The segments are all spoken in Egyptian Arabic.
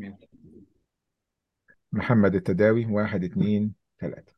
محمد التداوي واحد اتنين تلاتة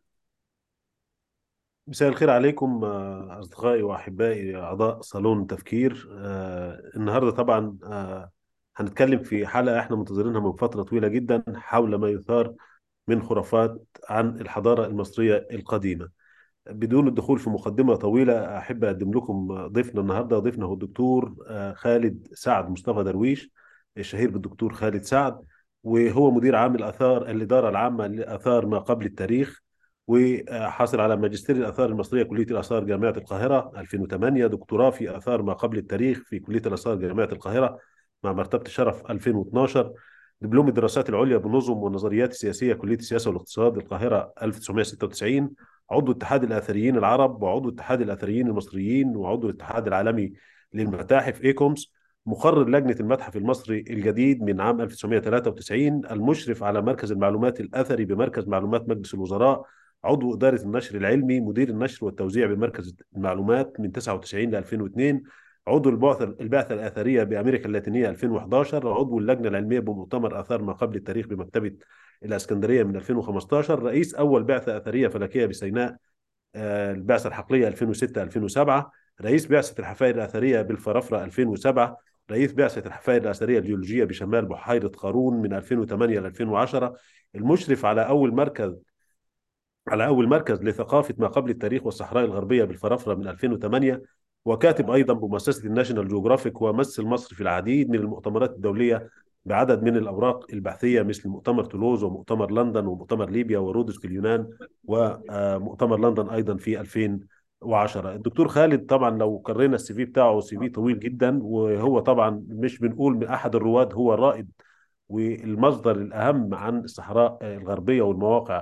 مساء الخير عليكم آه، أصدقائي وأحبائي أعضاء صالون تفكير آه، النهاردة طبعا آه، هنتكلم في حلقة احنا منتظرينها من فترة طويلة جدا حول ما يثار من خرافات عن الحضارة المصرية القديمة بدون الدخول في مقدمة طويلة أحب أقدم لكم ضيفنا النهاردة ضيفنا هو الدكتور خالد سعد مصطفى درويش الشهير بالدكتور خالد سعد وهو مدير عام الآثار الإدارة العامة لآثار ما قبل التاريخ وحاصل على ماجستير الآثار المصرية كلية الآثار جامعة القاهرة 2008 دكتوراه في آثار ما قبل التاريخ في كلية الآثار جامعة القاهرة مع مرتبة الشرف 2012 دبلوم الدراسات العليا بالنظم والنظريات السياسية كلية السياسة والاقتصاد القاهرة 1996 عضو اتحاد الآثريين العرب وعضو اتحاد الآثريين المصريين وعضو الاتحاد العالمي للمتاحف إيكومس مقرر لجنة المتحف المصري الجديد من عام 1993 المشرف على مركز المعلومات الأثري بمركز معلومات مجلس الوزراء عضو إدارة النشر العلمي مدير النشر والتوزيع بمركز المعلومات من 99 ل 2002 عضو البعثة البعثة الآثرية بأمريكا اللاتينية 2011 عضو اللجنة العلمية بمؤتمر آثار ما قبل التاريخ بمكتبة الإسكندرية من 2015 رئيس أول بعثة أثرية فلكية بسيناء آه، البعثة الحقلية 2006 2007 رئيس بعثة الحفائر الأثرية بالفرافرة 2007 رئيس بعثة الحفائر الأثرية الجيولوجية بشمال بحيرة قارون من 2008 ل 2010 المشرف على أول مركز على أول مركز لثقافة ما قبل التاريخ والصحراء الغربية بالفرافرة من 2008 وكاتب أيضا بمؤسسة الناشونال جيوغرافيك ومثل مصر في العديد من المؤتمرات الدولية بعدد من الأوراق البحثية مثل مؤتمر تولوز ومؤتمر لندن ومؤتمر ليبيا ورودس في اليونان ومؤتمر لندن أيضا في 2010 الدكتور خالد طبعا لو قرينا السي في بتاعه سي في طويل جدا وهو طبعا مش بنقول من أحد الرواد هو الرائد والمصدر الأهم عن الصحراء الغربية والمواقع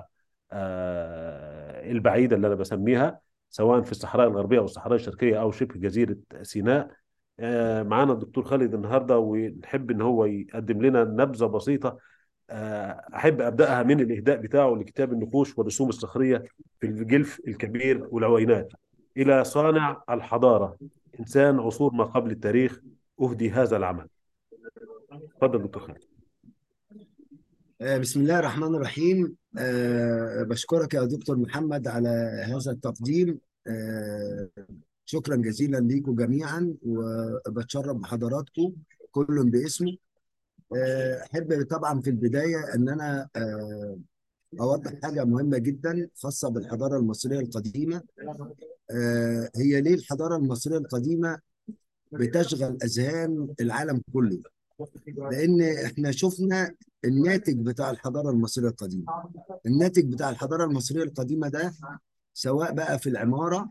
آه، البعيدة اللي أنا بسميها سواء في الصحراء الغربية أو الصحراء الشرقية أو شبه جزيرة سيناء آه، معانا الدكتور خالد النهارده ونحب ان هو يقدم لنا نبذه بسيطه آه، احب ابداها من الاهداء بتاعه لكتاب النقوش والرسوم الصخريه في الجلف الكبير والعوينات الى صانع الحضاره انسان عصور ما قبل التاريخ اهدي هذا العمل تفضل دكتور خالد آه، بسم الله الرحمن الرحيم أه بشكرك يا دكتور محمد على هذا التقديم أه شكرا جزيلا ليكم جميعا وبتشرف بحضراتكم كل باسمه آه، احب طبعا في البدايه ان انا آه، اوضح حاجه مهمه جدا خاصه بالحضاره المصريه القديمه آه، هي ليه الحضاره المصريه القديمه بتشغل اذهان العالم كله لان احنا شفنا الناتج بتاع الحضاره المصريه القديمه الناتج بتاع الحضاره المصريه القديمه ده سواء بقى في العماره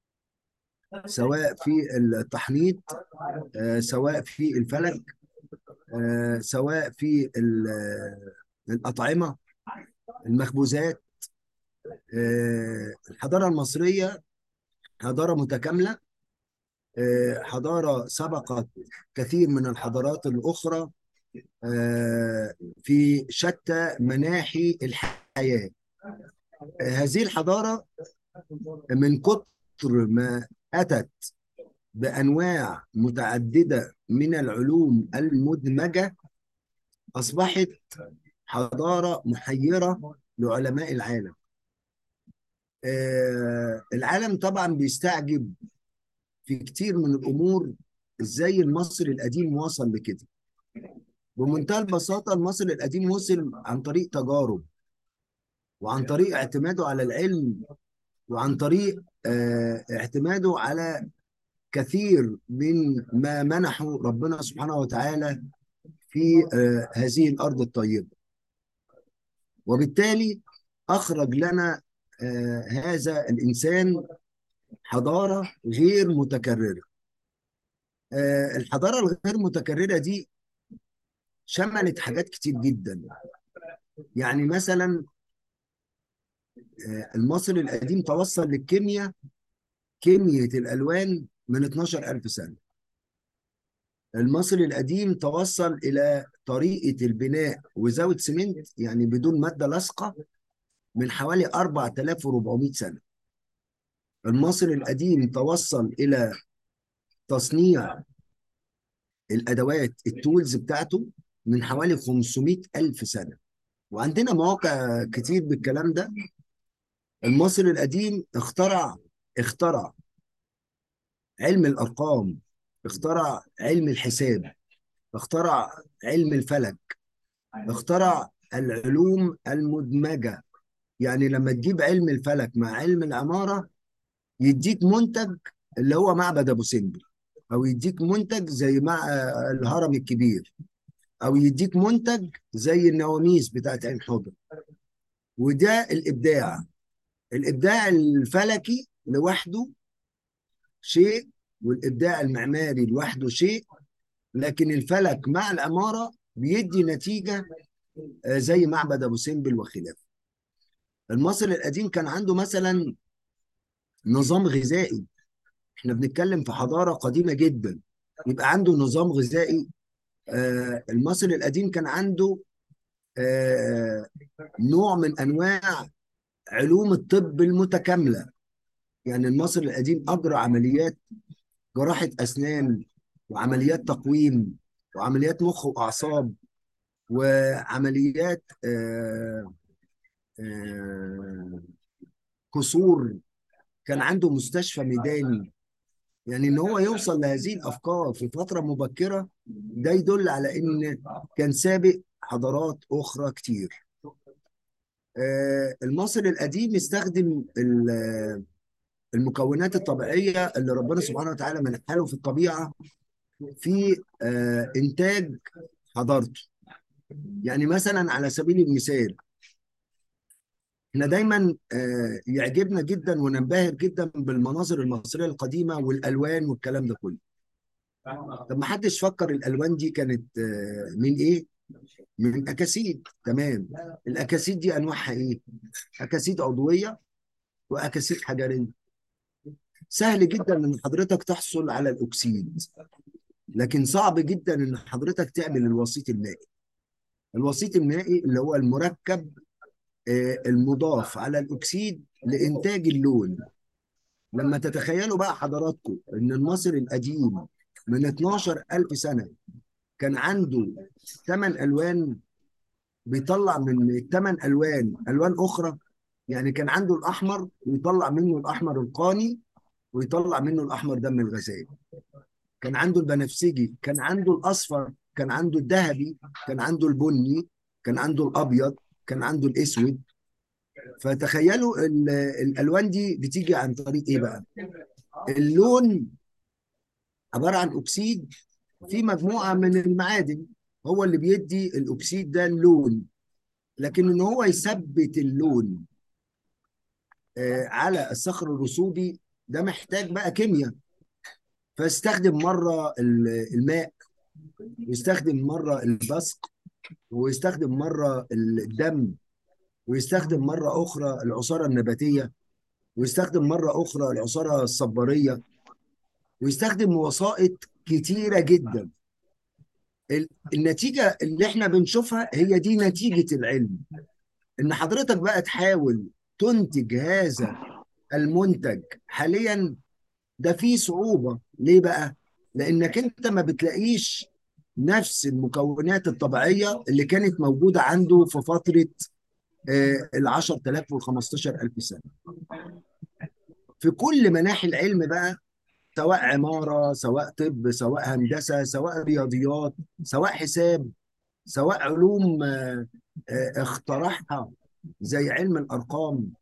سواء في التحنيط آه، سواء في الفلك آه، سواء في الأطعمة المخبوزات آه، الحضارة المصرية حضارة متكاملة حضارة سبقت كثير من الحضارات الأخرى في شتى مناحي الحياة هذه الحضارة من كتر ما أتت بأنواع متعددة من العلوم المدمجة أصبحت حضارة محيرة لعلماء العالم آه العالم طبعا بيستعجب في كتير من الأمور إزاي المصري القديم وصل لكده بمنتهى البساطة المصري القديم وصل عن طريق تجارب وعن طريق اعتماده على العلم وعن طريق آه، اعتماده على كثير من ما منحه ربنا سبحانه وتعالى في آه، هذه الارض الطيبه وبالتالي اخرج لنا آه، هذا الانسان حضاره غير متكرره الحضاره الغير متكرره دي شملت حاجات كتير جدا يعني مثلا المصري القديم توصل للكيمياء كمية الألوان من 12000 سنة المصري القديم توصل إلى طريقة البناء وزاوية سمنت يعني بدون مادة لاصقة من حوالي 4400 سنة المصري القديم توصل إلى تصنيع الأدوات التولز بتاعته من حوالي 500 ألف سنة وعندنا مواقع كتير بالكلام ده المصري القديم اخترع اخترع علم الأرقام اخترع علم الحساب اخترع علم الفلك اخترع العلوم المدمجة يعني لما تجيب علم الفلك مع علم العمارة يديك منتج اللي هو معبد أبو سمبل أو يديك منتج زي مع الهرم الكبير أو يديك منتج زي النواميس بتاعت عين حجر وده الإبداع الإبداع الفلكي لوحده شيء والإبداع المعماري لوحده شيء لكن الفلك مع العمارة بيدي نتيجة آه، زي معبد أبو سمبل وخلافه المصري القديم كان عنده مثلا نظام غذائي احنا بنتكلم في حضارة قديمة جدا يبقى عنده نظام غذائي آه، المصري القديم كان عنده آه، نوع من أنواع علوم الطب المتكاملة يعني المصري القديم أجرى عمليات جراحة أسنان وعمليات تقويم وعمليات مخ وأعصاب وعمليات آه، آه، كسور كان عنده مستشفى ميداني يعني ان هو يوصل لهذه الافكار في فتره مبكره ده يدل على ان كان سابق حضارات اخرى كتير آه، المصري القديم استخدم ال- المكونات الطبيعيه اللي ربنا سبحانه وتعالى منحها له في الطبيعه في آه، انتاج حضارته يعني مثلا على سبيل المثال احنا دايما آه، يعجبنا جدا وننبهر جدا بالمناظر المصريه القديمه والالوان والكلام ده كله طب ما حدش فكر الالوان دي كانت آه، من ايه من اكاسيد تمام الاكاسيد دي انواعها ايه اكاسيد عضويه واكاسيد حجريه سهل جدا ان حضرتك تحصل على الاكسيد لكن صعب جدا ان حضرتك تعمل الوسيط المائي الوسيط المائي اللي هو المركب آه، المضاف على الاكسيد لانتاج اللون لما تتخيلوا بقى حضراتكم ان المصري القديم من 12 ألف سنة كان عنده ثمان ألوان بيطلع من الثمان ألوان ألوان أخرى يعني كان عنده الأحمر ويطلع منه الأحمر القاني ويطلع منه الأحمر دم الغزال كان عنده البنفسجي كان عنده الأصفر كان عنده الذهبي كان عنده البني كان عنده الأبيض كان عنده الأسود فتخيلوا ال- الألوان دي بتيجي عن طريق إيه بقى؟ اللون عبارة عن أكسيد في مجموعة من المعادن هو اللي بيدي الأكسيد ده اللون لكن إن هو يثبت اللون آه، على الصخر الرسوبي ده محتاج بقى كيمياء فاستخدم مرة ال- الماء ويستخدم مرة البصق ويستخدم مرة الدم ويستخدم مرة أخرى العصارة النباتية ويستخدم مرة أخرى العصارة الصبارية ويستخدم وسائط كتيرة جدا ال- النتيجة اللي احنا بنشوفها هي دي نتيجة العلم ان حضرتك بقى تحاول تنتج هذا المنتج حاليا ده فيه صعوبة ليه بقى؟ لانك انت ما بتلاقيش نفس المكونات الطبيعية اللي كانت موجودة عنده في فترة آه، ال 10000 وال 15000 سنة في كل مناحي العلم بقى سواء عمارة سواء طب سواء هندسة سواء رياضيات سواء حساب سواء علوم آه، آه، اخترعها زي علم الأرقام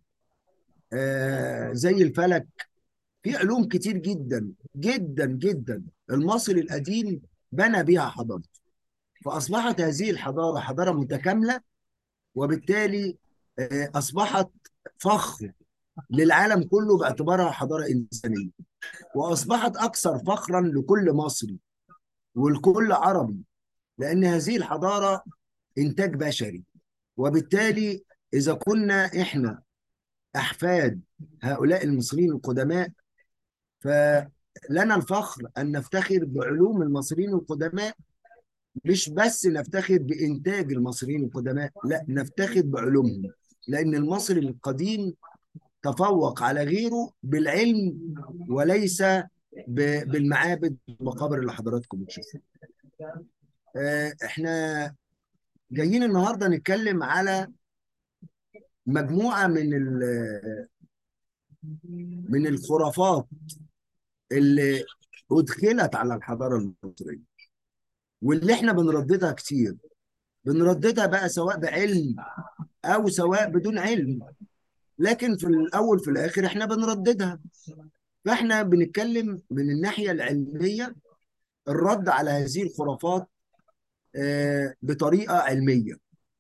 آه، زي الفلك في علوم كتير جدا جدا جدا المصري القديم بنى بيها حضارته فأصبحت هذه الحضارة حضارة متكاملة وبالتالي آه، أصبحت فخر للعالم كله باعتبارها حضارة إنسانية وأصبحت أكثر فخرا لكل مصري ولكل عربي لأن هذه الحضارة إنتاج بشري وبالتالي إذا كنا إحنا أحفاد هؤلاء المصريين القدماء فلنا الفخر أن نفتخر بعلوم المصريين القدماء مش بس نفتخر بإنتاج المصريين القدماء لا نفتخر بعلومهم لأن المصري القديم تفوق على غيره بالعلم وليس ب- بالمعابد والمقابر اللي حضراتكم بتشوفوا آه، احنا جايين النهارده نتكلم على مجموعه من ال- من الخرافات اللي ادخلت على الحضاره المصريه واللي احنا بنرددها كتير بنرددها بقى سواء بعلم او سواء بدون علم لكن في الاول في الاخر احنا بنرددها فاحنا بنتكلم من الناحيه العلميه الرد على هذه الخرافات آه، بطريقه علميه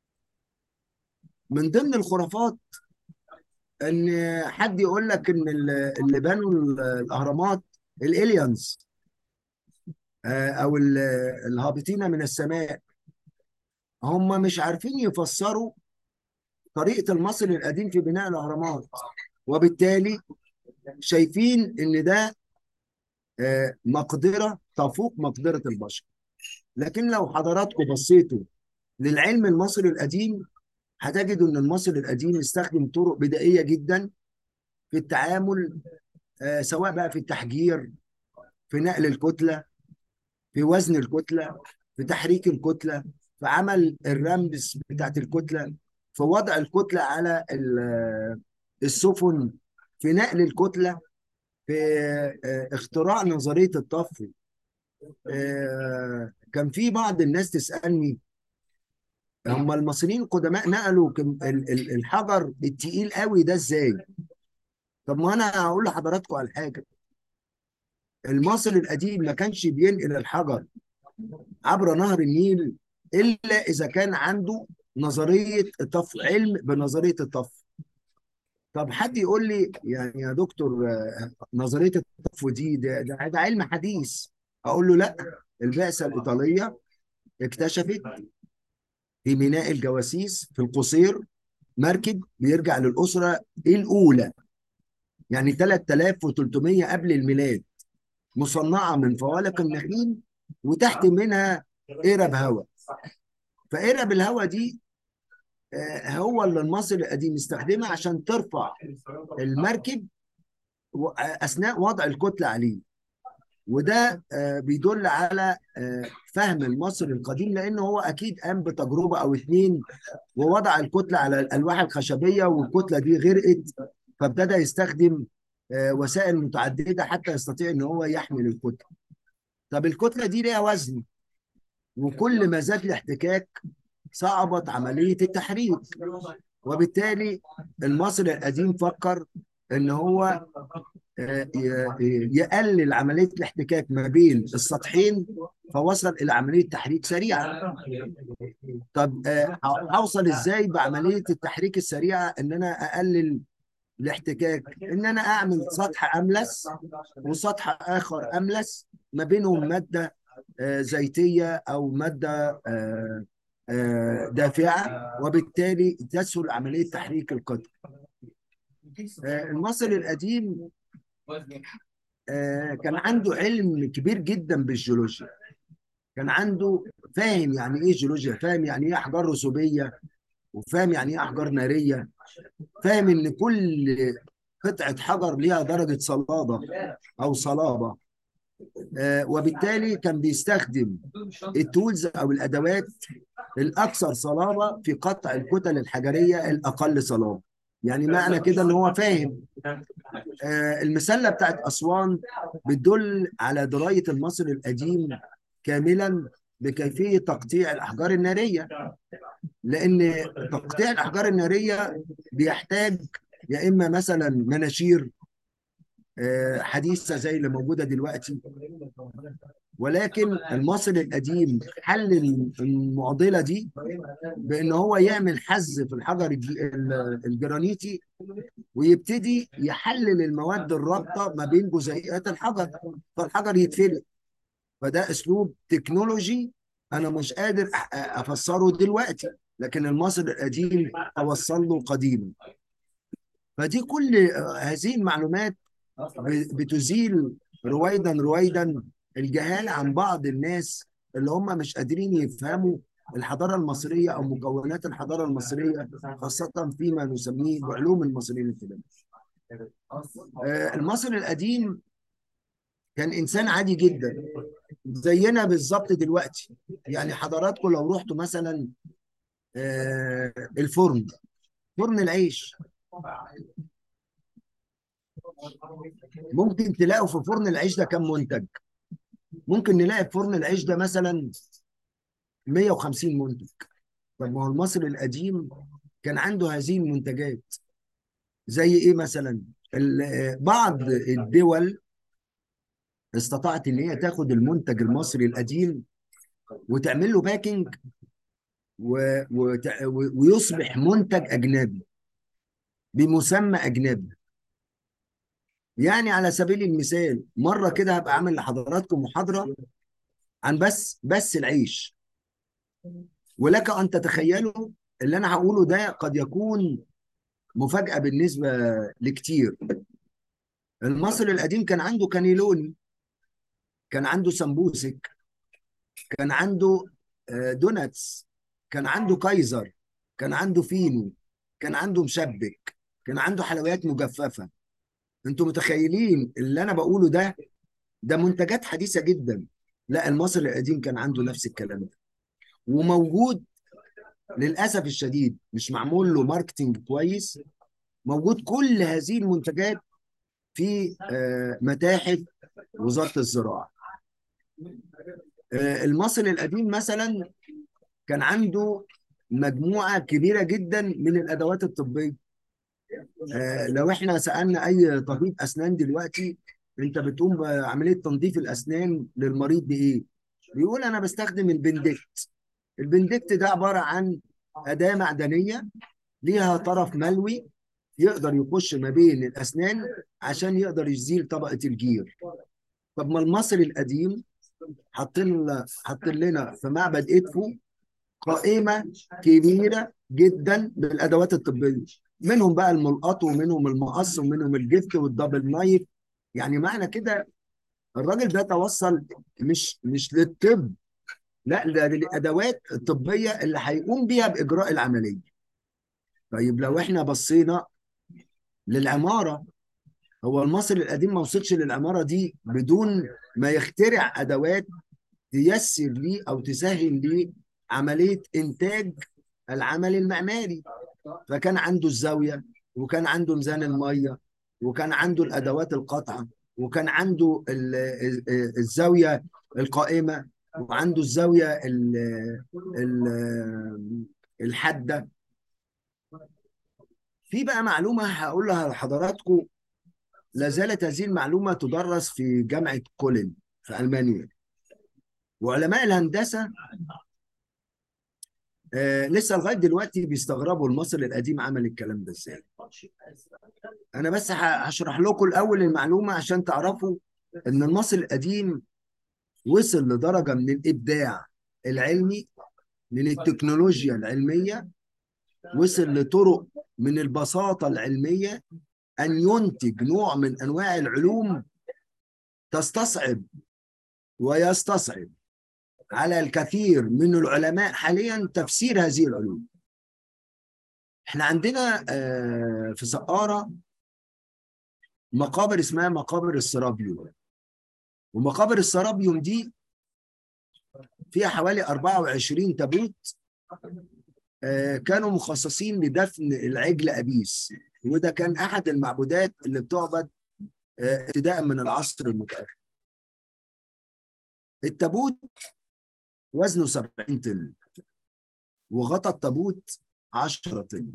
من ضمن الخرافات ان حد يقول لك ان ال- اللي بنوا ال- الاهرامات الالينز آه، او ال- الهابطين من السماء هم مش عارفين يفسروا طريقه المصري القديم في بناء الاهرامات وبالتالي شايفين ان ده آه، مقدره تفوق مقدره البشر لكن لو حضراتكم بصيتوا للعلم المصري القديم هتجدوا ان المصري القديم استخدم طرق بدائيه جدا في التعامل آه، سواء بقى في التحجير في نقل الكتله في وزن الكتله في تحريك الكتله في عمل الرمز بتاعت الكتله في وضع الكتله على ال- السفن في نقل الكتله في آه، اختراع نظريه الطف آه، كان في بعض الناس تسالني هم المصريين القدماء نقلوا كم- ال- ال- الحجر التقيل قوي ده ازاي؟ طب ما انا هقول لحضراتكم على حاجه المصري القديم ما كانش بينقل الحجر عبر نهر النيل الا اذا كان عنده نظريه الطف علم بنظريه الطف طب حد يقول لي يعني يا دكتور آه، نظريه الطف دي ده, ده, ده علم حديث اقول له لا البعثه الايطاليه اكتشفت في ميناء الجواسيس في القصير مركب بيرجع للاسره الاولى يعني 3300 قبل الميلاد مصنعه من فوالق النخيل وتحت منها قرب هواء فقرب الهواء دي آه، هو اللي المصري القديم استخدمها عشان ترفع المركب و- اثناء وضع الكتله عليه وده آه، بيدل على آه، فهم المصري القديم لانه هو اكيد قام بتجربه او اتنين ووضع الكتله على الالواح الخشبيه والكتله دي غرقت فابتدى يستخدم آه، وسائل متعدده حتى يستطيع ان هو يحمل الكتله طب الكتله دي ليها وزن وكل ما زاد الاحتكاك صعبت عمليه التحريك وبالتالي المصري القديم فكر ان هو آه، ي- يقلل عمليه الاحتكاك ما بين السطحين فوصل الى عمليه تحريك سريعه طب آه، هوصل ازاي بعمليه التحريك السريعه ان انا اقلل الاحتكاك ان انا اعمل سطح املس وسطح اخر املس ما بينهم ماده آه، زيتيه او ماده آه، آه، دافعه وبالتالي تسهل عمليه تحريك القطع آه، المصري القديم آه، كان عنده علم كبير جدا بالجيولوجيا كان عنده فاهم يعني ايه جيولوجيا فاهم يعني ايه احجار رسوبيه وفاهم يعني ايه احجار ناريه فاهم ان كل قطعه حجر ليها درجه صلابه او صلابه آه، وبالتالي كان بيستخدم التولز او الادوات الاكثر صلابه في قطع الكتل الحجريه الاقل صلابه يعني معنى كده ان هو فاهم آه، المسله بتاعت اسوان بتدل على درايه المصري القديم كاملا بكيفيه تقطيع الاحجار الناريه لان تقطيع الاحجار الناريه بيحتاج يا اما مثلا مناشير آه، حديثه زي اللي موجوده دلوقتي ولكن المصري القديم حل المعضله دي بان هو يعمل حز في الحجر الج- ال- الجرانيتي ويبتدي يحلل المواد الرابطه ما بين جزيئات الحجر فالحجر يتفلق فده اسلوب تكنولوجي انا مش قادر أ- افسره دلوقتي لكن المصري القديم توصل له قديما فدي كل هذه المعلومات ب- بتزيل رويدا رويدا الجهالة عن بعض الناس اللي هم مش قادرين يفهموا الحضارة المصرية أو مكونات الحضارة المصرية خاصة فيما نسميه بعلوم المصريين القدماء. آه، المصري القديم كان إنسان عادي جدا زينا بالظبط دلوقتي يعني حضراتكم لو رحتوا مثلا آه، الفرن فرن العيش ممكن تلاقوا في فرن العيش ده كم منتج ممكن نلاقي في فرن العيش ده مثلا 150 منتج طب ما هو المصري القديم كان عنده هذه المنتجات زي ايه مثلا ال- بعض الدول استطاعت ان هي تاخد المنتج المصري القديم وتعمل له باكينج و... وت... و- ويصبح منتج اجنبي بمسمى اجنبي يعني على سبيل المثال مره كده هبقى عامل لحضراتكم محاضره عن بس بس العيش ولك ان تتخيلوا اللي انا هقوله ده قد يكون مفاجاه بالنسبه لكتير المصري القديم كان عنده كانيلوني كان عنده سمبوسك كان عنده آه، دوناتس كان عنده كايزر كان عنده فينو كان عنده مشبك كان عنده حلويات مجففة انتوا متخيلين اللي انا بقوله ده ده منتجات حديثة جدا لا المصري القديم كان عنده نفس الكلام ده وموجود للأسف الشديد مش معمول له ماركتينج كويس موجود كل هذه المنتجات في آه، متاحف وزارة الزراعة آه، المصري القديم مثلا كان عنده مجموعة كبيرة جدا من الأدوات الطبية آه، لو احنا سألنا أي طبيب أسنان دلوقتي أنت بتقوم بعملية تنظيف الأسنان للمريض بإيه؟ بيقول أنا بستخدم البندكت البندكت ده عبارة عن أداة معدنية ليها طرف ملوي يقدر يخش ما بين الأسنان عشان يقدر يزيل طبقة الجير طب ما المصري القديم حاطين حاطين لنا في معبد إدفو قائمة كبيرة جدا بالأدوات الطبية منهم بقى الملقط ومنهم المقص ومنهم الجفت والدبل نايف يعني معنى كده الراجل ده توصل مش مش للطب لا ده للأدوات الطبية اللي هيقوم بيها بإجراء العملية طيب لو احنا بصينا للعمارة هو المصري القديم ما وصلش للعمارة دي بدون ما يخترع أدوات تيسر ليه أو تسهل ليه عملية إنتاج العمل المعماري فكان عنده الزاوية وكان عنده ميزان المية وكان عنده الأدوات القطعة وكان عنده ال- ال- الزاوية القائمة وعنده الزاوية ال- ال- الحادة في بقى معلومة هقولها لحضراتكم لا زالت هذه المعلومة تدرس في جامعة كولن في ألمانيا وعلماء الهندسة آه لسه لغاية دلوقتي بيستغربوا المصري القديم عمل الكلام ده ازاي أنا بس ه- هشرح لكم الأول المعلومة عشان تعرفوا إن المصري القديم وصل لدرجة من الإبداع العلمي من التكنولوجيا العلمية وصل لطرق من البساطة العلمية أن ينتج نوع من أنواع العلوم تستصعب ويستصعب على الكثير من العلماء حاليا تفسير هذه العلوم احنا عندنا آه، في سقارة مقابر اسمها مقابر السرابيوم ومقابر السرابيوم دي فيها حوالي 24 تابوت آه، كانوا مخصصين لدفن العجل أبيس وده كان أحد المعبودات اللي بتعبد آه، ابتداء من العصر المتأخر التابوت وزنه 70 طن وغطى التابوت 10 طن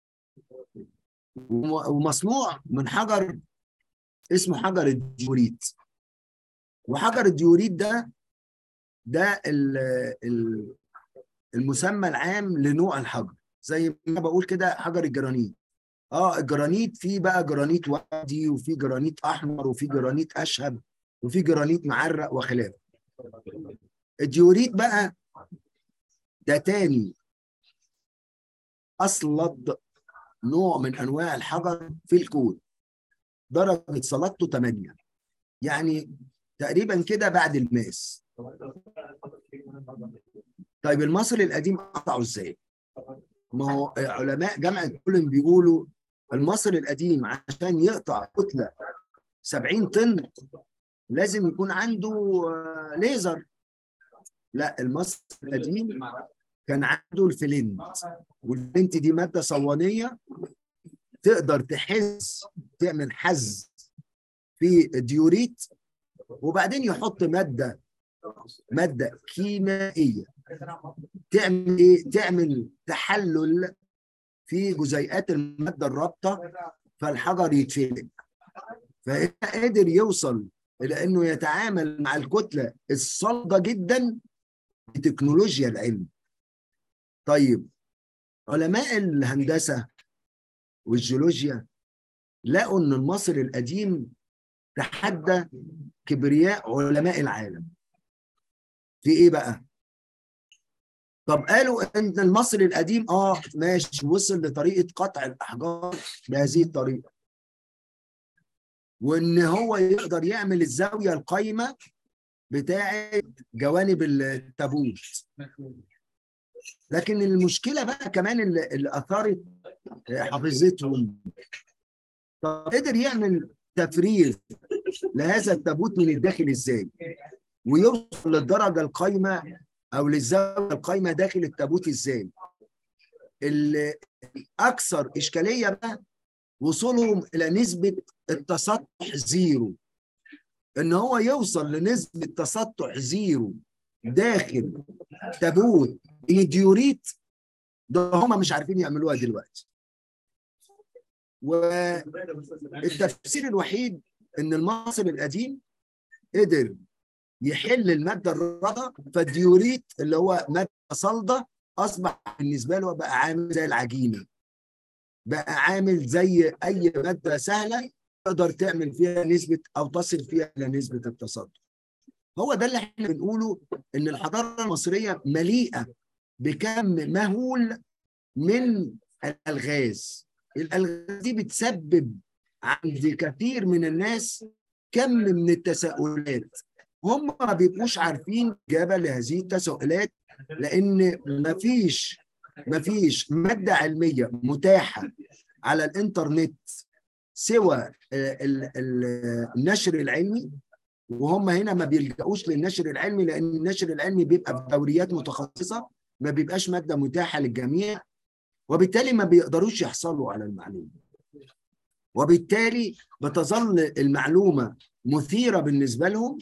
وم- ومصنوع من حجر اسمه حجر الديوريت وحجر الديوريت ده ده ال- ال- المسمى العام لنوع الحجر زي ما بقول كده حجر الجرانيت اه الجرانيت في بقى جرانيت وردي وفي جرانيت احمر وفي جرانيت اشهب وفي جرانيت معرق وخلافه الديوريت بقى ده تاني اصلد نوع من انواع الحجر في الكون درجه صلادته 8 يعني تقريبا كده بعد الماس طيب المصري القديم قطعه ازاي؟ ما هو علماء جامعه كولن بيقولوا المصري القديم عشان يقطع كتله 70 طن لازم يكون عنده آه، ليزر لا المصري القديم كان عنده الفلنت والفلنت دي ماده صوانيه تقدر تحز تعمل حز في الديوريت وبعدين يحط ماده ماده كيميائيه تعمل ايه؟ تعمل تحلل في جزيئات الماده الرابطه فالحجر يتفلق فقدر يوصل الى انه يتعامل مع الكتله الصلبه جدا بتكنولوجيا العلم. طيب علماء الهندسه والجيولوجيا لقوا ان المصري القديم تحدى كبرياء علماء العالم. في ايه بقى؟ طب قالوا ان المصري القديم اه ماشي وصل لطريقه قطع الاحجار بهذه الطريقه. وان هو يقدر يعمل الزاويه القايمه بتاعه جوانب التابوت لكن المشكله بقى كمان اللي, اللي اثارت حافظتهم طب قدر يعمل تفريغ لهذا التابوت من الداخل ازاي ويوصل للدرجه القايمه او للزاويه القايمه داخل التابوت ازاي الاكثر اشكاليه بقى وصولهم الى نسبه التسطح زيرو ان هو يوصل لنسبه تسطح زيرو داخل تابوت ايديوريت ده هم مش عارفين يعملوها دلوقتي والتفسير الوحيد ان المصري القديم قدر يحل الماده الرضا فالديوريت اللي هو ماده صلده اصبح بالنسبه له بقى عامل زي العجينه بقى عامل زي اي ماده سهله تقدر تعمل فيها نسبه او تصل فيها الى نسبه التصدر. هو ده اللي احنا بنقوله ان الحضاره المصريه مليئه بكم مهول من الالغاز. الالغاز دي بتسبب عند كثير من الناس كم من التساؤلات هم ما بيبقوش عارفين اجابه لهذه التساؤلات لان مفيش مفيش ماده علميه متاحه على الانترنت سوى النشر العلمي وهم هنا ما بيلجأوش للنشر العلمي لان النشر العلمي بيبقى في دوريات متخصصه ما بيبقاش ماده متاحه للجميع وبالتالي ما بيقدروش يحصلوا على المعلومه وبالتالي بتظل المعلومه مثيره بالنسبه لهم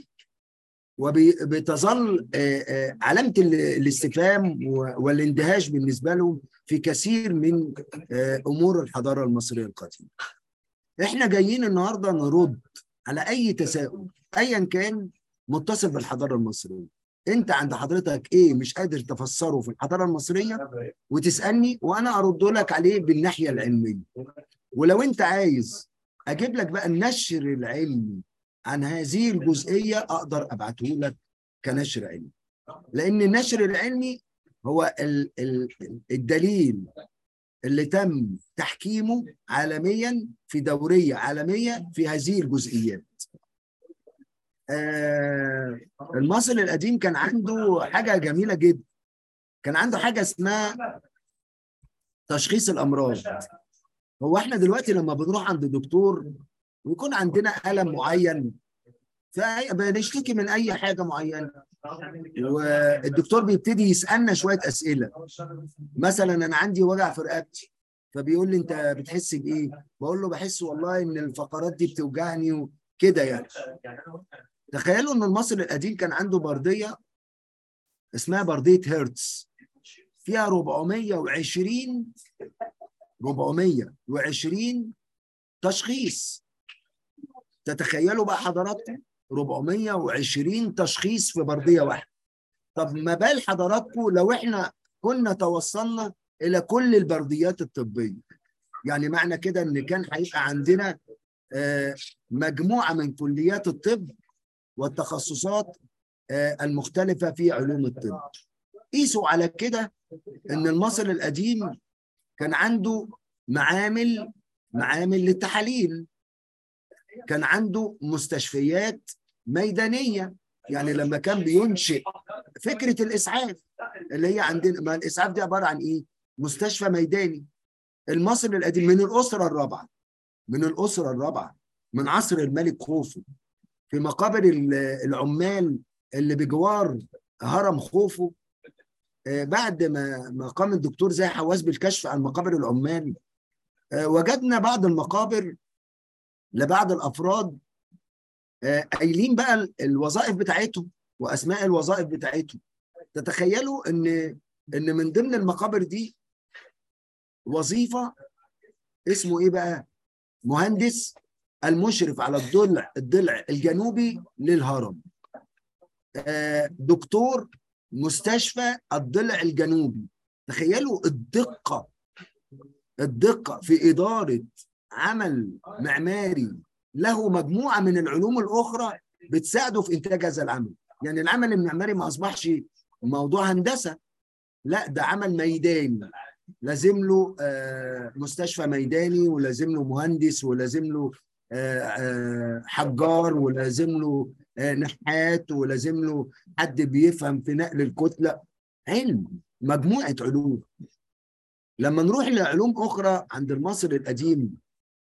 وبتظل علامه الاستفهام والاندهاش بالنسبه لهم في كثير من امور الحضاره المصريه القديمه. احنا جايين النهارده نرد على اي تساؤل ايا كان متصل بالحضاره المصريه. انت عند حضرتك ايه مش قادر تفسره في الحضاره المصريه وتسالني وانا ارد لك عليه بالناحيه العلميه. ولو انت عايز اجيب لك بقى النشر العلمي عن هذه الجزئيه اقدر ابعته لك كنشر علمي. لان النشر العلمي هو ال ال الدليل اللي تم تحكيمه عالميا في دوريه عالميه في هذه الجزئيات. آه المصري القديم كان عنده حاجه جميله جدا. كان عنده حاجه اسمها تشخيص الامراض. هو احنا دلوقتي لما بنروح عند دكتور ويكون عندنا الم معين بنشتكي من اي حاجه معينه والدكتور بيبتدي يسالنا شويه اسئله مثلا انا عندي وجع في رقبتي فبيقول لي انت بتحس بايه؟ بقول له بحس والله ان الفقرات دي بتوجعني وكده يعني تخيلوا ان المصري القديم كان عنده برديه اسمها برديه هرتز فيها 420 420 تشخيص تتخيلوا بقى حضراتكم 420 تشخيص في برديه واحده طب ما بال حضراتكم لو احنا كنا توصلنا الى كل البرديات الطبيه يعني معنى كده ان كان هيبقى عندنا مجموعه من كليات الطب والتخصصات المختلفه في علوم الطب قيسوا على كده ان المصري القديم كان عنده معامل معامل للتحاليل كان عنده مستشفيات ميدانيه يعني لما كان بينشئ فكره الاسعاف اللي هي عندنا ما الاسعاف دي عباره عن ايه؟ مستشفى ميداني المصري القديم من الاسره الرابعه من الاسره الرابعه من عصر الملك خوفو في مقابر ال- العمال اللي بجوار هرم خوفو آه، بعد ما ما قام الدكتور زي حواس بالكشف عن مقابر العمال آه، وجدنا بعض المقابر لبعض الافراد آه، قايلين بقى ال- الوظائف بتاعتهم واسماء الوظائف بتاعتهم تتخيلوا ان ان من ضمن المقابر دي وظيفه اسمه ايه بقى؟ مهندس المشرف على الضلع الضلع الجنوبي للهرم آه، دكتور مستشفى الضلع الجنوبي تخيلوا الدقة الدقة في إدارة عمل معماري له مجموعة من العلوم الأخرى بتساعده في إنتاج هذا العمل يعني العمل المعماري ما أصبحش موضوع هندسة لا ده عمل ميداني لازم له آه، مستشفى ميداني ولازم له مهندس ولازم له آه، آه، حجار ولازم له آه، نحات ولازم له حد بيفهم في نقل الكتلة علم مجموعة علوم لما نروح لعلوم أخرى عند المصري القديم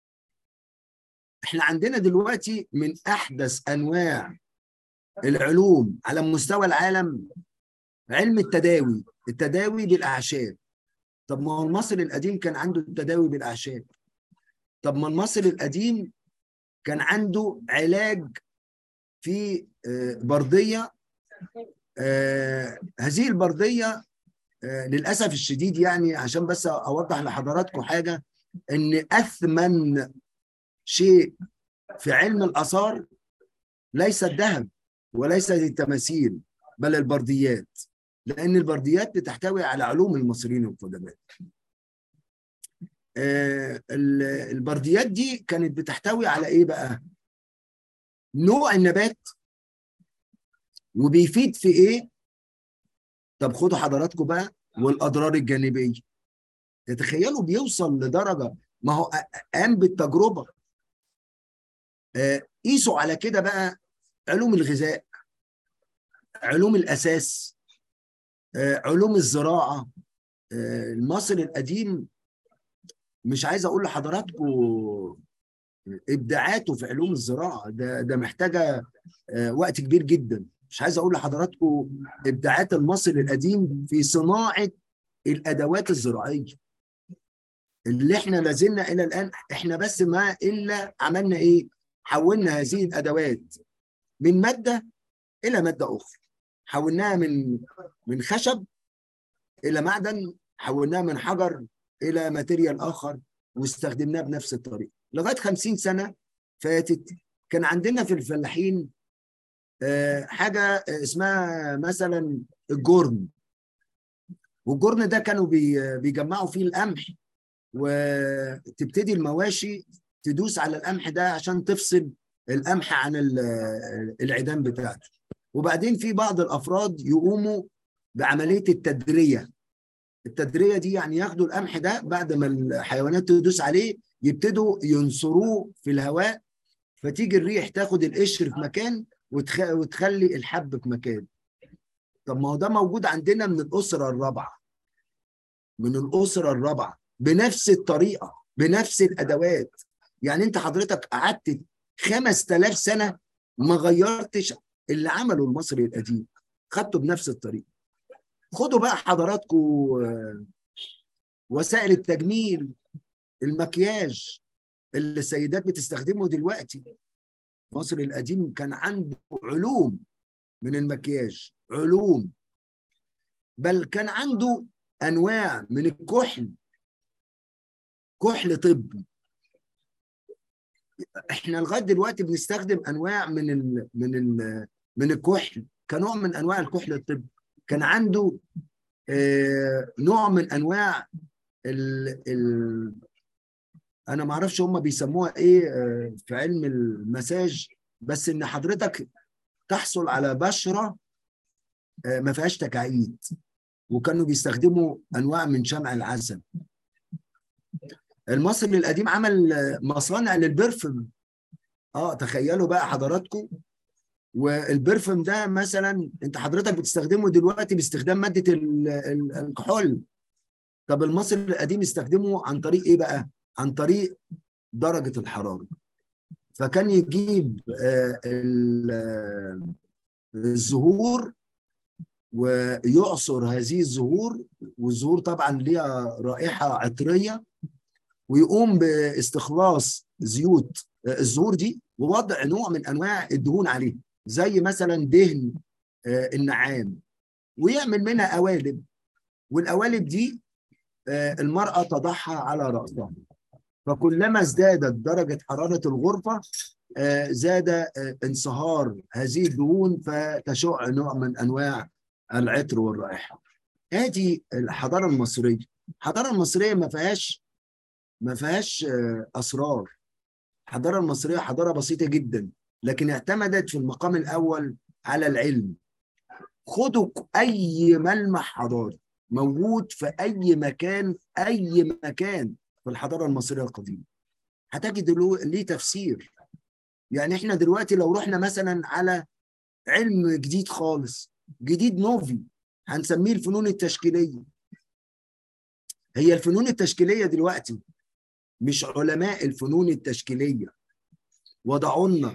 احنا عندنا دلوقتي من أحدث أنواع العلوم على مستوى العالم علم التداوي التداوي بالأعشاب طب ما هو المصري القديم كان عنده التداوي بالأعشاب طب ما المصري القديم كان عنده علاج في آه، بردية آه، هذه البردية آه، للأسف الشديد يعني عشان بس أوضح لحضراتكم حاجة إن أثمن شيء في علم الآثار ليس الذهب وليس التماثيل بل البرديات لأن البرديات بتحتوي على علوم المصريين القدماء آه، ال- البرديات دي كانت بتحتوي على إيه بقى؟ نوع النبات وبيفيد في ايه طب خدوا حضراتكم بقى والاضرار الجانبيه تتخيلوا بيوصل لدرجه ما هو أ- قام بالتجربه آه، قيسوا على كده بقى علوم الغذاء علوم الاساس آه، علوم الزراعه آه، المصري القديم مش عايز اقول لحضراتكم ابداعاته في علوم الزراعه ده ده محتاجه آه، وقت كبير جدا مش عايز اقول لحضراتكم ابداعات المصري القديم في صناعه الادوات الزراعيه اللي احنا لازلنا الى الان احنا بس ما الا عملنا ايه حولنا هذه الادوات من ماده الى ماده اخرى حولناها من من خشب الى معدن حولناها من حجر الى ماتيريال اخر واستخدمناه بنفس الطريقه لغايه 50 سنه فاتت كان عندنا في الفلاحين آه، حاجه اسمها مثلا الجرن والجرن ده كانوا بي- بيجمعوا فيه القمح وتبتدي المواشي تدوس على القمح ده عشان تفصل القمح عن ال- العيدان بتاعته وبعدين في بعض الافراد يقوموا بعمليه التدريه التدريه دي يعني ياخدوا القمح ده بعد ما الحيوانات تدوس عليه يبتدوا ينصروه في الهواء فتيجي الريح تاخد القشر في مكان وتخ... وتخلي الحب في مكان طب ما هو ده موجود عندنا من الاسره الرابعه من الاسره الرابعه بنفس الطريقه بنفس الادوات يعني انت حضرتك قعدت 5000 سنه ما غيرتش اللي عمله المصري القديم خدته بنفس الطريقه خدوا بقى حضراتكم آه، وسائل التجميل المكياج اللي السيدات بتستخدمه دلوقتي مصر القديم كان عنده علوم من المكياج علوم بل كان عنده انواع من الكحل كحل طبي احنا لغايه دلوقتي بنستخدم انواع من ال من ال من الكحل كنوع من انواع الكحل الطبي كان عنده آه نوع من انواع ال ال انا ما اعرفش هم بيسموها ايه آه في علم المساج بس ان حضرتك تحصل على بشره آه ما فيهاش تجاعيد وكانوا بيستخدموا انواع من شمع العسل المصري القديم عمل آه، مصانع للبرفم اه تخيلوا بقى حضراتكم والبرفم ده مثلا انت حضرتك بتستخدمه دلوقتي باستخدام ماده ال- ال- الكحول طب المصري القديم استخدمه عن طريق ايه بقى؟ عن طريق درجه الحراره فكان يجيب آه، ال- آه، الزهور ويعصر هذه الزهور والزهور طبعا ليها رائحة عطرية ويقوم باستخلاص زيوت آه، الزهور دي ووضع نوع من انواع الدهون عليها زي مثلا دهن آه، النعام ويعمل منها قوالب والقوالب دي آه، المرأة تضعها على رأسها فكلما ازدادت درجة حرارة الغرفة آه، زاد آه، انصهار هذه الدهون فتشع نوع من أنواع العطر والرائحة هذه الحضارة المصرية الحضارة المصرية ما فيهاش ما فيهاش آه، أسرار الحضارة المصرية حضارة بسيطة جدا لكن اعتمدت في المقام الأول على العلم خدوا أي ملمح حضاري موجود في أي مكان أي مكان في الحضارة المصرية القديمة هتجد له ليه تفسير يعني احنا دلوقتي لو رحنا مثلا على علم جديد خالص جديد نوفي هنسميه الفنون التشكيلية هي الفنون التشكيلية دلوقتي مش علماء الفنون التشكيلية وضعوا لنا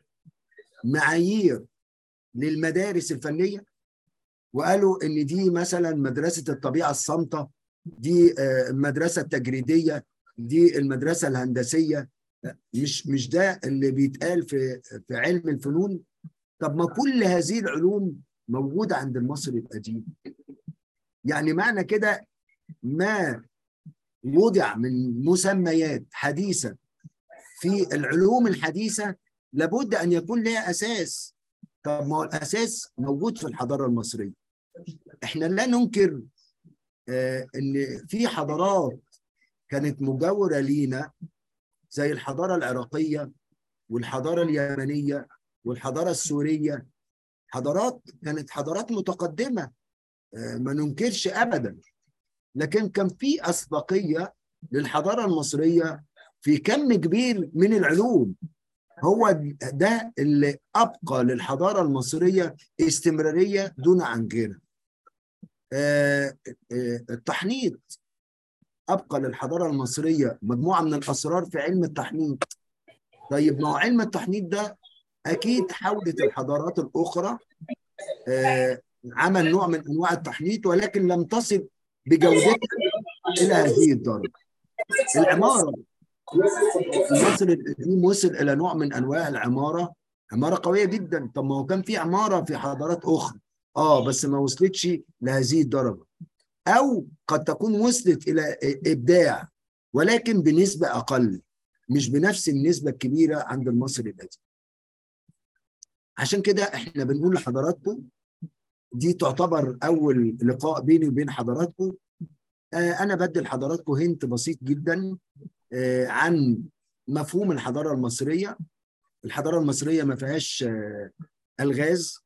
معايير للمدارس الفنية وقالوا ان دي مثلا مدرسة الطبيعة الصامتة دي آه، المدرسة التجريدية دي المدرسة الهندسية مش مش ده اللي بيتقال في في علم الفنون طب ما كل هذه العلوم موجودة عند المصري القديم يعني معنى كده ما وضع من مسميات حديثة في العلوم الحديثة لابد أن يكون لها أساس طب ما هو الأساس موجود في الحضارة المصرية احنا لا ننكر آه، ان في حضارات كانت مجاورة لينا زي الحضارة العراقية والحضارة اليمنية والحضارة السورية حضارات كانت حضارات متقدمة آه، ما ننكرش أبدا لكن كان في أسبقية للحضارة المصرية في كم كبير من العلوم هو ده اللي أبقى للحضارة المصرية استمرارية دون عن غيرها آه، آه، التحنيط أبقى للحضارة المصرية مجموعة من الأسرار في علم التحنيط طيب ما هو علم التحنيط ده أكيد حاولت الحضارات الأخرى آه، عمل نوع من أنواع التحنيط ولكن لم تصل بجودتها إلى هذه الدرجة العمارة مصر القديم وصل إلى نوع من أنواع العمارة عمارة قوية جدا طب ما هو كان في عمارة في حضارات أخرى آه بس ما وصلتش لهذه الدرجة أو قد تكون وصلت إلى إبداع ولكن بنسبة أقل مش بنفس النسبة الكبيرة عند المصري القديم عشان كده احنا بنقول لحضراتكم دي تعتبر أول لقاء بيني وبين حضراتكم آه أنا بدي لحضراتكم هنت بسيط جدا آه عن مفهوم الحضارة المصرية الحضارة المصرية ما فيهاش آه ألغاز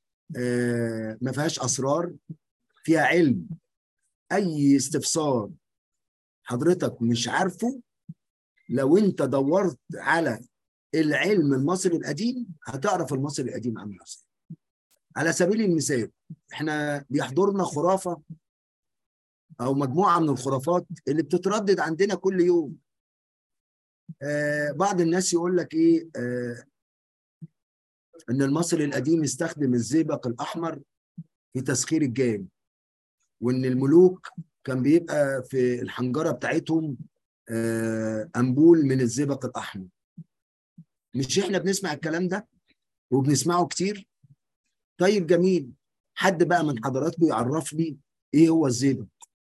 آه ما فيهاش أسرار فيها علم أي استفسار حضرتك مش عارفه لو انت دورت على العلم المصري القديم هتعرف المصري القديم عامل ازاي على سبيل المثال احنا بيحضرنا خرافه او مجموعه من الخرافات اللي بتتردد عندنا كل يوم آه بعض الناس يقول لك ايه آه ان المصري القديم استخدم الزئبق الاحمر في تسخير الجان وان الملوك كان بيبقى في الحنجره بتاعتهم آه انبول من الزئبق الاحمر مش احنا بنسمع الكلام ده وبنسمعه كتير طيب جميل حد بقى من حضراتكم يعرف لي ايه هو الزئبق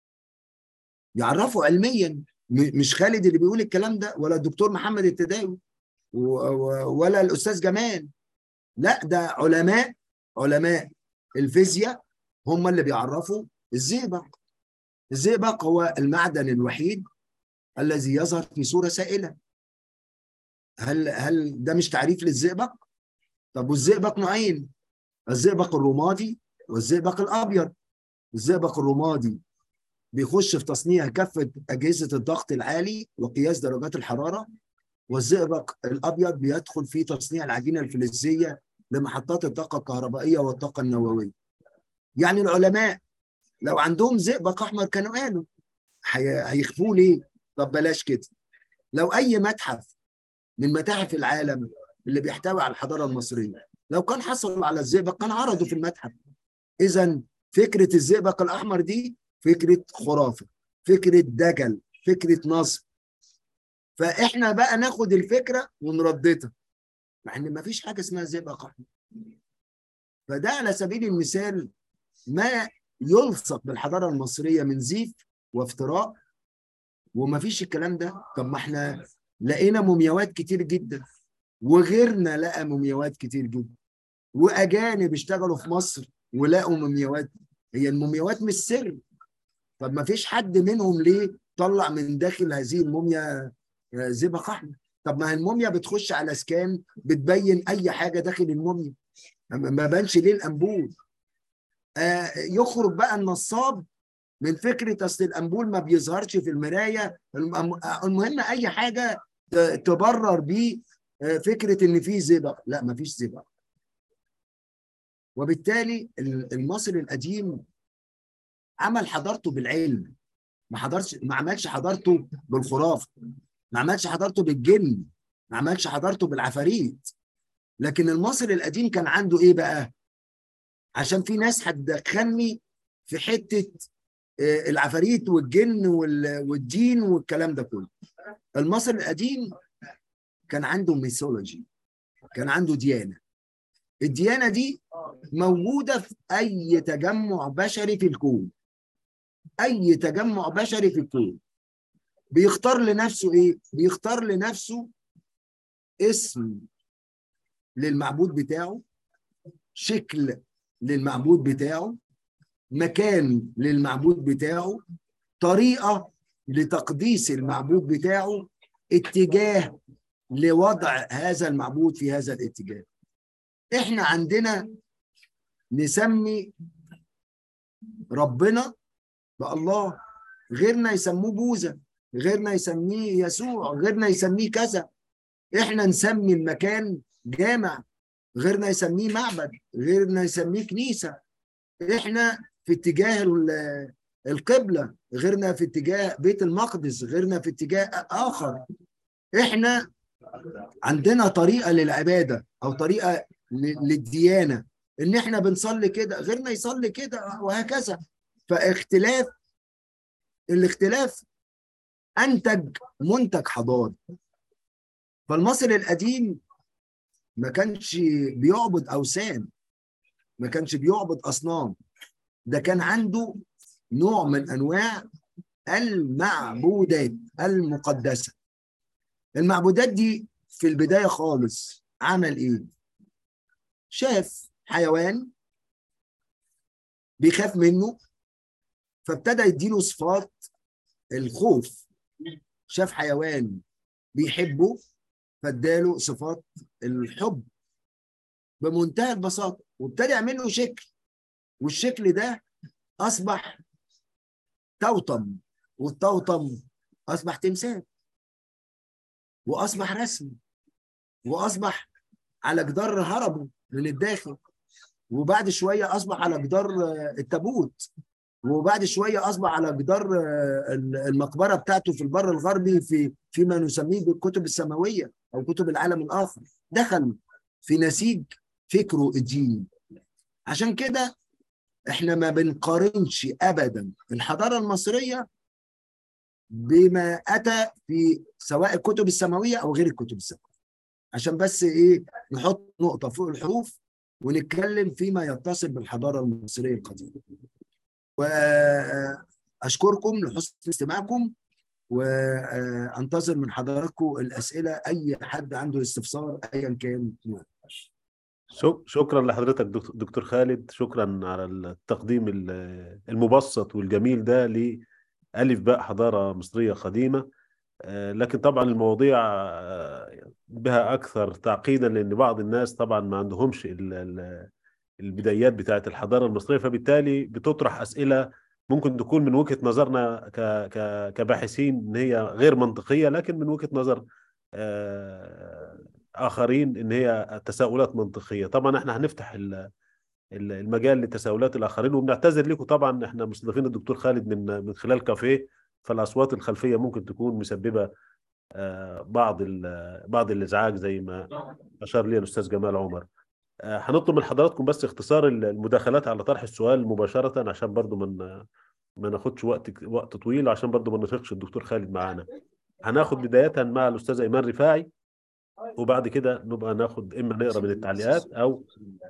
يعرفه علميا مش خالد اللي بيقول الكلام ده ولا الدكتور محمد التداوي ولا الاستاذ جمال لا ده علماء علماء الفيزياء هم اللي بيعرفوا الزئبق الزئبق هو المعدن الوحيد الذي يظهر في صورة سائلة هل هل ده مش تعريف للزئبق؟ طب والزئبق نوعين الزئبق الرمادي والزئبق الأبيض الزئبق الرمادي بيخش في تصنيع كافة أجهزة الضغط العالي وقياس درجات الحرارة والزئبق الأبيض بيدخل في تصنيع العجينة الفلزية لمحطات الطاقة الكهربائية والطاقة النووية يعني العلماء لو عندهم زئبق أحمر كانوا قالوا هيخفوه ليه؟ طب بلاش كده لو أي متحف من متاحف العالم اللي بيحتوي على الحضاره المصريه لو كان حصل على الزئبق كان عرضه في المتحف اذا فكره الزئبق الاحمر دي فكره خرافه فكره دجل فكره نصب فاحنا بقى ناخد الفكره ونرددها مع ان ما فيش حاجه اسمها زئبق احمر فده على سبيل المثال ما يلصق بالحضاره المصريه من زيف وافتراء وما فيش الكلام ده طب ما احنا لقينا مومياوات كتير جدا وغيرنا لقى مومياوات كتير جدا واجانب اشتغلوا في مصر ولقوا مومياوات هي المومياوات مش سر طب ما فيش حد منهم ليه طلع من داخل هذه الموميا زئبق احمر طب ما هي الموميا بتخش على سكان بتبين اي حاجه داخل الموميا ما بانش ليه الانبول آه يخرج بقى النصاب من فكره اصل الانبول ما بيظهرش في المرايه المهم اي حاجه تبرر بيه فكره ان في زئبق لا ما فيش زئبق وبالتالي المصري القديم عمل حضارته بالعلم ما حضرش ما عملش حضارته بالخرافه ما عملش حضارته بالجن ما عملش حضارته بالعفاريت لكن المصري القديم كان عنده ايه بقى عشان في ناس هتدخلني في حته العفاريت والجن والدين والكلام ده كله المصري القديم كان عنده ميثولوجي كان عنده ديانه الديانه دي موجوده في اي تجمع بشري في الكون اي تجمع بشري في الكون بيختار لنفسه ايه بيختار لنفسه اسم للمعبود بتاعه شكل للمعبود بتاعه مكان للمعبود بتاعه طريقه لتقديس المعبود بتاعه اتجاه لوضع هذا المعبود في هذا الاتجاه احنا عندنا نسمي ربنا بالله غيرنا يسموه بوذا غيرنا يسميه يسوع غيرنا يسميه كذا احنا نسمي المكان جامع غيرنا يسميه معبد غيرنا يسميه كنيسه احنا في اتجاه القبله غيرنا في اتجاه بيت المقدس غيرنا في اتجاه اخر احنا عندنا طريقه للعباده او طريقه للديانه ان احنا بنصلي كده غيرنا يصلي كده وهكذا فاختلاف الاختلاف انتج منتج حضاري فالمصري القديم ما كانش بيعبد اوثان ما كانش بيعبد اصنام ده كان عنده نوع من انواع المعبودات المقدسه المعبودات دي في البدايه خالص عمل ايه شاف حيوان بيخاف منه فابتدى يديله صفات الخوف شاف حيوان بيحبه فاداله صفات الحب بمنتهى البساطه وابتدى يعمل له شكل والشكل ده اصبح توطم والتوطم اصبح تمثال واصبح رسم واصبح على جدار هربه من الداخل وبعد شويه اصبح على جدار التابوت وبعد شويه اصبح على جدار المقبره بتاعته في البر الغربي في فيما نسميه بالكتب السماويه او كتب العالم الاخر دخل في نسيج فكره الديني عشان كده احنا ما بنقارنش ابدا الحضاره المصريه بما اتى في سواء الكتب السماويه او غير الكتب السماويه عشان بس ايه نحط نقطه فوق الحروف ونتكلم فيما يتصل بالحضاره المصريه القديمه واشكركم لحسن استماعكم وانتظر من حضراتكم الاسئله اي حد عنده استفسار ايا كان شكرا لحضرتك دكتور خالد شكرا على التقديم المبسط والجميل ده لألف باء حضارة مصرية قديمة لكن طبعا المواضيع بها أكثر تعقيدا لأن بعض الناس طبعا ما عندهمش البدايات بتاعت الحضارة المصرية فبالتالي بتطرح أسئلة ممكن تكون من وجهة نظرنا كباحثين إن هي غير منطقية لكن من وجهة نظر اخرين ان هي تساؤلات منطقيه طبعا احنا هنفتح المجال لتساؤلات الاخرين وبنعتذر لكم طبعا احنا مستضيفين الدكتور خالد من من خلال كافيه فالاصوات الخلفيه ممكن تكون مسببه آه، بعض ال- بعض الازعاج زي ما اشار لي الاستاذ جمال عمر آه، هنطلب من حضراتكم بس اختصار المداخلات على طرح السؤال مباشره عشان برضو من ما ناخدش وقت وقت طويل عشان برضو ما نرهقش الدكتور خالد معانا هناخد بدايه مع الاستاذ ايمان رفاعي وبعد كده نبقى ناخد اما نقرا من التعليقات او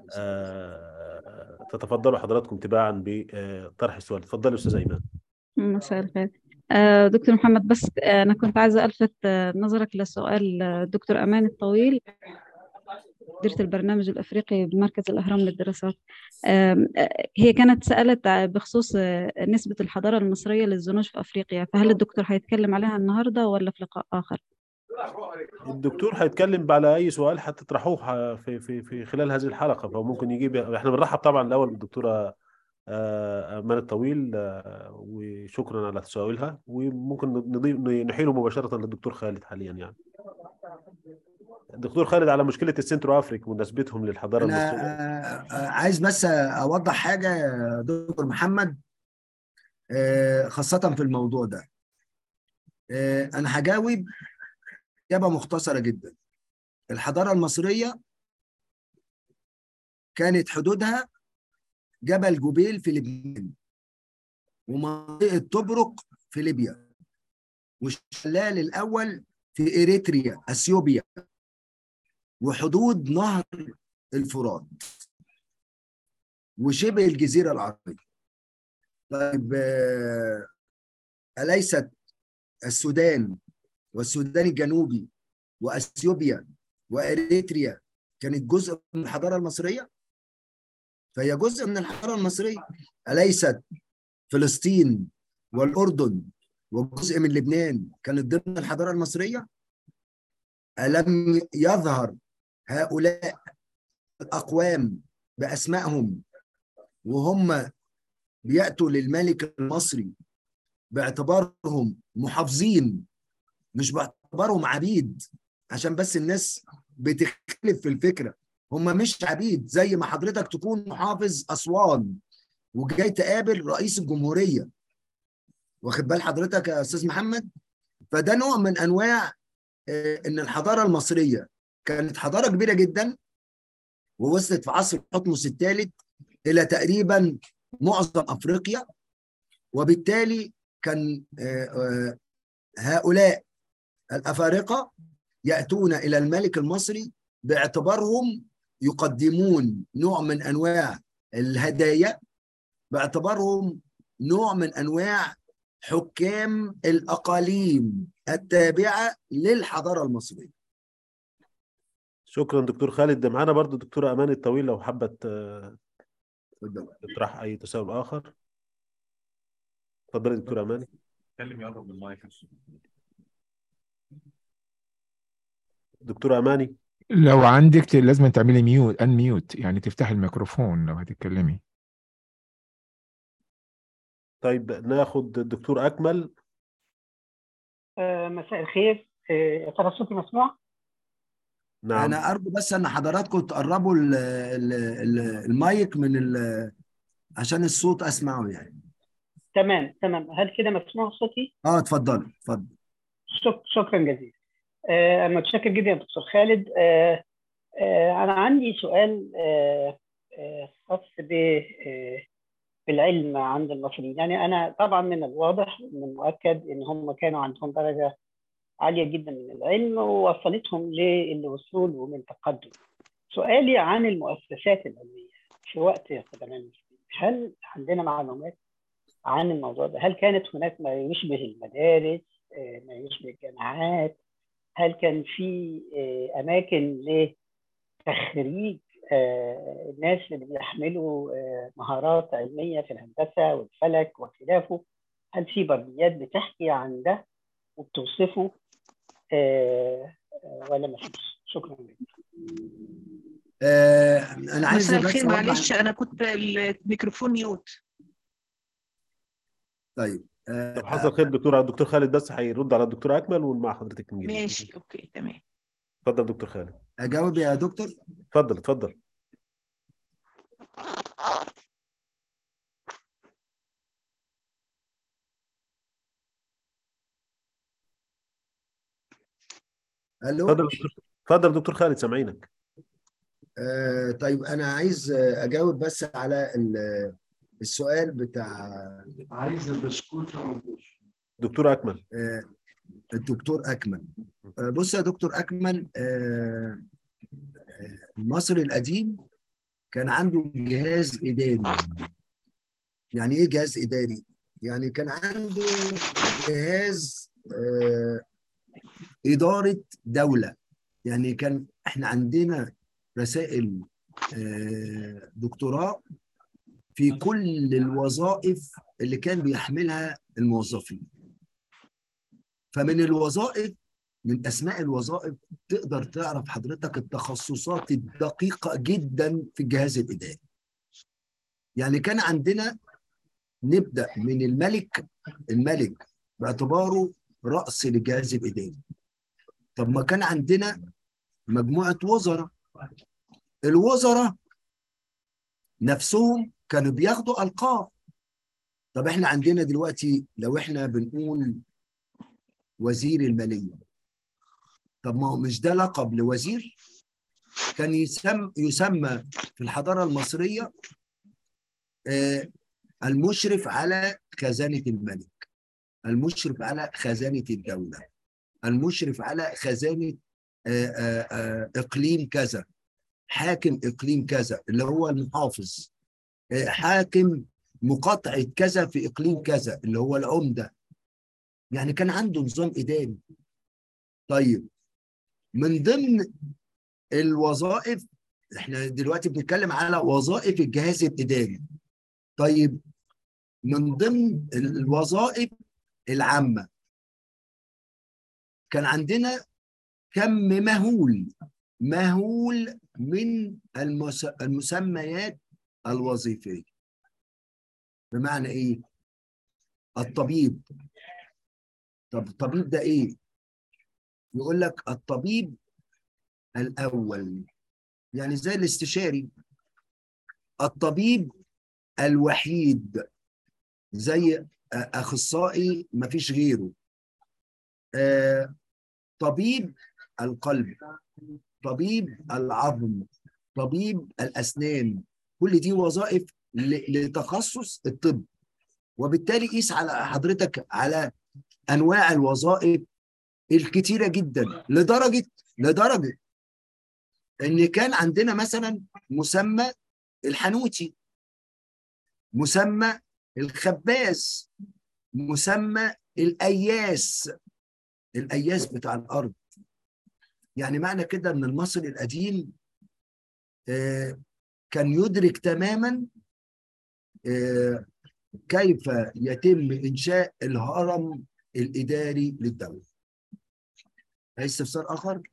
آه، تتفضلوا حضراتكم تباعا بطرح السؤال اتفضلي استاذ ايمان مساء الخير آه، دكتور محمد بس آه، أنا كنت عايزة ألفت آه، نظرك لسؤال آه، دكتور أمان الطويل مديرة البرنامج الأفريقي بمركز الأهرام للدراسات آم، آه، هي كانت سألت ع- بخصوص آه، نسبة الحضارة المصرية للزنوج في أفريقيا فهل الدكتور هيتكلم عليها النهاردة ولا في لقاء آخر؟ الدكتور هيتكلم على اي سؤال هتطرحوه في في في خلال هذه الحلقه فممكن يجيب احنا بنرحب طبعا الاول بالدكتوره آه، امان الطويل آه، وشكرا على تساؤلها وممكن نضيف نحيله مباشره للدكتور خالد حاليا يعني الدكتور خالد على مشكله السنترو افريك ونسبتهم للحضاره انا المصريه آه، آه، عايز بس اوضح حاجه يا دكتور محمد آه، خاصه في الموضوع ده آه، انا هجاوب اجابه مختصره جدا الحضاره المصريه كانت حدودها جبل جبيل في لبنان ومنطقه طبرق في ليبيا والشلال الاول في اريتريا اثيوبيا وحدود نهر الفرات وشبه الجزيره العربيه طيب آه، اليست السودان والسودان الجنوبي واثيوبيا واريتريا كانت جزء من الحضاره المصريه فهي جزء من الحضاره المصريه اليست فلسطين والاردن وجزء من لبنان كانت ضمن الحضاره المصريه الم يظهر هؤلاء الاقوام باسمائهم وهم بياتوا للملك المصري باعتبارهم محافظين مش باعتبارهم عبيد عشان بس الناس بتختلف في الفكره هم مش عبيد زي ما حضرتك تكون محافظ اسوان وجاي تقابل رئيس الجمهوريه واخد بال حضرتك يا استاذ محمد فده نوع من انواع آه، ان الحضاره المصريه كانت حضاره كبيره جدا ووصلت في عصر حتمس الثالث الى تقريبا معظم افريقيا وبالتالي كان آه، آه، هؤلاء الافارقه ياتون الى الملك المصري باعتبارهم يقدمون نوع من انواع الهدايا باعتبارهم نوع من انواع حكام الاقاليم التابعه للحضاره المصريه شكرا دكتور خالد ده معانا برضو الدكتوره امان الطويل لو حابه ت- اتفضل. تطرح اي تساؤل اخر اتفضلي دكتوره امان اتكلم يقرب من المايك دكتوره اماني لو عندك ت- لازم تعملي ميوت ان ميوت يعني تفتحي الميكروفون لو هتتكلمي طيب ناخد الدكتور اكمل آه، مساء الخير آه، يا ترى صوتي مسموع؟ نعم انا ارجو بس ان حضراتكم تقربوا ال- ال- ال- المايك من ال- عشان الصوت اسمعه يعني تمام تمام هل كده مسموع صوتي؟ اه اتفضل اتفضل شك شكرا جزيلا آه، أنا متشكر جدا يا دكتور خالد آه، آه، أنا عندي سؤال آه، آه، خاص ب آه، بالعلم عند المصريين يعني أنا طبعا من الواضح ومن المؤكد إن هم كانوا عندهم درجة عالية جدا من العلم ووصلتهم للي وصلوا له من تقدم سؤالي عن المؤسسات العلمية في وقت قدماء المسلمين هل عندنا معلومات عن الموضوع ده هل كانت هناك ما يشبه المدارس آه، ما يشبه الجامعات هل كان في آه، أماكن لتخريج آه، الناس اللي بيحملوا آه، مهارات علمية في الهندسة والفلك وخلافه هل في برديات بتحكي عن ده وبتوصفه آه، آه، ولا ما فيش شكرا جدا آه انا عايز مساء بس الخير أوضح- معلش انا كنت الميكروفون ميوت طيب طب آه حصل خير دكتور الدكتور خالد بس هيرد على الدكتور اكمل ومع حضرتك نجيب ماشي اوكي تمام اتفضل دكتور خالد اجاوب يا دكتور اتفضل اتفضل الو اتفضل دكتور اتفضل دكتور خالد سامعينك آه طيب انا عايز آه، اجاوب بس على ال- السؤال بتاع عايز البسكوت دكتور اكمل آه، الدكتور اكمل آه، بص يا دكتور اكمل آه، آه، مصر القديم كان عنده جهاز اداري يعني ايه جهاز اداري يعني كان عنده جهاز آه، اداره دوله يعني كان احنا عندنا رسائل آه، دكتوراه في كل الوظائف اللي كان بيحملها الموظفين فمن الوظائف من اسماء الوظائف تقدر تعرف حضرتك التخصصات الدقيقه جدا في الجهاز الاداري يعني كان عندنا نبدا من الملك الملك باعتباره راس للجهاز الاداري طب ما كان عندنا مجموعه وزراء الوزراء نفسهم كانوا بياخدوا القاب طب احنا عندنا دلوقتي لو احنا بنقول وزير الماليه طب ما هو مش ده لقب لوزير كان يسمى يسمى في الحضاره المصريه آه، المشرف على خزانه الملك المشرف على خزانه الدوله المشرف على خزانه آه، آه، آه، اقليم كذا حاكم اقليم كذا اللي هو المحافظ آه، حاكم مقاطعه كذا في اقليم كذا اللي هو العمده يعني كان عنده نظام اداري طيب من ضمن الوظائف احنا دلوقتي بنتكلم على وظائف الجهاز الاداري طيب من ضمن الوظائف العامه كان عندنا كم مهول مهول من المس... المسميات الوظيفيه بمعنى ايه الطبيب طب الطبيب ده ايه يقول لك الطبيب الاول يعني زي الاستشاري الطبيب الوحيد زي اخصائي ما فيش غيره آه، طبيب القلب طبيب العظم طبيب الاسنان كل دي وظائف ل- لتخصص الطب وبالتالي قيس على حضرتك على انواع الوظائف الكتيره جدا لدرجه لدرجه ان كان عندنا مثلا مسمى الحنوتي مسمى الخباز مسمى الاياس الاياس بتاع الارض يعني معنى كده ان المصري القديم آه، كان يدرك تماما آه، كيف يتم انشاء الهرم الاداري للدوله. عايز استفسار اخر؟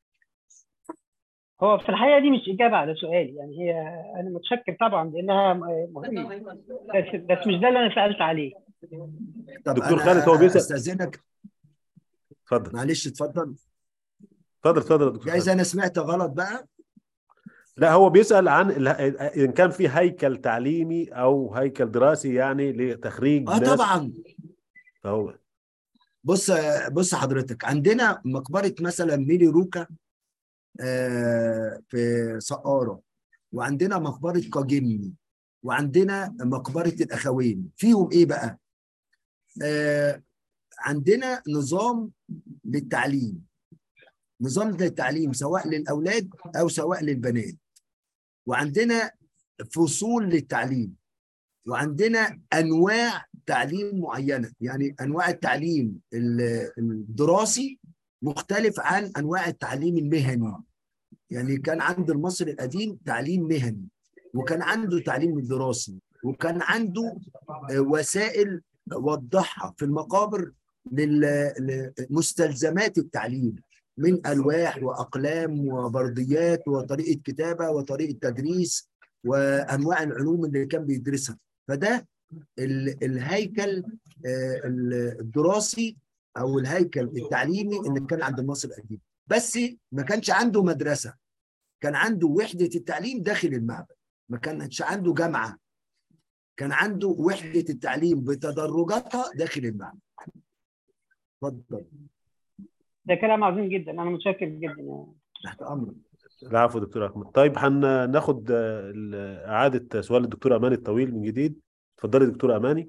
هو في الحقيقه دي مش اجابه على سؤالي يعني هي انا متشكر طبعا لانها مهمه بس بس مش ده اللي انا سالت عليه طب دكتور أنا خالد هو بيسأل. استاذنك اتفضل معلش اتفضل اتفضل اتفضل يا دكتور جايز خالد. انا سمعت غلط بقى لا هو بيسأل عن ال- ان كان في هيكل تعليمي او هيكل دراسي يعني لتخريج اه ناس طبعا فهو بص بص حضرتك عندنا مقبره مثلا ميلي روكا آه، في سقاره وعندنا مقبره كاجيمي وعندنا مقبره الاخوين فيهم ايه بقى؟ آه، عندنا نظام للتعليم نظام للتعليم سواء للاولاد او سواء للبنات وعندنا فصول للتعليم وعندنا انواع تعليم معينه يعني انواع التعليم ال- الدراسي مختلف عن انواع التعليم المهني يعني كان عند المصري القديم تعليم مهني وكان عنده تعليم دراسي وكان عنده آه، وسائل وضحها في المقابر لل- لمستلزمات التعليم من الواح واقلام وبرديات وطريقه كتابه وطريقه تدريس وانواع العلوم اللي كان بيدرسها فده ال- الهيكل آه، الدراسي او الهيكل التعليمي اللي كان عند المصري القديم بس ما كانش عنده مدرسه كان عنده وحده التعليم داخل المعبد ما كانش عنده جامعه كان عنده وحده التعليم بتدرجاتها داخل المعبد اتفضل ده كلام عظيم جدا انا متشكر جدا يعني. تحت امرك العفو دكتور احمد طيب هناخد آه، ال- اعاده سؤال الدكتور اماني الطويل من جديد اتفضلي دكتور اماني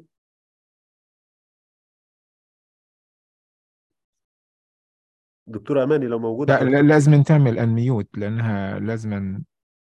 دكتور اماني لو موجوده لا لا- لازم تعمل انميوت لانها لازم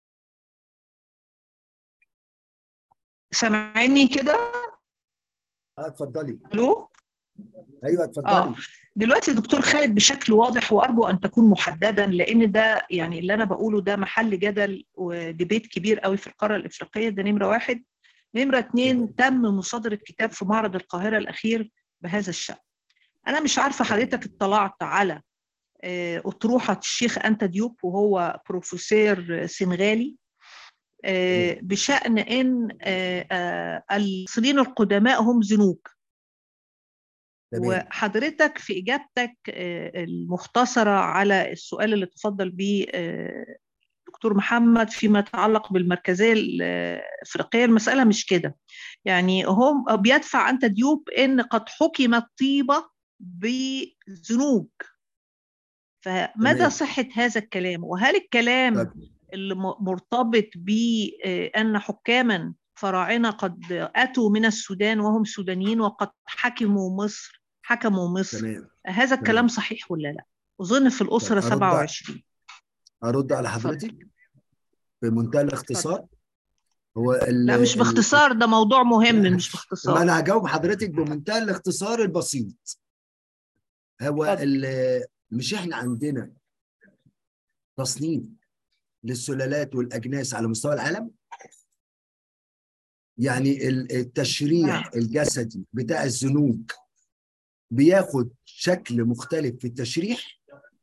سامعيني كده اه اتفضلي الو ايوه اه اتفضلي دلوقتي دكتور خالد بشكل واضح وارجو ان تكون محددا لان ده يعني اللي انا بقوله ده محل جدل وديبيت كبير قوي في القاره الافريقيه ده نمره واحد نمره اتنين تم مصادره كتاب في معرض القاهره الاخير بهذا الشان انا مش عارفه حضرتك اطلعت على آه، اطروحه الشيخ انت ديوب وهو بروفيسور سنغالي آه، بشان ان آه، آه، المصريين القدماء هم زنوج تمام وحضرتك في إجابتك آه، المختصرة على السؤال اللي تفضل به آه، دكتور محمد فيما يتعلق بالمركزية الأفريقية المسألة مش كده يعني هم بيدفع أنت ديوب إن قد حكمت طيبة بذنوب فمدى تمام. صحة هذا الكلام وهل الكلام طب اللي م- مرتبط بأن حكاما فراعنة قد أتوا من السودان وهم سودانيين وقد حكموا مصر حكموا مصر تمام هذا الكلام تمام. صحيح ولا لا؟ أظن في الأسرة طب أرد- 27 ارد على حضرتك بمنتهى الاختصار هو ال- لا مش ال- باختصار ده موضوع مهم لا، مش ما باختصار انا هجاوب حضرتك بمنتهى الاختصار البسيط هو اتفضل. ال- مش احنا عندنا تصنيف للسلالات والاجناس على مستوى العالم يعني ال- نعم. التشريح الجسدي بتاع الزنوج بياخد شكل مختلف في التشريح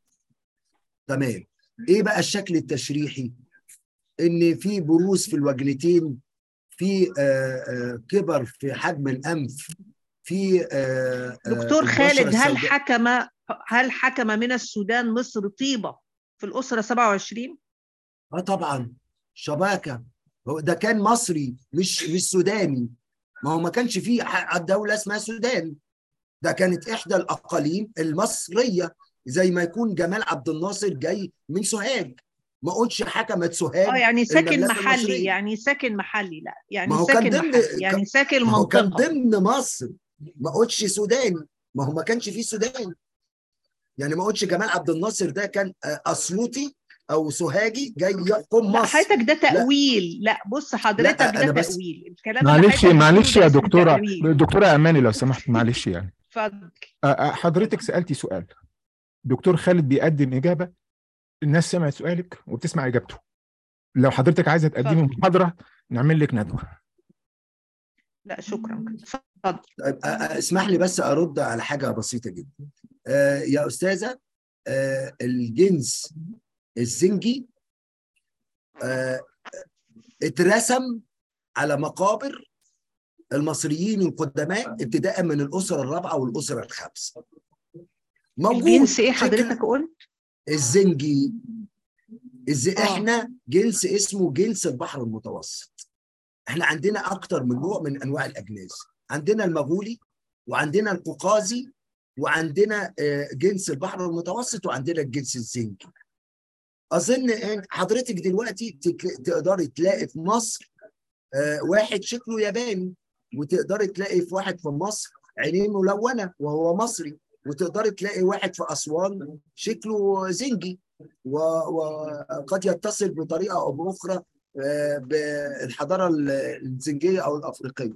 تمام ايه بقى الشكل التشريحي ان في بروز في الوجنتين في آه، آه، كبر في حجم الانف في آه، آه، دكتور البشرة خالد هل السوداء. حكم هل حكم من السودان مصر طيبة في الأسرة 27 اه طبعا شباكه هو ده كان مصري مش مش سوداني ما هو ما كانش فيه ح- دوله اسمها سودان ده كانت احدى الاقاليم المصريه زي ما يكون جمال عبد الناصر جاي من سوهاج ما قلتش حكمت سوهاج اه يعني ساكن المملكة محلي المصرية. يعني ساكن محلي لا يعني ما هو كان ساكن ضمن- محلي يعني كان- ساكن ما هو كان منطقة ضمن مصر ما قلتش سوداني ما هو ما كانش فيه سودان يعني ما قلتش جمال عبد الناصر ده كان آه، اسيوطي او سوهاجي جاي يحكم لا مصر حضرتك ده تأويل لا بص حضرتك أنا ده بس- تأويل الكلام اللي معلش حضرتك معلش بتقوله يا ده اسمه دكتورة تأويل. دكتورة أماني لو سمحت معلش يعني اتفضل أ- أ- حضرتك سألتي سؤال دكتور خالد بيقدم إجابة الناس سمعت سؤالك وبتسمع إجابته لو حضرتك عايزة تقدمي اتفضل. محاضرة نعمل لك ندوة لا شكرا اتفضل طيب أ- أ- اسمح لي بس ارد على حاجه بسيطه جدا آه، يا استاذه آه، الجنس الزنجي آه، اترسم على مقابر المصريين القدماء ابتداء من الاسره الرابعه والاسره الخامسه موجود الجنس ايه شكل حضرتك قلت؟ الزنجي إز آه. احنا جنس اسمه جنس البحر المتوسط احنا عندنا اكتر من نوع من انواع الاجناس عندنا المغولي وعندنا القوقازي وعندنا آه، جنس البحر المتوسط وعندنا الجنس الزنجي اظن ان حضرتك دلوقتي تك- تقدري تلاقي في مصر آه، واحد شكله ياباني وتقدري تلاقي في واحد في مصر عينيه ملونه وهو مصري وتقدري تلاقي واحد في اسوان شكله زنجي و- وقد يتصل بطريقه او باخرى آه، بالحضاره ال- الزنجيه او الافريقيه.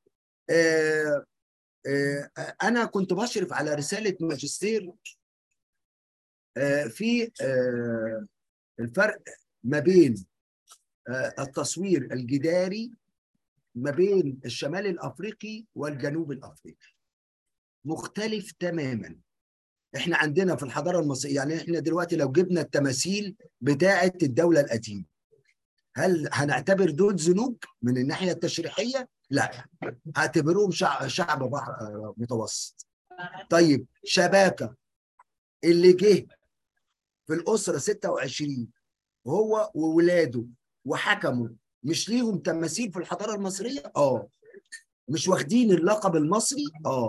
آه، آه، انا كنت بشرف على رساله ماجستير آه، في آه، الفرق ما بين آه، التصوير الجداري ما بين الشمال الافريقي والجنوب الافريقي مختلف تماما احنا عندنا في الحضاره المصريه يعني احنا دلوقتي لو جبنا التماثيل بتاعه الدوله القديمه هل هنعتبر دول زنوج من الناحيه التشريحيه؟ لا هعتبرهم شعب, شعب بحر آه، متوسط. طيب شباكه اللي جه في الاسره 26 هو وولاده وحكموا مش ليهم تماثيل في الحضاره المصريه؟ اه مش واخدين اللقب المصري؟ اه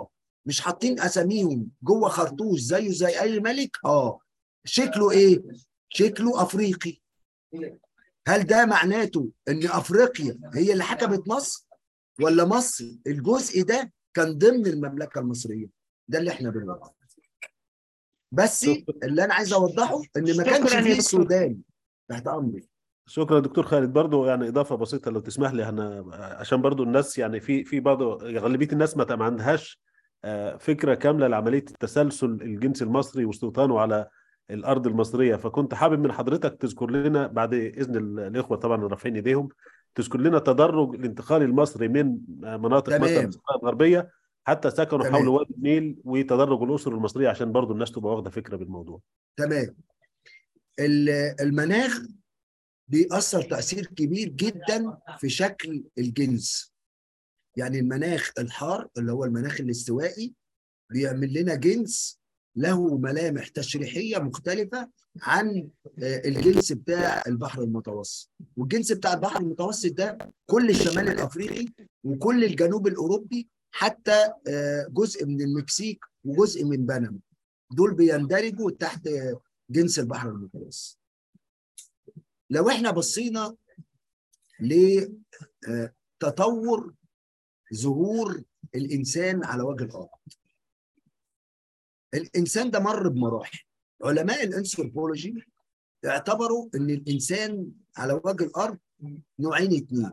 مش حاطين اساميهم جوه خرطوش زيه زي اي ملك اه شكله ايه شكله افريقي هل ده معناته ان افريقيا هي اللي حكمت مصر ولا مصر الجزء ده كان ضمن المملكه المصريه ده اللي احنا بنوضحه بس اللي انا عايز اوضحه ان ما كانش شكراً يا فيه دكتور. السودان تحت امري شكرا دكتور خالد برضو يعني اضافه بسيطه لو تسمح لي انا عشان برضو الناس يعني في في بعض غالبيه الناس ما ما عندهاش آه، فكره كامله لعمليه التسلسل الجنسي المصري واستوطانه على الارض المصريه فكنت حابب من حضرتك تذكر لنا بعد اذن ال- الاخوه طبعا اللي رافعين ايديهم تذكر لنا تدرج الانتقال المصري من آه، مناطق تمام. مثلا الصحراء الغربيه حتى سكنوا تمام. حول وادي النيل وتدرج الاسر المصريه عشان برضو الناس تبقى واخده فكره بالموضوع تمام ال- المناخ بيأثر تأثير كبير جدا في شكل الجنس يعني المناخ الحار اللي هو المناخ الاستوائي بيعمل لنا جنس له ملامح تشريحية مختلفة عن آه، الجنس بتاع البحر المتوسط والجنس بتاع البحر المتوسط ده كل الشمال الأفريقي وكل الجنوب الأوروبي حتى آه، جزء من المكسيك وجزء من بنما دول بيندرجوا تحت آه، جنس البحر المتوسط لو احنا بصينا لتطور ظهور الانسان على وجه الارض الانسان ده مر بمراحل علماء الانثروبولوجي اعتبروا ان الانسان على وجه الارض نوعين اتنين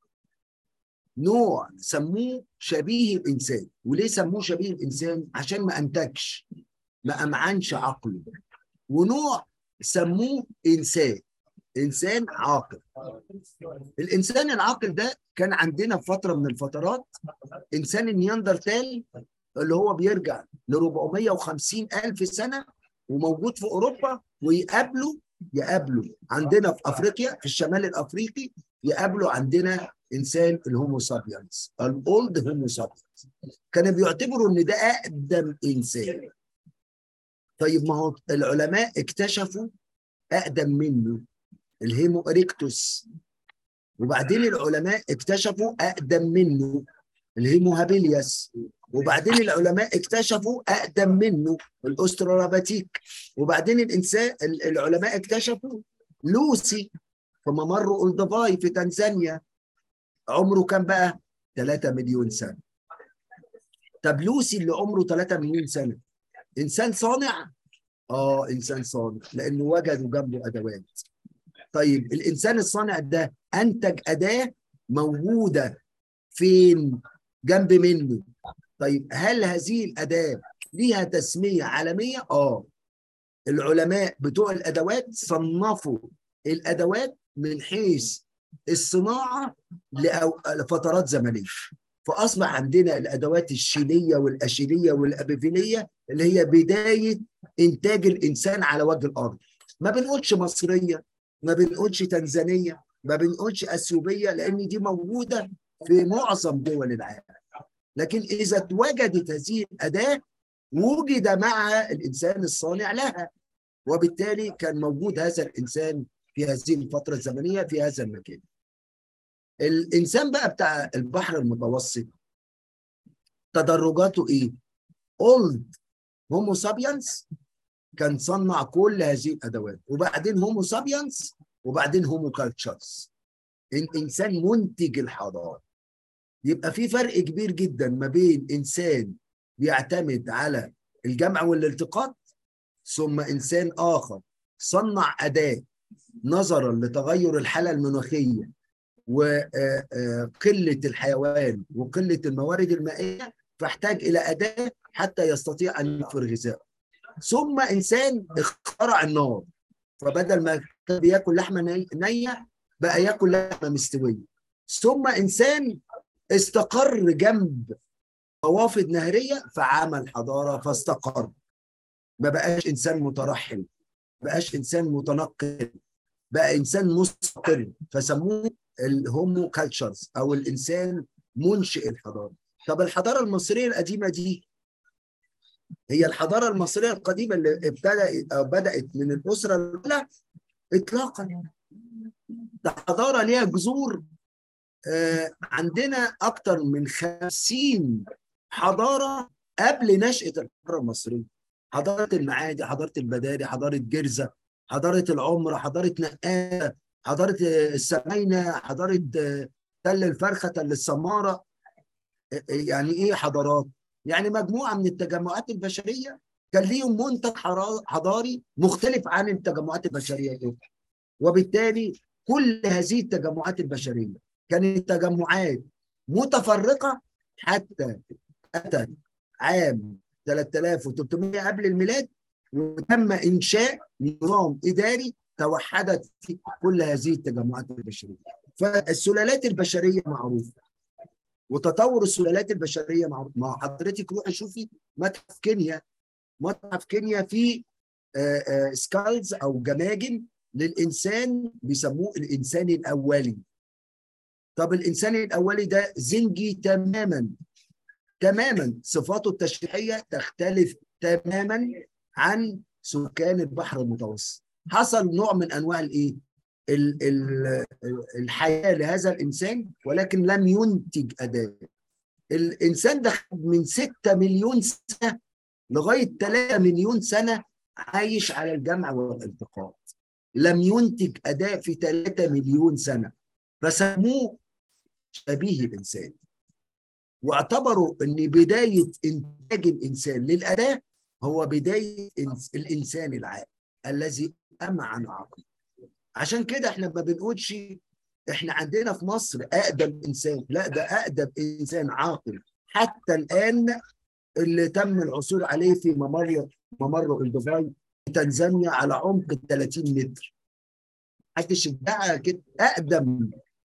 نوع سموه شبيه الانسان وليه سموه شبيه الانسان عشان ما انتجش ما امعنش عقله ونوع سموه انسان انسان عاقل الانسان العاقل ده كان عندنا في فتره من الفترات انسان النياندرتال اللي هو بيرجع ل 450 الف سنه وموجود في اوروبا ويقابله يقابله عندنا في افريقيا في الشمال الافريقي يقابله عندنا انسان الهومو سابينس الاولد هومو سابينس كانوا بيعتبروا ان ده اقدم انسان طيب ما هو العلماء اكتشفوا اقدم منه الهيمو اريكتوس وبعدين العلماء اكتشفوا اقدم منه الهيمو هابيلياس وبعدين العلماء اكتشفوا اقدم منه الاسترالاباتيك وبعدين الانسان ال- العلماء اكتشفوا لوسي في ممر اولدفاي في تنزانيا عمره كام بقى 3 مليون سنه طب لوسي اللي عمره 3 مليون سنه انسان صانع اه انسان صانع لانه وجدوا جنبه ادوات طيب الانسان الصانع ده انتج اداه موجوده فين جنب منه طيب هل هذه الاداه ليها تسميه عالميه اه العلماء بتوع الادوات صنفوا الادوات من حيث الصناعه لأو- لفترات زمنيه فاصبح عندنا الادوات الشيليه والاشيليه والابيفيليه اللي هي بدايه انتاج الانسان على وجه الارض ما بنقولش مصريه ما بنقولش تنزانيه ما بنقولش اثيوبيه لان دي موجوده في معظم دول العالم لكن اذا اتوجدت هذه الاداه وجد مع الانسان الصانع لها وبالتالي كان موجود هذا الانسان في هذه الفتره الزمنيه في هذا المكان الانسان بقى بتاع البحر المتوسط تدرجاته ايه اولد هومو سابينس كان صنع كل هذه الادوات وبعدين هومو سابينس وبعدين هومو كالتشرز انسان منتج الحضاره يبقى في فرق كبير جدا ما بين انسان بيعتمد على الجمع والالتقاط ثم انسان اخر صنع اداه نظرا لتغير الحاله المناخيه وقله الحيوان وقله الموارد المائيه فاحتاج الى اداه حتى يستطيع ان يوفر غذاء ثم انسان اخترع النار فبدل ما كان بياكل لحمه ني- نيه بقى ياكل لحمه مستويه ثم انسان استقر جنب روافد نهريه فعمل حضاره فاستقر ما بقاش انسان مترحل بقاش انسان متنقل بقى انسان مستقر فسموه الهومو كالتشرز او الانسان منشئ الحضاره طب الحضاره المصريه القديمه دي هي الحضاره المصريه القديمه اللي ابتدأت أو بدات من الاسره الاولى اطلاقا ده حضاره ليها جذور آه، عندنا اكتر من خمسين حضاره قبل نشأة الحضارة المصرية حضارة المعادي حضارة البداري حضارة جرزة حضارة العمرة حضارة نقاة حضارة السمينة حضارة تل الفرخة تل السمارة يعني ايه حضارات؟ يعني مجموعة من التجمعات البشرية كان ليهم منتج حضاري مختلف عن التجمعات البشرية الأخرى وبالتالي كل هذه التجمعات البشرية كانت تجمعات متفرقة حتى أتت عام 3300 قبل الميلاد وتم إنشاء نظام إداري توحدت في كل هذه التجمعات البشرية فالسلالات البشرية معروفة وتطور السلالات البشرية معروف ما حضرتك روحي شوفي متحف كينيا متحف كينيا فيه سكالز أو جماجم للإنسان بيسموه الإنسان الأولي طب الإنسان الأولي ده زنجي تماما تماما صفاته التشريحية تختلف تماما عن سكان البحر المتوسط حصل نوع من أنواع الإيه؟ ال ال الحياة لهذا الإنسان ولكن لم ينتج أداة الإنسان ده من 6 مليون سنة لغاية 3 مليون سنة عايش على الجمع والالتقاط لم ينتج أداء في 3 مليون سنة فسموه شبيه الإنسان واعتبروا أن بداية إنتاج الإنسان للأداة هو بداية الإنسان العاقل الذي أمعن عقله عشان كده احنا ما بنقولش احنا عندنا في مصر أقدم إنسان لا ده أقدم إنسان عاقل حتى الآن اللي تم العثور عليه في ممر ممر الدفاع تنزانيا على عمق 30 متر محدش ادعى كده اقدم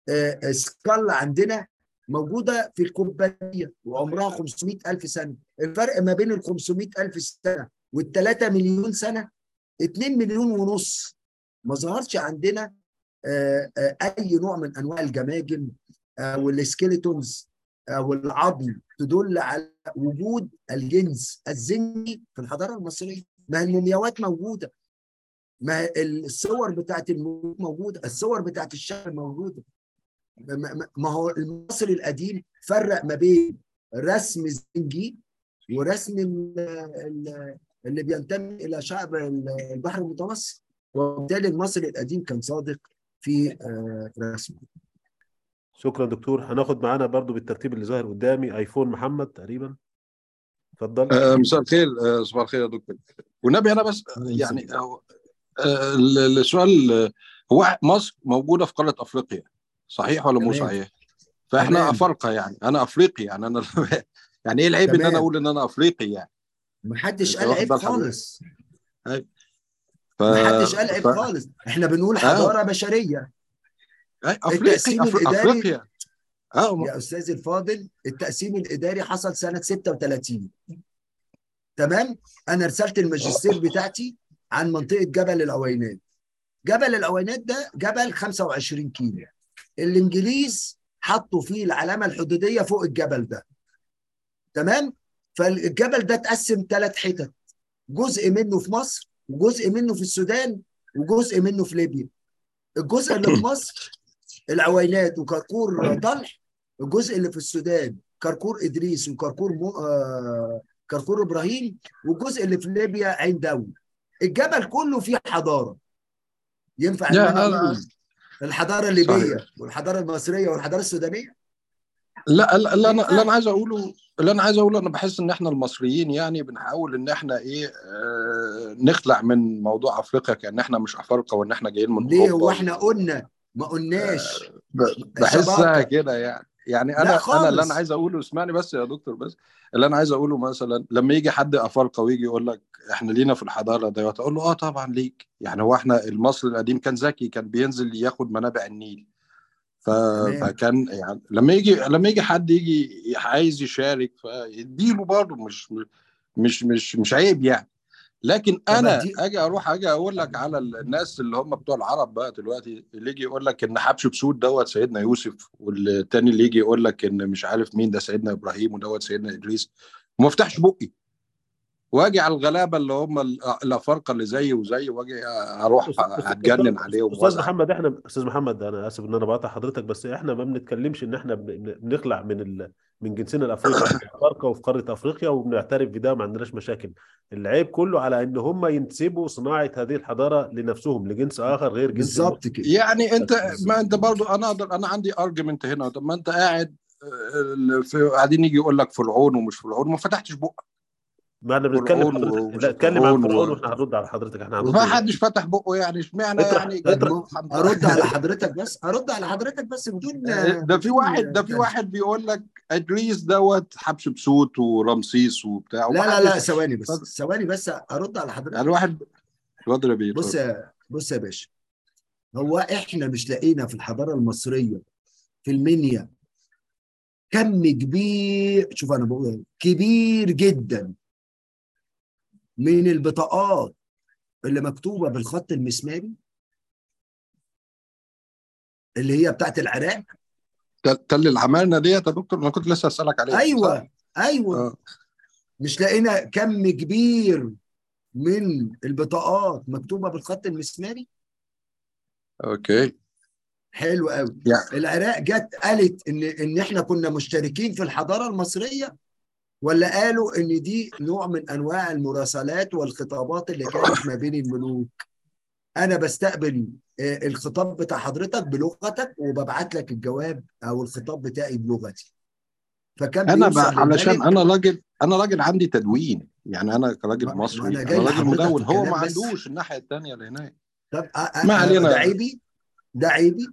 سكال عندنا موجوده في القبانيه وعمرها 500 الف سنه الفرق ما بين ال 500 الف سنه وال 3 مليون سنه 2 مليون ونص ما ظهرش عندنا اي نوع من انواع الجماجم او السكيلتونز او العظم تدل على وجود الجنس الزني في الحضاره المصريه ما المومياوات موجوده ما الصور بتاعت الموت موجوده الصور بتاعت الشعر موجوده ما هو المصري القديم فرق ما بين رسم الزنجي ورسم اللي بينتمي الى شعب البحر المتوسط وبالتالي المصري القديم كان صادق في رسمه شكرا دكتور هناخد معانا برضو بالترتيب اللي ظاهر قدامي ايفون محمد تقريبا اتفضل آه مساء الخير آه صباح الخير يا دكتور والنبي انا بس يعني آه السؤال هو مصر موجوده في قاره افريقيا صحيح ولا مو صحيح؟ فاحنا تمام. افارقه يعني انا افريقي يعني انا يعني ايه العيب ان انا اقول ان انا افريقي يعني ما حدش قال عيب خالص ف... ما حدش قال عيب ف... خالص احنا بنقول حضاره آه. بشريه افريقيا أف... افريقيا آه. يا استاذ الفاضل التقسيم الاداري حصل سنه 36 تمام انا رسالة الماجستير بتاعتي عن منطقه جبل العوينات جبل العوينات ده جبل 25 كيلو الانجليز حطوا فيه العلامه الحدوديه فوق الجبل ده تمام فالجبل ده اتقسم ثلاث حتت جزء منه في مصر وجزء منه في السودان وجزء منه في ليبيا الجزء اللي في مصر العوينات وكركور طلح الجزء اللي في السودان كركور ادريس وكركور مو... آه... كركور ابراهيم والجزء اللي في ليبيا عين داوود الجبل كله فيه حضاره ينفع ان الحضاره الليبيه صحيح. والحضاره المصريه والحضاره السودانيه لا لا اللي انا اللي انا عايز اقوله اللي انا عايز اقوله انا بحس ان احنا المصريين يعني بنحاول ان احنا ايه آه نخلع من موضوع افريقيا كان احنا مش افارقه وان احنا جايين من ليه هو احنا قلنا ما قلناش آه بحسها كده يعني يعني انا انا اللي انا عايز اقوله اسمعني بس يا دكتور بس اللي انا عايز اقوله مثلا لما يجي حد افارقه ويجي يقول لك احنا لينا في الحضاره ديت اقول له اه طبعا ليك يعني هو احنا المصري القديم كان ذكي كان بينزل ياخد منابع النيل ف... فكان يعني لما يجي لما يجي حد يجي عايز يشارك فيديله برضه مش مش مش مش عيب يعني لكن انا اجي اروح اجي اقول لك على الناس اللي هم بتوع العرب بقى دلوقتي اللي يجي يقول لك ان حبشبسوت دوت سيدنا يوسف والتاني اللي يجي يقول لك ان مش عارف مين ده سيدنا ابراهيم ودوت سيدنا ادريس وما افتحش بقي واجي على الغلابه اللي هم الافارقه اللي زيي وزي واجي اروح اتجنن عليهم استاذ محمد احنا استاذ محمد انا اسف ان انا بقطع حضرتك بس احنا ما بنتكلمش ان احنا بنخلع من ال... من جنسنا الافريقي افارقه وفي قاره افريقيا وبنعترف بده ما عندناش مشاكل العيب كله على ان هم ينسبوا صناعه هذه الحضاره لنفسهم لجنس اخر غير جنس بالظبط كده يعني انت بالظبط. ما انت برضو انا اقدر انا عندي ارجيومنت هنا طب ما انت قاعد آه، في قاعدين يجي يقول لك فرعون ومش فرعون ما فتحتش بقك ما احنا بنتكلم فرعون حضرتك ومش لا اتكلم عن فرعون فرعون و- واحنا هنرد على حضرتك احنا هنرد ما حدش فتح بقه يعني اشمعنى اطرح- يعني اطرح. جد طب ارد على حضرتك بس ارد على حضرتك بس بدون ده في بدون واحد ده في واحد بيقول لك ادريس دوت حتشبسوت ورمسيس وبتاع لا لا لا ومحدش- ثواني بس اتفضل. ثواني بس ارد على حضرتك يعني الواحد اتفضل يا بيه بص اتفضل. يا بص يا باشا هو احنا مش لاقينا في الحضاره المصريه في المنيا كم كبير شوف انا بقول إيه، كبير جدا من البطاقات اللي مكتوبه بالخط المسماري اللي هي بتاعت العراق تل تل العمالنه ديت يا دكتور انا كنت لسه اسالك عليها ايوه ايوه اه مش لقينا كم كبير من البطاقات مكتوبه بالخط المسماري اوكي حلو قوي يعني العراق جت قالت ان ان احنا كنا مشتركين في الحضاره المصريه ولا قالوا ان دي نوع من انواع المراسلات والخطابات اللي كانت ما بين الملوك انا بستقبل آه، الخطاب بتاع حضرتك بلغتك وببعت لك الجواب او الخطاب بتاعي بلغتي فكان انا بيوصل بقى علشان للملك انا راجل انا راجل عندي تدوين يعني انا كراجل ما- ما مصري أنا انا جاي راجل لحضرتك مدون في هو الكلام ما بس. عندوش الناحيه الثانيه اللي هناك طب آه، آه، ما آه، علينا. ده عيبي ده عيبي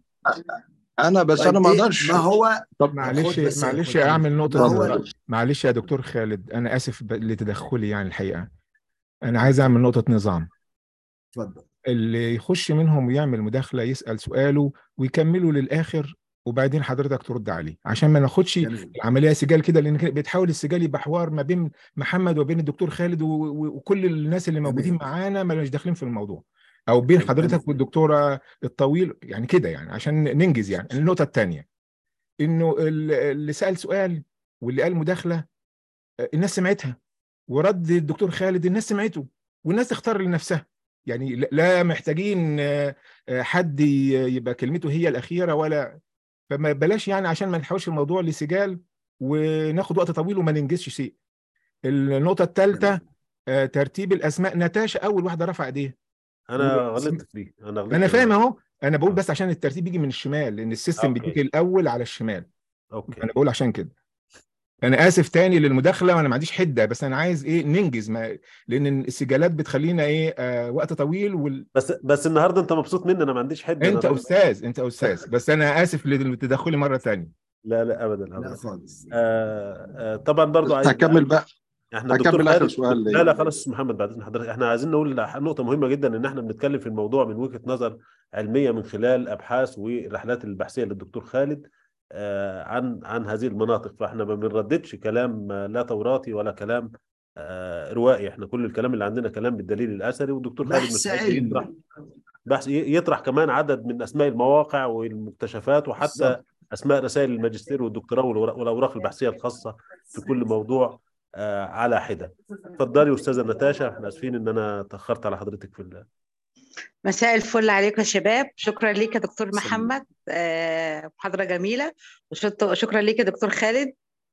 انا بس طيب انا ما إيه؟ اقدرش ما هو طب معلش خد بس يا معلش أخويا. اعمل ما نقطة هو معلش يا دكتور خالد انا اسف ب- لتدخلي يعني الحقيقة انا عايز اعمل نقطة نظام اتفضل اللي يخش منهم ويعمل مداخلة يسأل سؤاله ويكمله للآخر وبعدين حضرتك ترد عليه عشان ما ناخدش تمام العملية سجال كده لأن كده بيتحول السجال يبقى حوار ما بين محمد وبين الدكتور خالد و- و- وكل الناس اللي موجودين تمام. معانا ما مش داخلين في الموضوع أو بين طيب، حضرتك أنا- والدكتورة الطويل يعني كده يعني عشان ننجز يعني النقطة الثانية إنه ال- اللي سأل سؤال واللي قال مداخلة آه، الناس سمعتها ورد الدكتور خالد الناس سمعته والناس تختار لنفسها يعني لا- لا محتاجين آه، آه، حد ي- يبقى كلمته هي الأخيرة ولا فما بلاش يعني عشان ما نحولش الموضوع لسجال وناخد وقت طويل وما ننجزش شيء النقطة الثالثة تمام. ترتيب الأسماء نتاشا أول واحدة رفع إيديها انا و- غلطت في دي انا غلطت أنا فاهم أهو أنا بقول آه. بس عشان الترتيب يجي من الشمال لأن السيستم أوكي. بيديك الأول على الشمال اوكي انا بقول عشان كده انا اسف تاني للمداخله وانا ما عنديش حده بس انا عايز ايه ننجز ما لان السجالات بتخلينا ايه آه وقت طويل وال... بس بس النهارده انت مبسوط مني انا ما عنديش حد انت أنا استاذ انت استاذ بس انا اسف لتدخلي مره ثانيه لا لا ابدا لا ابدا خالص آه آه طبعا برضو عايز هكمل بقى احنا هكمل الدكتور آخر خالد سؤال ليا. لا لا خلاص محمد بعد إذن حضرتك احنا عايزين نقول نقطة مهمة جدا ان احنا بنتكلم في الموضوع من وجهة نظر علمية من خلال ابحاث والرحلات البحثية للدكتور خالد آه عن عن هذه المناطق فاحنا ما بنرددش كلام آه، لا توراتي ولا كلام آه روائي احنا كل الكلام اللي عندنا كلام بالدليل الاثري والدكتور خالد بحث مستعد علمي. يطرح بحث ي- يطرح كمان عدد من اسماء المواقع والمكتشفات وحتى بالظبط. اسماء رسائل الماجستير والدكتوراه والأوراق- والاوراق البحثيه الخاصه في كل موضوع آه، على حده اتفضلي استاذه نتاشا احنا اسفين ان انا تاخرت على حضرتك في ال- مساء الفل عليكم يا شباب شكرا ليك يا دكتور سلام. محمد آه، محاضرة جميلة وشت- وشكرا ليك يا دكتور خالد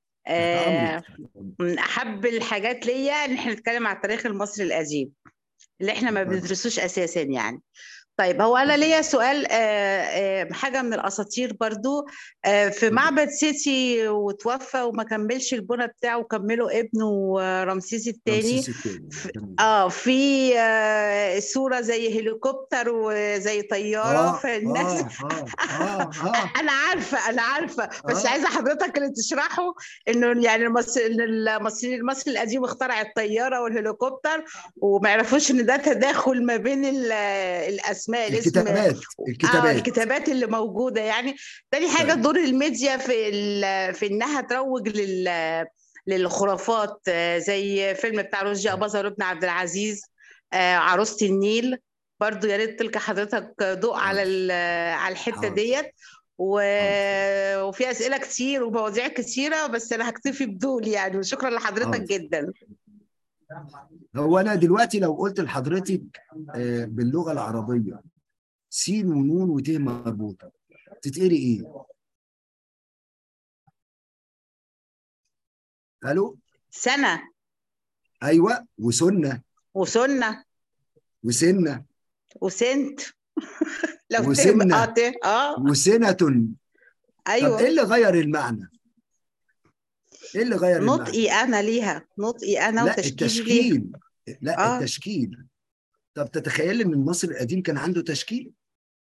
آه، أمرك. من أحب الحاجات ليا إن احنا نتكلم على التاريخ المصري القديم اللي احنا ما بندرسوش أساسا يعني طيب هو أنا ليا سؤال آه، آه، حاجة من الأساطير برضو آه، في معبد سيتي وتوفى وما كملش البنى بتاعه وكمله ابنه آه، رمسيس الثاني رمسيس الثاني تمام. اه في آه صورة زي هليكوبتر وزي طيارة اه فالناس اه اه اه انا عارفة انا عارفة بس آه. عايزة حضرتك اللي تشرحه انه يعني المصري إن المصري المصري القديم اخترع الطيارة والهليكوبتر وما يعرفوش ان ده تداخل ما بين ال- الاسماء الاسم الكتابات اه الكتابات الكتابات اللي موجودة يعني تاني حاجة طيب. دور الميديا في ال- في انها تروج لل للخرافات آه، زي فيلم بتاع رشدي أباظة وابن عبد العزيز آه، عروسة النيل برضو يا ريت تلقي حضرتك ضوء على ال- على الحتة حاضر. ديت و... وفي أسئلة كتير ومواضيع كتيرة بس أنا هكتفي بدول يعني وشكرا لحضرتك حاضر. جدا هو انا دلوقتي لو قلت لحضرتك آه، باللغه العربيه سين ونون وت مربوطه تتقري ايه؟ الو سنة ايوه وسنه وسنة وسنه وسنت لو وسنة. اه ت- اه وسنه طب ايوه ايه اللي غير المعنى؟ ايه اللي غير المعنى؟ نطقي انا ليها نطقي انا لا وتشكيلي ليها التشكيل لا آه. التشكيل طب تتخيل ان المصري القديم كان عنده تشكيل؟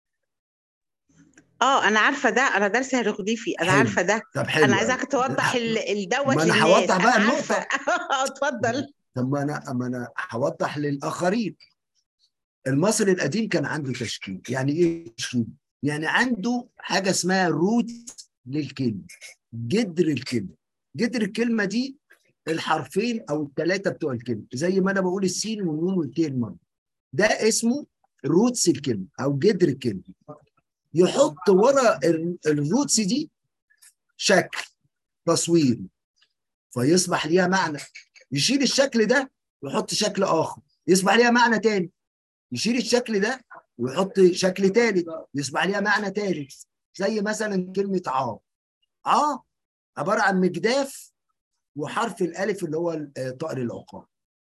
اه انا عارفه ده انا دارسه هيروغليفي انا حلو. عارفه ده طب حلو انا أوي. عايزاك توضح ال- الدوت ما أنا للناس هوضح بقى انا النقطة. عارفه اتفضل طب ما انا ما انا هوضح للاخرين المصري القديم كان عنده تشكيل يعني ايه تشكيل يعني عنده حاجه اسمها روت للكلمه جذر الكلمه جذر الكلمه دي الحرفين او الثلاثه بتوع الكلمه زي ما انا بقول السين والنون والتاء المره ده اسمه روتس الكلمه او جذر الكلمه يحط ورا ال- الروتس دي شكل تصويري فيصبح ليها معنى يشيل الشكل ده ويحط شكل اخر يصبح ليها معنى تاني يشيل الشكل ده ويحط شكل تالت يصبح ليها معنى تالت زي مثلا كلمة عا عا عبارة عن مجداف وحرف الألف اللي هو آه، طائر العقاب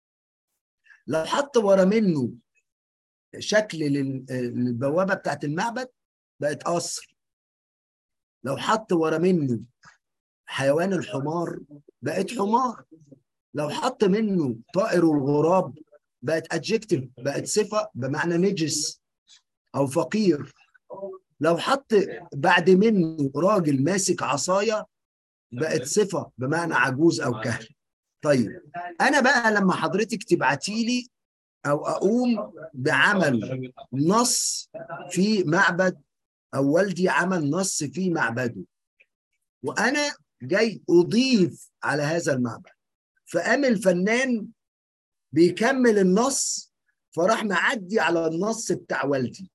لو حط ورا منه شكل لل- آه، للبوابة بتاعت المعبد بقت قصر لو حط ورا منه حيوان الحمار بقت حمار لو حط منه طائر الغراب بقت adjective بقت صفة بمعنى نجس أو فقير لو حط بعد منه راجل ماسك عصاية بقت صفة بمعنى عجوز أو كهل طيب أنا بقى لما حضرتك تبعتي لي أو أقوم بعمل نص في معبد أو والدي عمل نص في معبده وأنا جاي أضيف على هذا المعبد فقام الفنان بيكمل النص فراح معدي على النص بتاع والدي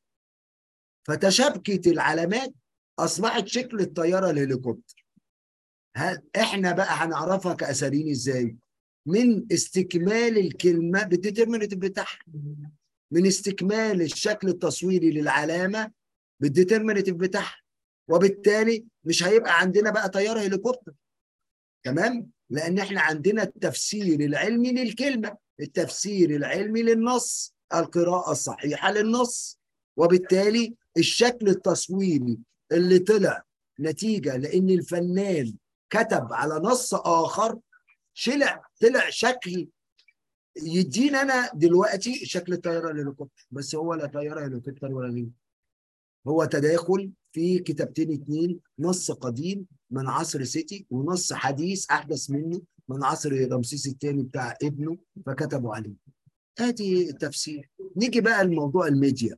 فتشابكت العلامات اصبحت شكل الطياره الهليكوبتر هل احنا بقى هنعرفها كاسرين ازاي من استكمال الكلمه بالديترمينيتيف بتاعها من استكمال الشكل التصويري للعلامه بالديترمينيتيف بتاعها وبالتالي مش هيبقى عندنا بقى طياره هليكوبتر تمام لان احنا عندنا التفسير العلمي للكلمه التفسير العلمي للنص القراءه الصحيحه للنص وبالتالي الشكل التصويري اللي طلع نتيجه لان الفنان كتب على نص اخر شلع طلع شكل يدينا انا دلوقتي شكل الطياره الهليكوبتر بس هو لا طياره هليكوبتر ولا غيره هو تداخل في كتابتين اتنين نص قديم من عصر سيتي ونص حديث احدث منه من عصر رمسيس الثاني بتاع ابنه فكتبوا عليه ادي التفسير نيجي بقى لموضوع الميديا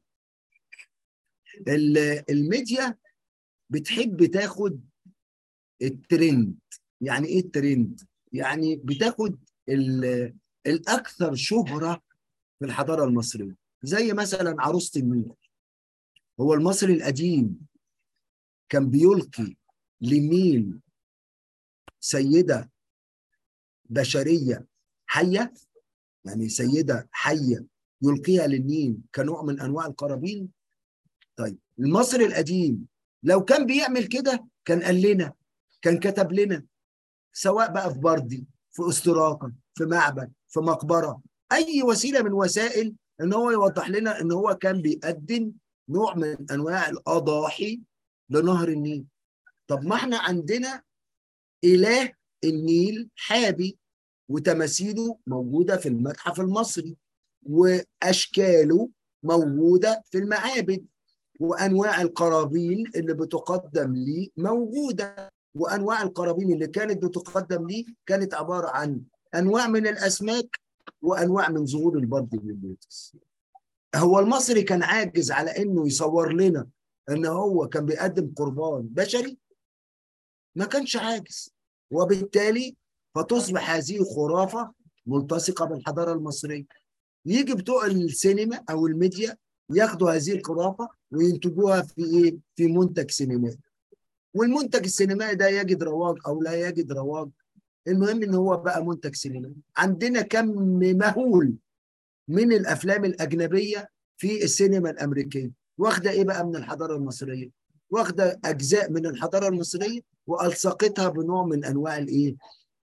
ال- الميديا بتحب تاخد الترند يعني ايه الترند يعني بتاخد ال- الاكثر شهرة في الحضارة المصرية زي مثلا عروسة النيل هو المصري القديم كان بيلقي لمين سيدة بشرية حية يعني سيدة حية يلقيها للنيل كنوع من أنواع القرابين طيب المصري القديم لو كان بيعمل كده كان قال لنا كان كتب لنا سواء بقى في بردي في استراقة في معبد في مقبرة أي وسيلة من وسائل إن هو يوضح لنا إن هو كان بيقدم نوع من أنواع الأضاحي لنهر النيل طب ما احنا عندنا إله النيل حابي وتماثيله موجودة في المتحف المصري وأشكاله موجودة في المعابد وأنواع القرابين اللي بتقدم ليه موجودة وأنواع القرابين اللي كانت بتقدم ليه كانت عبارة عن أنواع من الأسماك وأنواع من زهور البرد واللوتس هو المصري كان عاجز على إنه يصور لنا إن هو كان بيقدم قربان بشري ما كانش عاجز وبالتالي فتصبح هذه خرافة ملتصقة بالحضارة المصرية يجي بتوع السينما أو الميديا ياخدوا هذه الخرافة وينتجوها في إيه؟ في منتج سينمائي والمنتج السينمائي ده يجد رواج أو لا يجد رواج المهم إن هو بقى منتج سينمائي عندنا كم مهول من الأفلام الأجنبية في السينما الأمريكية واخدة إيه بقى من الحضارة المصرية واخدة أجزاء من الحضارة المصرية وألصقتها بنوع من أنواع الإيه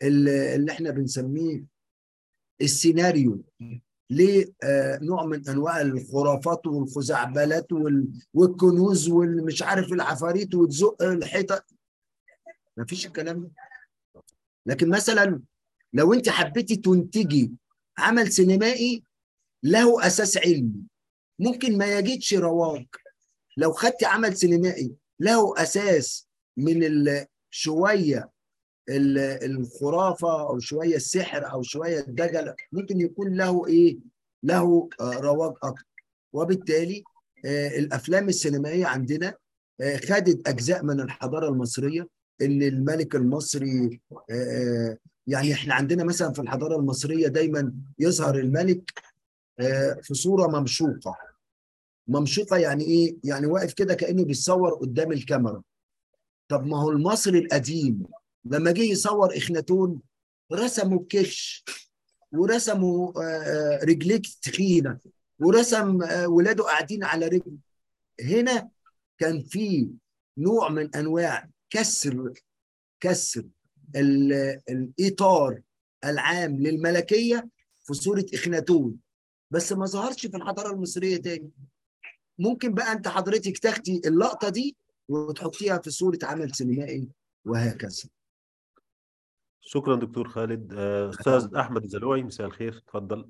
اللي اللي احنا بنسميه السيناريو لنوع من انواع الخرافات والخزعبلات وال- والكنوز والمش عارف العفاريت وتزق الحيطه ما فيش الكلام ده لكن مثلا لو انت حبيتي تنتجي عمل سينمائي له اساس علمي ممكن ما يجدش رواج لو خدت عمل سينمائي له اساس من ال- شويه ال- الخرافه او شويه السحر او شويه الدجل ممكن يكون له ايه؟ له آه، رواج اكتر وبالتالي آه، الافلام السينمائيه عندنا آه، خدت اجزاء من الحضاره المصريه اللي الملك المصري آه، آه، يعني احنا عندنا مثلا في الحضاره المصريه دايما يظهر الملك آه، في صوره ممشوقه ممشوقه يعني ايه؟ يعني واقف كده كانه بيتصور قدام الكاميرا طب ما هو المصري القديم لما جه يصور اخناتون رسموا الكش ورسموا آه، آه، رجليك تخينه ورسم آه، ولاده قاعدين على رجل هنا كان في نوع من انواع كسر كسر ال- الاطار العام للملكيه في صوره اخناتون بس ما ظهرش في الحضاره المصريه تاني ممكن بقى انت حضرتك تاخدي اللقطه دي وتحطيها في صوره عمل سينمائي وهكذا شكرا دكتور خالد آه، استاذ احمد الزلوعي مساء الخير تفضل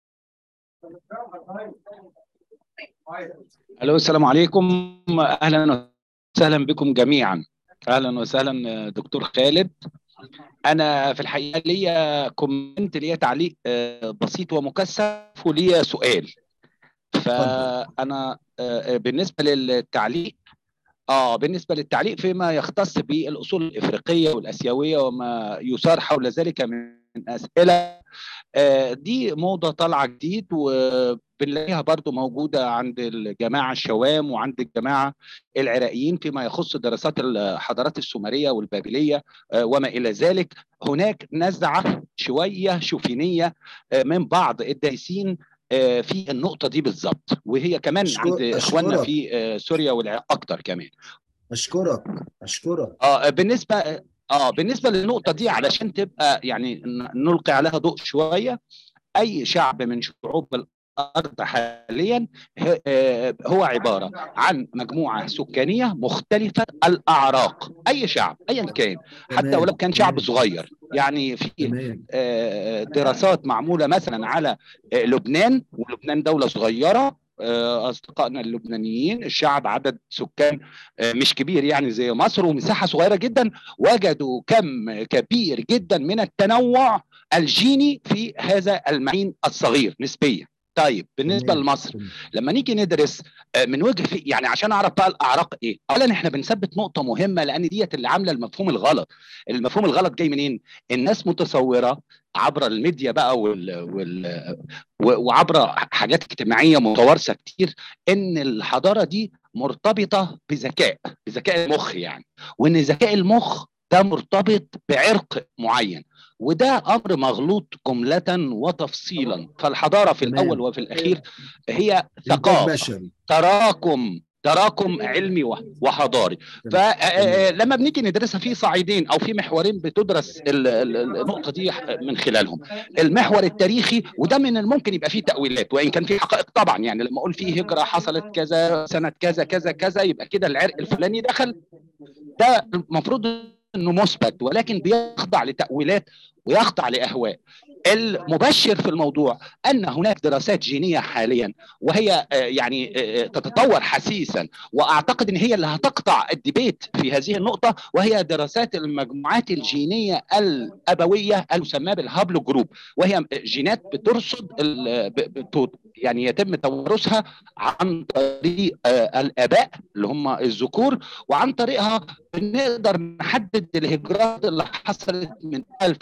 الو السلام عليكم اهلا وسهلا بكم جميعا اهلا وسهلا دكتور خالد انا في الحقيقه ليا كومنت ليا تعليق آه، بسيط ومكثف وليا سؤال فانا آه، بالنسبه للتعليق اه بالنسبه للتعليق فيما يختص بالاصول الافريقيه والاسيويه وما يثار حول ذلك من اسئله آه، دي موضه طالعه جديد وبنلاقيها برضو موجوده عند الجماعه الشوام وعند الجماعه العراقيين فيما يخص دراسات الحضارات السومريه والبابليه آه، وما الى ذلك هناك نزعه شويه شوفينيه آه، من بعض الدارسين آه، في النقطه دي بالظبط وهي كمان أشكر- عند اخواننا أشكرك. في آه، سوريا والعراق اكتر كمان اشكرك اشكرك اه بالنسبه اه بالنسبه للنقطه دي علشان تبقى يعني ن- نلقي عليها ضوء شويه اي شعب من شعوب الارض حاليا ه- آه، هو عباره عن مجموعه سكانيه مختلفه الاعراق اي شعب ايا كان حتى تمام، ولو كان شعب تمام. صغير يعني في تمام آه، دراسات معموله مثلا على آه، لبنان ولبنان دوله صغيره آه، اصدقائنا اللبنانيين الشعب عدد سكان آه، مش كبير يعني زي مصر ومساحه صغيره جدا وجدوا كم كبير جدا من التنوع الجيني في هذا المعين الصغير نسبيا طيب بالنسبه تمام، لمصر تمام. لما نيجي ندرس آه، من وجه في يعني عشان اعرف بقى الاعراق ايه اولا احنا بنثبت نقطه مهمه لان ديت اللي عامله المفهوم الغلط المفهوم الغلط جاي منين الناس متصوره عبر الميديا بقى وال... وال... و- وعبر حاجات اجتماعيه متوارثه كتير ان الحضاره دي مرتبطه بذكاء بذكاء المخ يعني وان ذكاء المخ ده مرتبط بعرق معين وده امر مغلوط جمله وتفصيلا فالحضاره في تمام. الاول وفي الاخير هي انتاج ثقافه بشري تراكم تراكم علمي وح- وحضاري تمام. فلما بنيجي ندرسها في صعيدين او في محورين بتدرس ال- ال- النقطه دي من خلالهم المحور التاريخي وده من الممكن يبقى فيه تاويلات وان كان فيه حقائق طبعا يعني لما اقول فيه هجره حصلت كذا سنه كذا كذا كذا يبقى كده العرق الفلاني دخل ده المفروض انه مثبت ولكن بيخضع لتاويلات ويخضع لاهواء المبشر في الموضوع ان هناك دراسات جينيه حاليا وهي آه، يعني آه، تتطور حسيسا واعتقد ان هي اللي هتقطع الديبيت في هذه النقطه وهي دراسات المجموعات الجينيه الابويه المسماه بالهابلو جروب وهي جينات بترصد ال- ب- بت- يعني يتم توارثها عن طريق آه، الاباء اللي هم الذكور وعن طريقها بنقدر نحدد الهجرات اللي حصلت من 1000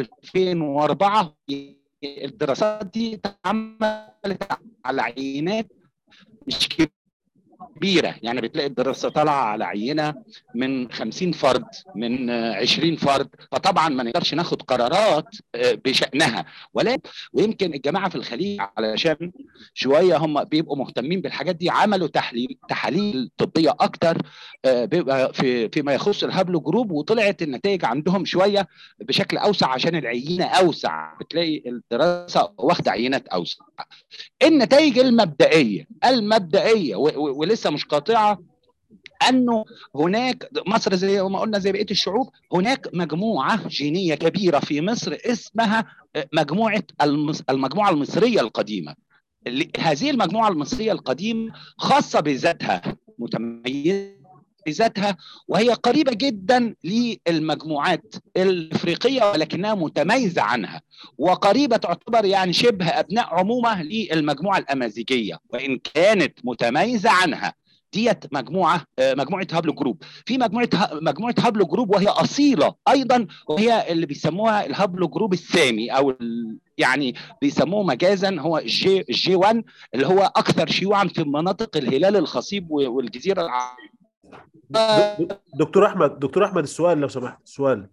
و2004 الدراسات دي اتعملت على عينات مش كبيره يعني بتلاقي الدراسه طالعه على عينه من 50 فرد من آه، 20 فرد فطبعا ما نقدرش ناخد قرارات آه، بشانها ولكن ويمكن الجماعه في الخليج علشان شويه هم بيبقوا مهتمين بالحاجات دي عملوا تحليل تحاليل طبيه اكتر بيبقى في فيما يخص الهابلو جروب وطلعت النتائج عندهم شويه بشكل اوسع عشان العينه اوسع بتلاقي الدراسه واخده عينات اوسع النتائج المبدئيه المبدئيه ولسه مش قاطعه انه هناك مصر زي ما قلنا زي بقيه الشعوب هناك مجموعه جينيه كبيره في مصر اسمها مجموعه المجموعه المصريه القديمه هذه المجموعه المصريه القديمه خاصه بذاتها متميزه بذاتها وهي قريبه جدا للمجموعات الافريقيه ولكنها متميزه عنها وقريبه تعتبر يعني شبه ابناء عمومه للمجموعه الامازيغيه وان كانت متميزه عنها ديت مجموعه مجموعه هابلو جروب في مجموعه مجموعه هابلو جروب وهي اصيله ايضا وهي اللي بيسموها الهابلو جروب السامي او يعني بيسموه مجازا هو الجي الجي 1 اللي هو اكثر شيوعا في مناطق الهلال الخصيب والجزيره العربيه دكتور احمد دكتور احمد السؤال لو سمحت السؤال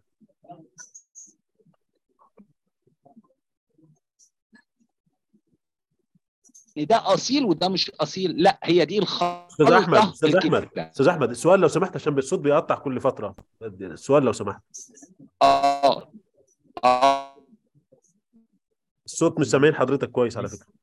ده اصيل وده مش اصيل لا هي دي الخلطه استاذ احمد استاذ احمد استاذ احمد السؤال لو سمحت عشان الصوت بيقطع كل فتره السؤال لو سمحت اه اه الصوت مش سامعين حضرتك كويس على فكره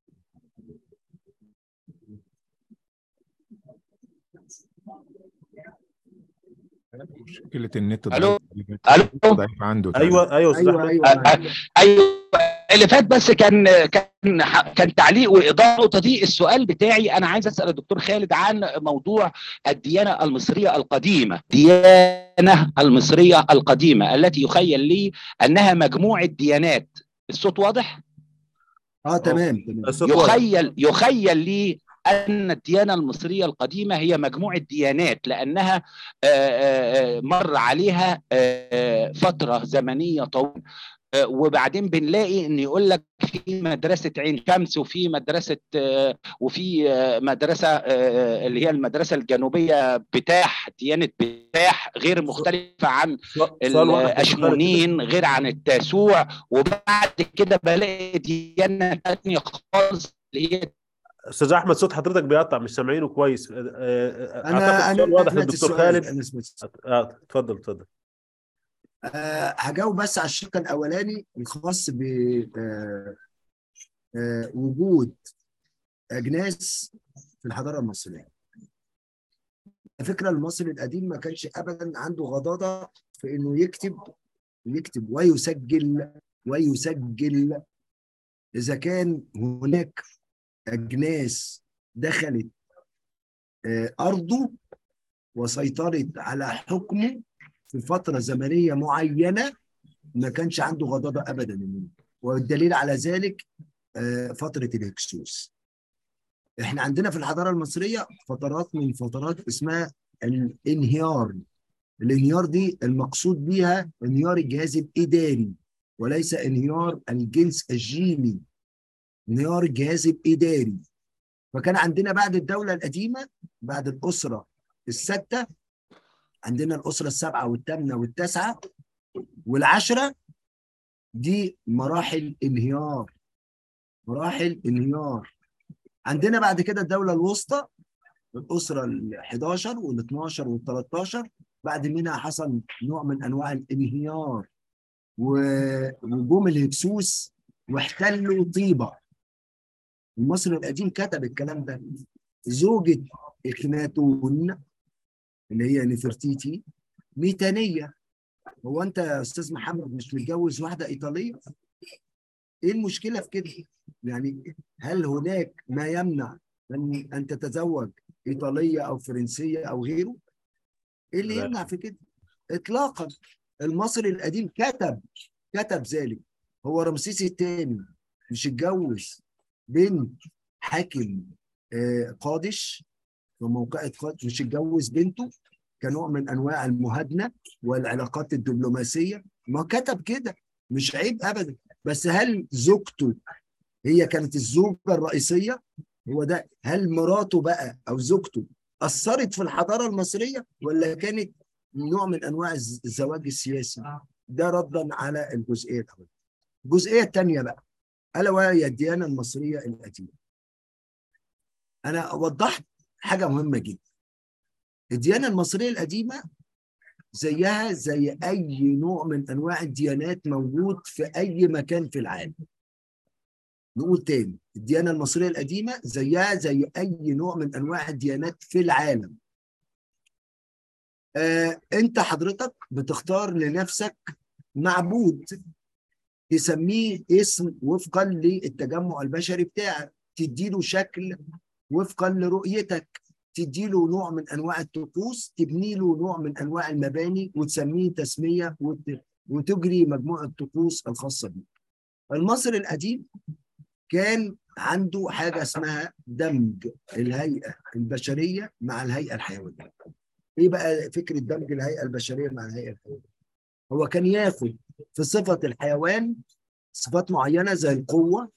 مشكله النت الو الو ضعيف عنده ايوه ايوه استاذ ايوه احمد ايوه ايوه اللي فات بس كان كان كان تعليق واضافه النقطه دي السؤال بتاعي انا عايز اسال الدكتور خالد عن موضوع الديانه المصريه القديمه الديانه المصريه القديمه التي يخيل لي انها مجموعه ديانات الصوت واضح اه تمام تمام الصوت واضح. يخيل يخيل لي ان الديانه المصريه القديمه هي مجموعه ديانات لانها آه، آه، آه، مر عليها آه، فتره زمنيه طويله آه، وبعدين بنلاقي ان يقول لك في مدرسه عين شمس وفي مدرسه آه، وفي آه، مدرسه آه، اللي هي المدرسه الجنوبيه بتاح ديانه بتاح غير مختلفه عن سؤال واحد يا دكتور خالد كده. الاشمونين غير عن التاسوع وبعد كده بلاقي ديانه ثانيه خالص اللي هي استاذ احمد صوت حضرتك بيقطع مش سامعينه كويس آه، آه، انا اعتقد انا السؤال واضح سمعت للدكتور السؤال خالد انا سمعت اه اتفضل اتفضل أه هجاوب بس على الشق الاولاني الخاص ب آه، آه، وجود اجناس في الحضاره المصريه. الفكره المصري القديم ما كانش ابدا عنده غضاضه في انه يكتب يكتب ويسجل ويسجل اذا كان هناك اجناس دخلت آه، ارضه وسيطرت على حكمه في فتره زمنيه معينه ما كانش عنده غضاضه ابدا منه والدليل على ذلك آه، فتره الهكسوس احنا عندنا في الحضاره المصريه فترات من فترات اسمها الانهيار الانهيار دي المقصود بيها انهيار الجهاز الاداري وليس انهيار الجنس الجيني انهيار الجهاز الاداري فكان عندنا بعد الدوله القديمه بعد الاسره السته عندنا الاسره السبعه والثامنه والتاسعه والعشره دي مراحل انهيار مراحل انهيار عندنا بعد كده الدوله الوسطى الاسره ال 11 وال 12 وال 13 بعد منها حصل نوع من انواع الانهيار و- وجم الهكسوس واحتلوا طيبه المصري القديم كتب الكلام ده زوجة إخناتون اللي هي نفرتيتي ميتانية هو أنت يا أستاذ محمد مش متجوز واحدة إيطالية؟ إيه المشكلة في كده؟ يعني هل هناك ما يمنع أن أن تتزوج إيطالية أو فرنسية أو غيره؟ إيه اللي لا. يمنع في كده؟ إطلاقا المصري القديم كتب كتب ذلك هو رمسيس الثاني مش اتجوز بنت حاكم آه، قادش في موقعة قادش مش اتجوز بنته كنوع من انواع المهادنه والعلاقات الدبلوماسيه ما كتب كده مش عيب ابدا بس هل زوجته هي كانت الزوجه الرئيسيه هو ده هل مراته بقى او زوجته اثرت في الحضاره المصريه ولا كانت نوع من انواع الز- الزواج السياسي ده ردا على الجزئيه الاولى الجزئيه الثانيه بقى الا وهي الديانه المصريه القديمه انا وضحت حاجه مهمه جدا الديانه المصريه القديمه زيها زي اي نوع من انواع الديانات موجود في اي مكان في العالم نقول تاني الديانه المصريه القديمه زيها زي اي نوع من انواع الديانات في العالم آه انت حضرتك بتختار لنفسك معبود تسميه اسم وفقا للتجمع البشري بتاعك تديله شكل وفقا لرؤيتك تديله نوع من انواع الطقوس تبني له نوع من انواع المباني وتسميه تسميه وتجري مجموعه طقوس الخاصه بيه. المصري القديم كان عنده حاجه اسمها دمج الهيئه البشريه مع الهيئه الحيوانيه. ايه بقى فكره دمج الهيئه البشريه مع الهيئه الحيوانيه؟ هو كان ياخد في صفه الحيوان صفات معينه زي القوه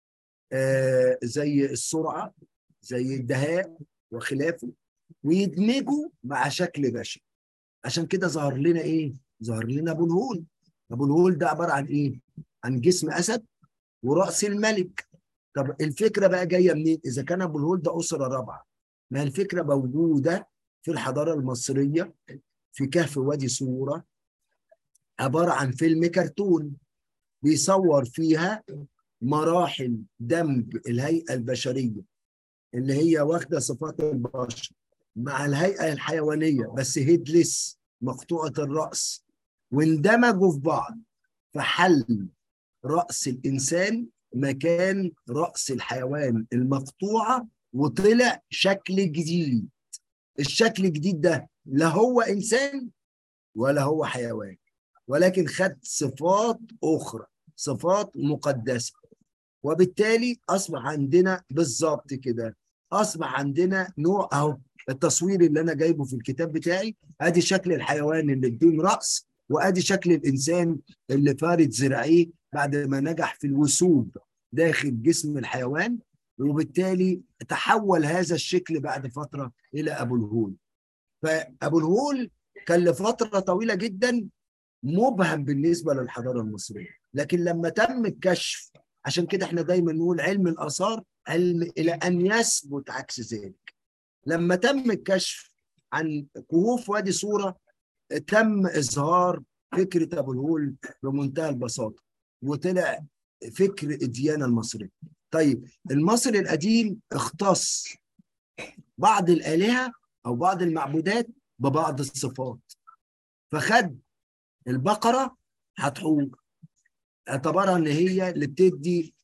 آه زي السرعه زي الدهاء وخلافه ويدمجوا مع شكل بشري عشان كده ظهر لنا ايه؟ ظهر لنا ابو الهول ابو الهول ده عباره عن ايه؟ عن جسم اسد وراس الملك طب الفكره بقى جايه منين؟ اذا كان ابو الهول ده اسره رابعه ما الفكره موجوده في الحضاره المصريه في كهف وادي صوره عباره عن فيلم كرتون بيصور فيها مراحل دمج الهيئه البشريه اللي هي واخده صفات البشر مع الهيئه الحيوانيه بس هيدلس مقطوعه الراس واندمجوا في بعض فحل راس الانسان مكان راس الحيوان المقطوعه وطلع شكل جديد الشكل الجديد ده لا هو انسان ولا هو حيوان ولكن خد صفات اخرى صفات مقدسه وبالتالي اصبح عندنا بالظبط كده اصبح عندنا نوع اهو التصوير اللي انا جايبه في الكتاب بتاعي ادي شكل الحيوان اللي بدون راس وادي شكل الانسان اللي فارد ذراعيه بعد ما نجح في الوثوب داخل جسم الحيوان وبالتالي تحول هذا الشكل بعد فتره الى ابو الهول فابو الهول كان لفتره طويله جدا مبهم بالنسبه للحضاره المصريه لكن لما تم الكشف عشان كده احنا دايما نقول علم الاثار علم الى ان يثبت عكس ذلك لما تم الكشف عن كهوف وادي صوره تم اظهار فكره ابو الهول بمنتهى البساطه وطلع فكر الديانه المصريه طيب المصري القديم اختص بعض الالهه او بعض المعبودات ببعض الصفات فخد البقره هتحور اعتبرها ان هي اللي بتدي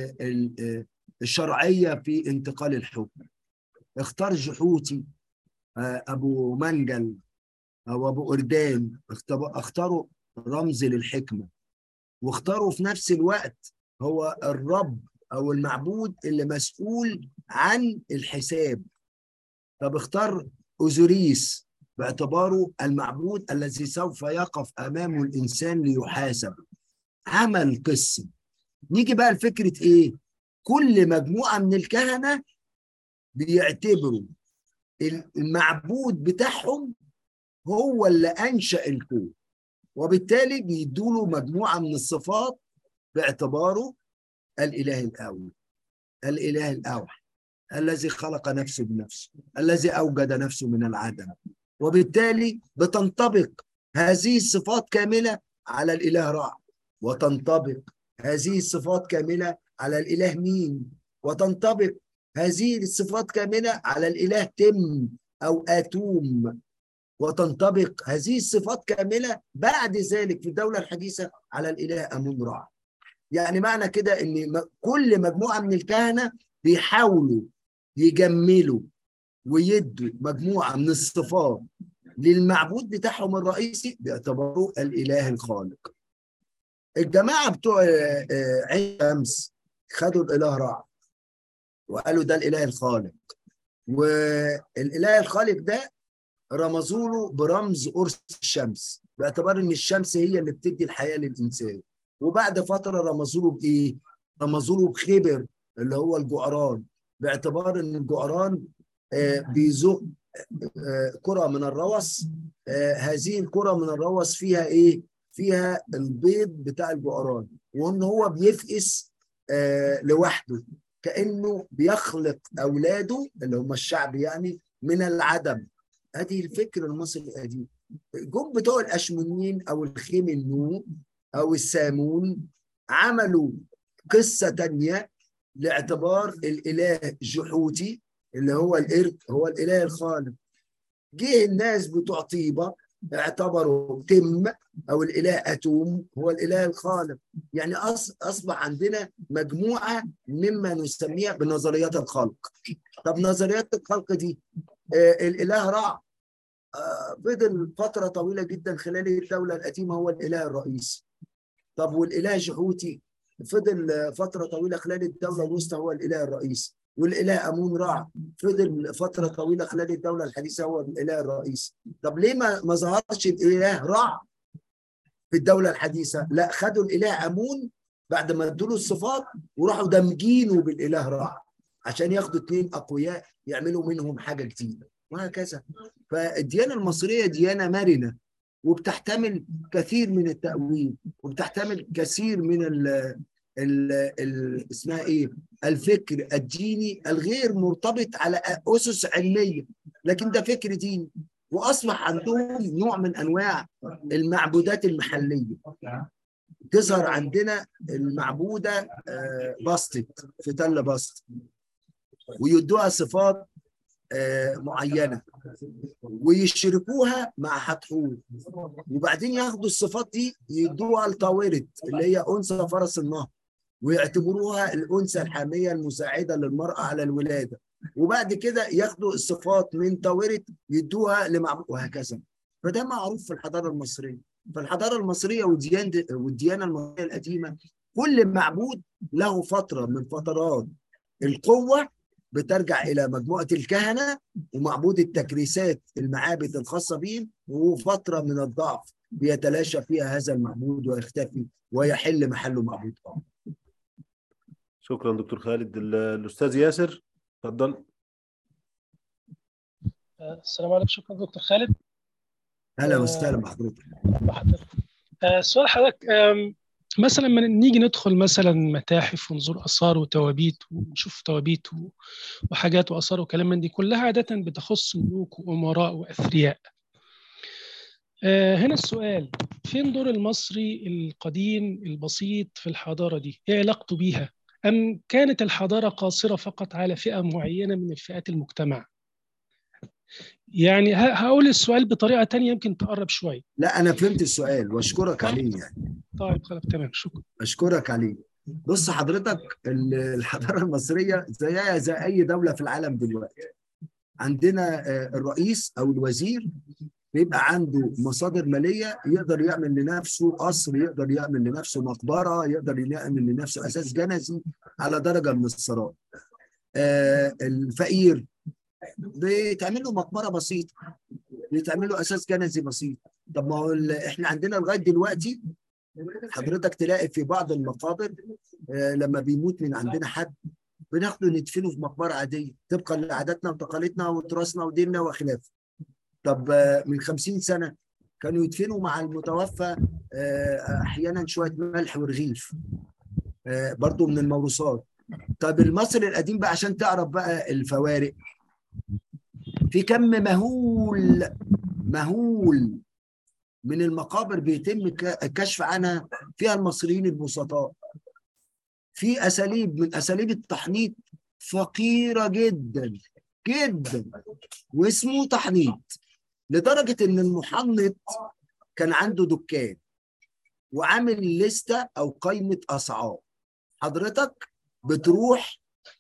الشرعيه في انتقال الحكم اختار جحوتي ابو منجل او ابو اردان اختاروا رمز للحكمه واختاروا في نفس الوقت هو الرب او المعبود اللي مسؤول عن الحساب طب اختار اوزوريس باعتباره المعبود الذي سوف يقف امامه الانسان ليحاسب عمل قصه نيجي بقى لفكره ايه كل مجموعه من الكهنه بيعتبروا المعبود بتاعهم هو اللي انشا الكون وبالتالي بيدوا له مجموعه من الصفات باعتباره الاله الاول الاله الاوحد الذي خلق نفسه بنفسه الذي اوجد نفسه من العدم وبالتالي بتنطبق هذه الصفات كامله على الاله رع وتنطبق هذه الصفات كامله على الاله مين وتنطبق هذه الصفات كامله على الاله تم او اتوم وتنطبق هذه الصفات كامله بعد ذلك في الدوله الحديثه على الاله امون رع يعني معنى كده ان كل مجموعه من الكهنه بيحاولوا يجملوا ويدوا مجموعه من الصفات للمعبود بتاعهم الرئيسي بيعتبروه الاله الخالق الجماعه بتوع عين شمس خدوا الاله رع وقالوا ده الاله الخالق والاله الخالق ده رمزوا له برمز قرص الشمس باعتبار ان الشمس هي اللي بتدي الحياه للانسان وبعد فتره رمزوا له بايه؟ رمزوا له بخبر اللي هو الجعران باعتبار ان الجعران آه بيزق آه كره من الروس آه هذه الكره من الروس فيها ايه؟ فيها البيض بتاع الجعران وان هو بيفقس لوحده كانه بيخلق اولاده اللي هم الشعب يعني من العدم هذه الفكر المصري القديم جم بتوع الاشمونيين او الخيمنو او السامون عملوا قصه تانية لاعتبار الاله جحوتي اللي هو الارك هو الاله الخالق جه الناس بتوع طيبه اعتبروا تم او الاله اتوم هو الاله الخالق يعني اصبح عندنا مجموعه مما نسميها بنظريات الخلق طب نظريات الخلق دي آه الاله رع آه فضل فتره طويله جدا خلال الدوله القديمه هو الاله الرئيسي طب والاله جحوتي فضل فتره طويله خلال الدوله الوسطى هو الاله الرئيسي والاله امون رع فضل فتره طويله خلال الدوله الحديثه هو الاله الرئيسي طب ليه ما ما ظهرش الاله رع في الدوله الحديثه لا خدوا الاله امون بعد ما ادوا له الصفات وراحوا دامجينه بالاله رع عشان ياخدوا اثنين اقوياء يعملوا منهم حاجه جديده وهكذا فالديانه المصريه ديانه مرنه وبتحتمل كثير من التأويل وبتحتمل كثير من ال ال ال اسمها ايه الفكر الديني الغير مرتبط على اسس علميه لكن ده فكر ديني واصبح عندهم نوع من انواع المعبودات المحليه تظهر عندنا المعبوده باستت في تل باست ويدوها صفات معينه ويشركوها مع حتحور وبعدين ياخدوا الصفات دي يدوها لطاورت اللي هي انثى فرس النهر ويعتبروها الانثى الحاميه المساعده للمراه على الولاده وبعد كده ياخدوا الصفات من طاورت يدوها لمعبود وهكذا فده معروف في الحضاره المصريه فالحضاره المصريه والديانه والديانه المصريه القديمه كل معبود له فتره من فترات القوه بترجع الى مجموعه الكهنه ومعبود التكريسات المعابد الخاصه بهم وفتره من الضعف بيتلاشى فيها هذا المعبود ويختفي ويحل محله معبود اخر. شكرا دكتور خالد الاستاذ ياسر اتفضل السلام عليكم شكرا دكتور خالد اهلا وسهلا بحضرتك بحضرتك سؤال حضرتك مثلا لما نيجي ندخل مثلا متاحف ونزور اثار وتوابيت ونشوف توابيت وحاجات واثار وكلام من دي كلها عاده بتخص ملوك وامراء واثرياء هنا السؤال فين دور المصري القديم البسيط في الحضاره دي ايه علاقته بيها ام كانت الحضاره قاصره فقط على فئه معينه من الفئات المجتمع يعني هقول السؤال بطريقه تانية يمكن تقرب شويه لا انا فهمت السؤال واشكرك عليه يعني طيب خلاص تمام شكرا اشكرك عليه بص حضرتك الحضاره المصريه زيها زي اي دوله في العالم دلوقتي عندنا الرئيس او الوزير بيبقى عنده مصادر ماليه يقدر يعمل لنفسه قصر يقدر يعمل لنفسه مقبره يقدر يعمل لنفسه اساس جنزي على درجه من الثراء الفقير بيتعمل له مقبره بسيطه بيتعمل له اساس جنزي بسيط طب ما هو احنا عندنا لغايه دلوقتي حضرتك تلاقي في بعض المقابر آه لما بيموت من عندنا حد بناخده ندفنه في مقبره عاديه طبقا لعاداتنا وتقاليدنا وتراثنا وديننا وخلافه طب آه من 50 سنه كانوا يدفنوا مع المتوفى آه احيانا شويه ملح ورغيف برضو من الموروثات طب المصري القديم بقى عشان تعرف بقى الفوارق في كم مهول مهول من المقابر بيتم الكشف عنها فيها المصريين البسطاء في اساليب من اساليب التحنيط فقيره جدا جدا واسمه تحنيط لدرجه ان المحنط كان عنده دكان وعامل لستة او قائمه اسعار حضرتك بتروح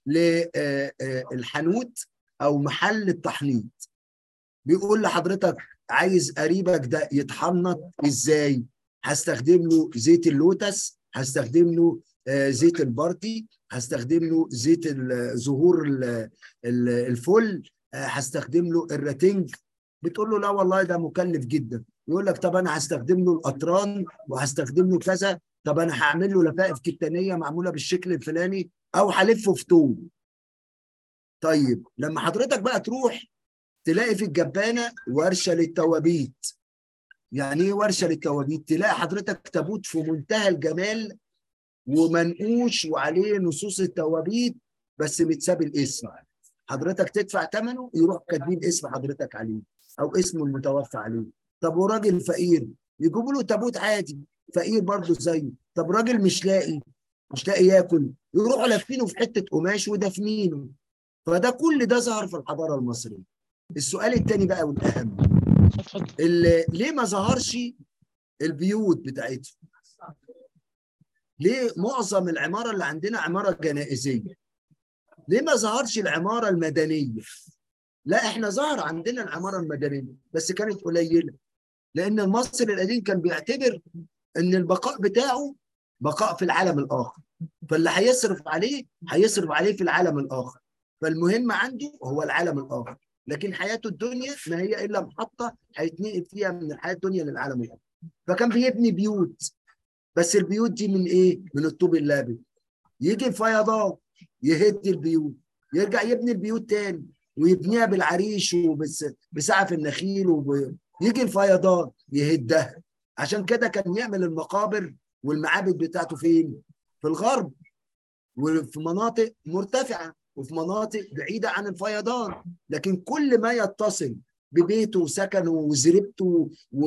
للحانوت او محل التحنيط بيقول لحضرتك عايز قريبك ده يتحنط ازاي هستخدم له زيت اللوتس هستخدم له زيت البارتي هستخدم له زيت زهور الفل هستخدم له الراتنج بتقول له لا والله ده مكلف جدا يقول لك طب انا هستخدم له القطران وهستخدم له كذا طب انا هعمل له لفائف كتانيه معموله بالشكل الفلاني او هلفه في طوب طيب لما حضرتك بقى تروح تلاقي في الجبانه ورشه للتوابيت يعني ايه ورشه للتوابيت تلاقي حضرتك تابوت في منتهى الجمال ومنقوش وعليه نصوص التوابيت بس متساب الاسم حضرتك تدفع ثمنه يروح كاتبين اسم حضرتك عليه او اسم المتوفى عليه طب وراجل فقير يجيبوا له تابوت عادي فقير برضه زيه طب راجل مش لاقي مش لاقي ياكل يروحوا لافينه في حته قماش ودافنينه فده كل ده ظهر في الحضاره المصريه السؤال الثاني بقى والاهم اللي ليه ما ظهرش البيوت بتاعتهم ليه معظم العماره اللي عندنا عماره جنائزيه ليه ما ظهرش العماره المدنيه لا احنا ظهر عندنا العماره المدنيه بس كانت قليله لان المصري القديم كان بيعتبر ان البقاء بتاعه بقاء في العالم الاخر فاللي هيصرف عليه هيصرف عليه في العالم الاخر فالمهم عنده هو العالم الاخر لكن حياته الدنيا ما هي الا محطه هيتنقل فيها من الحياه الدنيا للعالم الاخر فكان بيبني بيوت بس البيوت دي من ايه؟ من الطوب اللابد يجي الفيضان يهد البيوت يرجع يبني البيوت تاني ويبنيها بالعريش وبسعف النخيل وب... يجي الفيضان يهدها عشان كده كان يعمل المقابر والمعابد بتاعته فين؟ في الغرب وفي مناطق مرتفعه وفي مناطق بعيده عن الفيضان لكن كل ما يتصل ببيته وسكنه وزريبته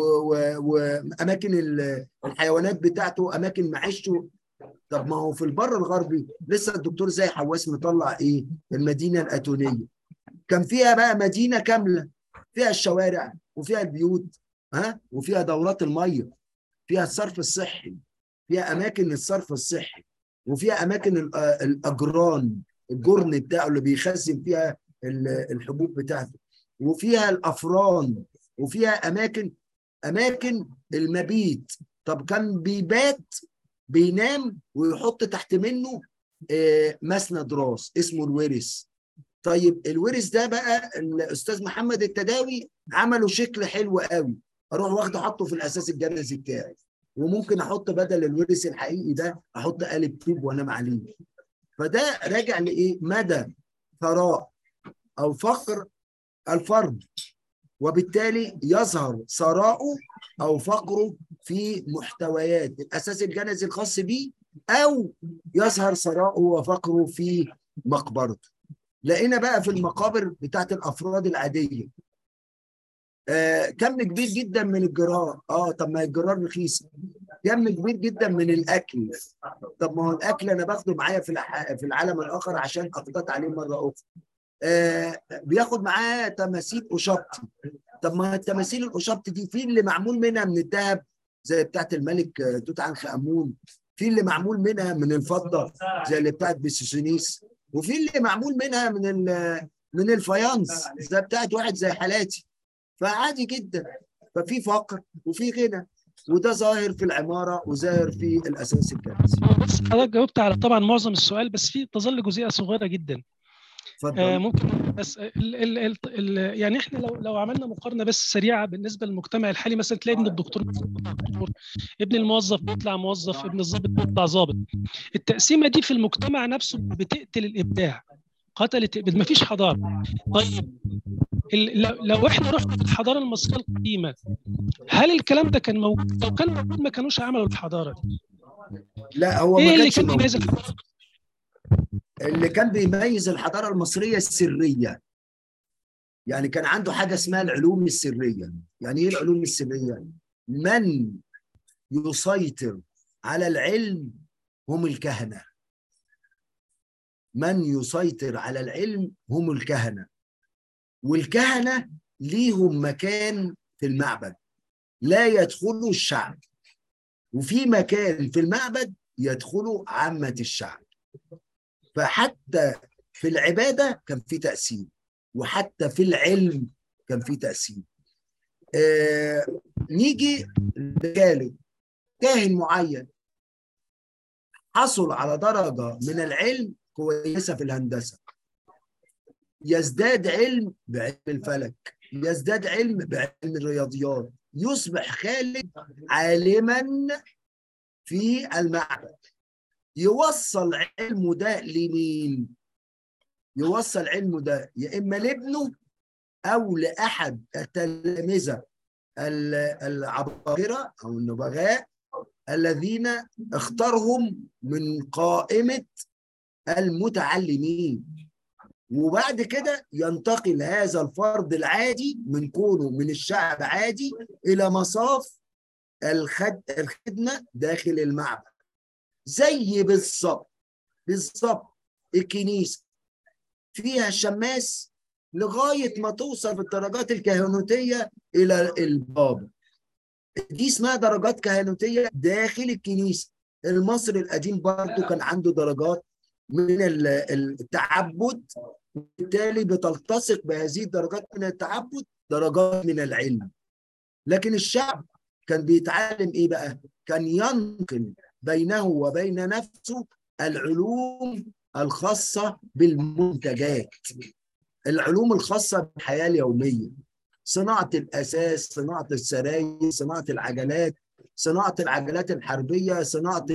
واماكن الحيوانات بتاعته اماكن معيشته طب ما هو في البر الغربي لسه الدكتور زي حواس مطلع ايه المدينه الاتونيه كان فيها بقى مدينه كامله فيها الشوارع وفيها البيوت ها وفيها دورات الميه فيها الصرف الصحي فيها اماكن الصرف الصحي وفيها اماكن الاجران الجرن بتاعه اللي بيخزن فيها الحبوب بتاعته وفيها الافران وفيها اماكن اماكن المبيت طب كان بيبات بينام ويحط تحت منه مسند راس اسمه الورث طيب الورث ده بقى الاستاذ محمد التداوي عمله شكل حلو قوي اروح واخده حطه في الاساس الجنزي بتاعي وممكن احط بدل الورث الحقيقي ده احط قالب طوب وانام عليه فده راجع لايه مدى ثراء او فقر الفرد وبالتالي يظهر ثراؤه او فقره في محتويات الاساس الجنزي الخاص به او يظهر ثراؤه وفقره في مقبرته لقينا بقى في المقابر بتاعت الافراد العاديه آه كم كبير جدا من الجرار اه طب ما الجرار رخيص كم كبير جدا من الاكل طب ما هو الاكل انا باخده معايا في في العالم الاخر عشان اقتات عليه مره اخرى آه بياخد معاه تماثيل أشبطي طب ما التماثيل الأشبطي دي في اللي معمول منها من الذهب زي بتاعت الملك توت عنخ آمون في اللي معمول منها من الفضة زي اللي بتاعت بسيسونيس وفي اللي معمول منها من من الفايانس زي بتاعت واحد زي حالاتي فعادي جدا ففي فقر وفي غنى وده ظاهر في العماره وظاهر في الاساس الجنسي. بص حضرتك جاوبت على طبعا معظم السؤال بس في تظل جزئيه صغيره جدا. آه ممكن بس ال ال ال ال يعني احنا لو لو عملنا مقارنه بس سريعه بالنسبه للمجتمع الحالي مثلا تلاقي ابن الدكتور دكتور ابن الموظف بيطلع موظف ابن الضابط بيطلع ضابط التقسيمه دي في المجتمع نفسه بتقتل الابداع قتلت ما فيش حضاره طيب لو احنا رحنا الحضاره المصريه القديمه هل الكلام ده كان موجود لو كان موجود ما كانوش عملوا الحضاره دي لا هو ايه ما اللي كانش كان بيميز موجود. الحضاره اللي كان بيميز الحضاره المصريه السريه يعني كان عنده حاجه اسمها العلوم السريه يعني ايه العلوم السريه من يسيطر على العلم هم الكهنه من يسيطر على العلم هم الكهنه والكهنه ليهم مكان في المعبد لا يدخله الشعب وفي مكان في المعبد يدخله عامه الشعب فحتى في العباده كان في تاثير وحتى في العلم كان في تاثير آه نيجي لكالب كاهن معين حصل على درجه من العلم كويسه في الهندسه يزداد علم بعلم الفلك يزداد علم بعلم الرياضيات يصبح خالد عالما في المعبد يوصل علمه ده لمين يوصل علمه ده يا اما لابنه او لاحد التلامذه ال- العباقره او النبغاء الذين اختارهم من قائمه المتعلمين وبعد كده ينتقل هذا الفرد العادي من كونه من الشعب عادي الى مصاف الخد... الخدمه داخل المعبد زي بالظبط بالظبط الكنيسه فيها الشماس لغايه ما توصل في الدرجات الكهنوتيه الى البابا دي اسمها درجات كهنوتيه داخل الكنيسه المصري القديم برضه كان عنده درجات من التعبد وبالتالي بتلتصق بهذه الدرجات من التعبد درجات من العلم لكن الشعب كان بيتعلم ايه بقى كان ينقل بينه وبين نفسه العلوم الخاصة بالمنتجات العلوم الخاصة بالحياة اليومية صناعة الأساس صناعة السراير صناعة العجلات صناعة العجلات الحربية صناعة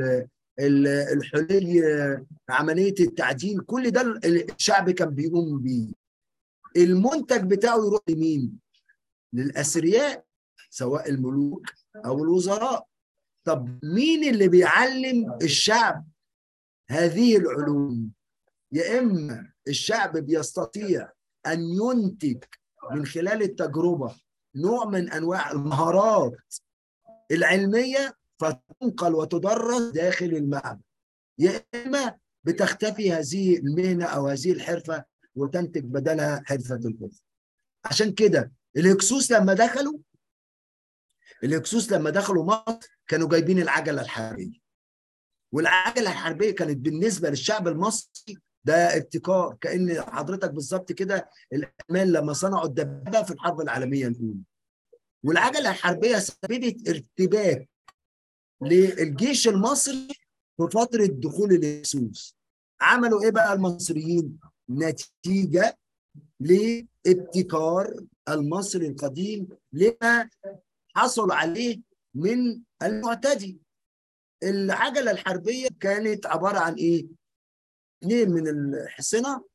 الحلي عملية التعدين كل ده الشعب كان بيقوم بيه المنتج بتاعه يروح لمين؟ للأثرياء سواء الملوك أو الوزراء طب مين اللي بيعلم الشعب هذه العلوم يا إما الشعب بيستطيع أن ينتج من خلال التجربة نوع من أنواع المهارات العلمية فتنقل وتدرس داخل المعبد يا إما بتختفي هذه المهنة أو هذه الحرفة وتنتج بدلها حرفة الأخرى عشان كده الهكسوس لما دخلوا الهكسوس لما دخلوا مصر كانوا جايبين العجلة الحربية والعجلة الحربية كانت بالنسبة للشعب المصري ده ابتكار كأن حضرتك بالظبط كده الألمان لما صنعوا الدبابة في الحرب العالمية الأولى والعجلة الحربية سببت ارتباك للجيش المصري في فترة دخول الهكسوس عملوا ايه بقى المصريين نتيجة لابتكار المصري القديم لما حصل عليه من المعتدي العجلة الحربية كانت عبارة عن ايه اثنين من الحصنة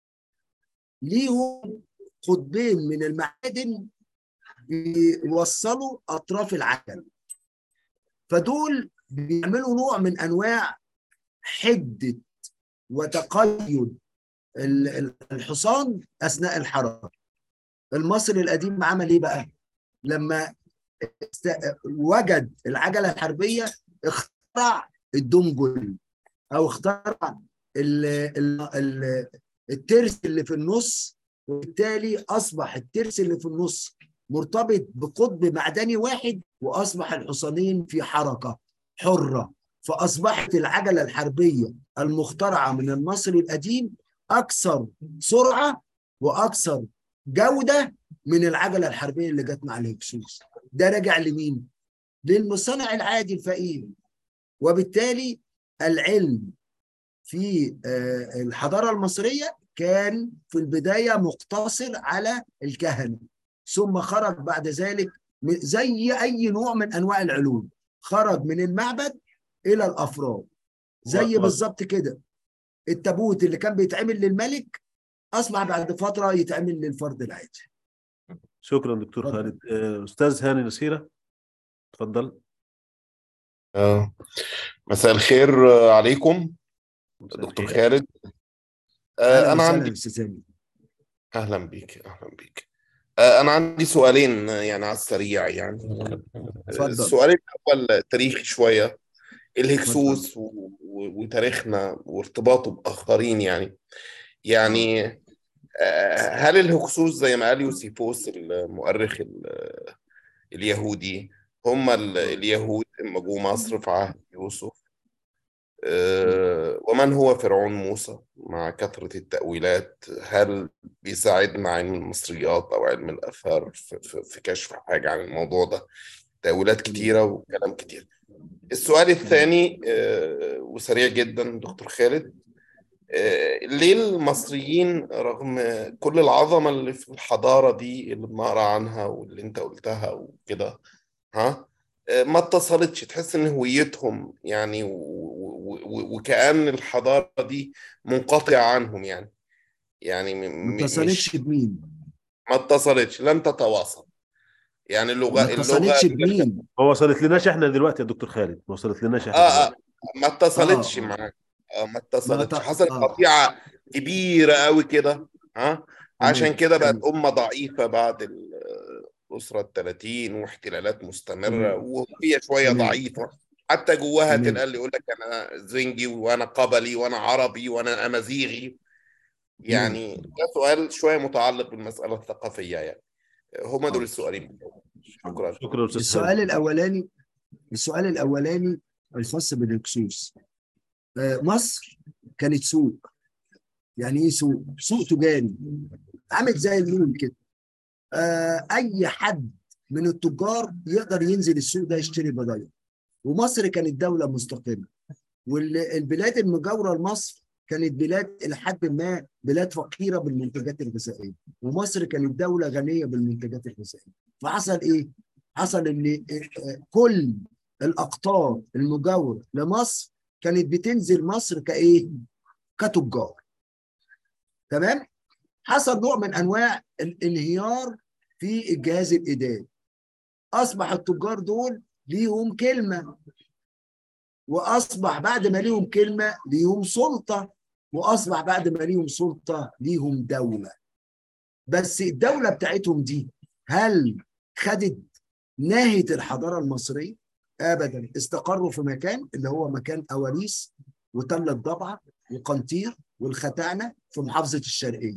ليهم قطبين من المعادن بيوصلوا اطراف العجل فدول بيعملوا نوع من انواع حده وتقيد الحصان اثناء الحركه المصري القديم عمل ايه بقى لما وجد العجله الحربيه اخترع الدمجل او اخترع ال ال ال الترس اللي في النص وبالتالي اصبح الترس اللي في النص مرتبط بقطب معدني واحد واصبح الحصانين في حركه حره فاصبحت العجله الحربيه المخترعه من المصري القديم اكثر سرعه واكثر جوده من العجله الحربيه اللي جت مع الهكسوس ده راجع لمين؟ للمصنع العادي الفقير وبالتالي العلم في الحضاره المصريه كان في البدايه مقتصر على الكهنه ثم خرج بعد ذلك زي اي نوع من انواع العلوم خرج من المعبد الى الافراد زي بالظبط كده التابوت اللي كان بيتعمل للملك اصبح بعد فتره يتعمل للفرد العادي شكرا دكتور خالد استاذ هاني نسيره اتفضل آه. مساء الخير عليكم دكتور خالد آه انا عندي اهلا بيك اهلا بيك آه انا عندي سؤالين يعني على السريع يعني اتفضل السؤال الاول تاريخي شويه الهكسوس و... وتاريخنا وارتباطه باخرين يعني يعني هل الهكسوس زي ما قال يوسيفوس المؤرخ اليهودي هم اليهود لما جو مصر في عهد يوسف ومن هو فرعون موسى مع كثرة التأويلات هل بيساعدنا علم المصريات أو علم الآثار في, في, في كشف حاجة عن الموضوع ده تأويلات كتيرة وكلام كتير السؤال الثاني وسريع جدا دكتور خالد ليه المصريين رغم كل العظمة اللي في الحضارة دي اللي بنقرا عنها واللي انت قلتها وكده ها ما اتصلتش تحس ان هويتهم يعني وكأن الحضارة دي منقطعة عنهم يعني يعني ما اتصلتش بمين؟ ما اتصلتش لم تتواصل يعني اللغة ما اتصلتش بمين؟ هو وصلت لناش احنا دلوقتي يا دكتور خالد ما وصلت لناش احنا اه, آه ما اتصلتش آه. معاك اه ما اتصلتش حصلت قطيعه كبيره قوي كده ها عشان كده بقت امه ضعيفه بعد الاسره ال 30 واحتلالات مستمره وهي شويه ضعيفه حتى جواها تنقل يقول لك انا زنجي وانا قبلي وانا عربي وانا امازيغي يعني ده سؤال شويه متعلق بالمساله الثقافيه يعني هما دول السؤالين شكرا شكرا السؤال الاولاني السؤال الاولاني الخاص بالهكسوس مصر كانت سوق يعني ايه سوق؟ سوق تجاري عامل زي المول كده اي حد من التجار يقدر ينزل السوق ده يشتري بضايع ومصر كانت دوله مستقله والبلاد المجاوره لمصر كانت بلاد الى حد ما بلاد فقيره بالمنتجات الغذائيه ومصر كانت دوله غنيه بالمنتجات الغذائيه فحصل ايه؟ حصل ان كل الاقطار المجاوره لمصر كانت بتنزل مصر كايه؟ كتجار تمام؟ حصل نوع من انواع الانهيار في الجهاز الاداري اصبح التجار دول ليهم كلمه واصبح بعد ما ليهم كلمه ليهم سلطه واصبح بعد ما ليهم سلطه ليهم دوله بس الدوله بتاعتهم دي هل خدت ناهيه الحضاره المصريه ابدا استقروا في مكان اللي هو مكان اواريس وتل الضبعه وقنطير والختانه في محافظه الشرقيه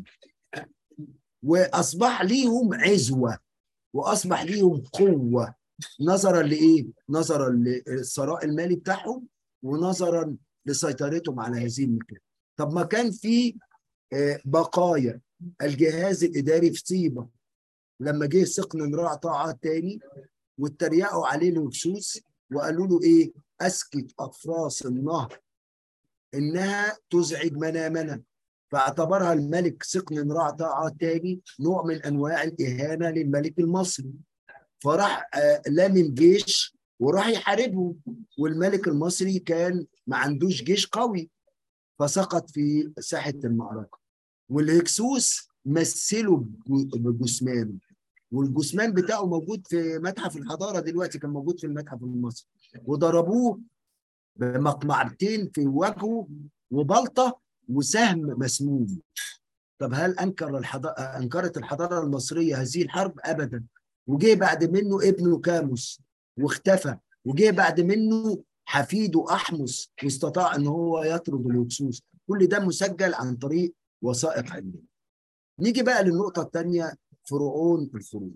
واصبح ليهم عزوه واصبح ليهم قوه نظرا لايه؟ نظرا للثراء المالي بتاعهم ونظرا لسيطرتهم على هذه المكان. طب ما كان في بقايا الجهاز الاداري في طيبه لما جه سقن نراع طاعات تاني واتريقوا عليه الهكسوس وقالوا له ايه؟ اسكت اقراص النهر انها تزعج منامنا فاعتبرها الملك سقن نراع طاعات تاني نوع من انواع الاهانه للملك المصري فراح لام الجيش وراح يحاربهم والملك المصري كان ما عندوش جيش قوي فسقط في ساحه المعركه والهكسوس مثله بجثمانه والجثمان بتاعه موجود في متحف الحضاره دلوقتي كان موجود في المتحف المصري وضربوه بمقمعتين في وجهه وبلطه وسهم مسموم طب هل انكر الحضاره انكرت الحضاره المصريه هذه الحرب ابدا وجه بعد منه ابنه كاموس واختفى وجه بعد منه حفيده احمس واستطاع ان هو يطرد الهكسوس كل ده مسجل عن طريق وثائق علميه نيجي بقى للنقطه الثانيه فرعون الخروج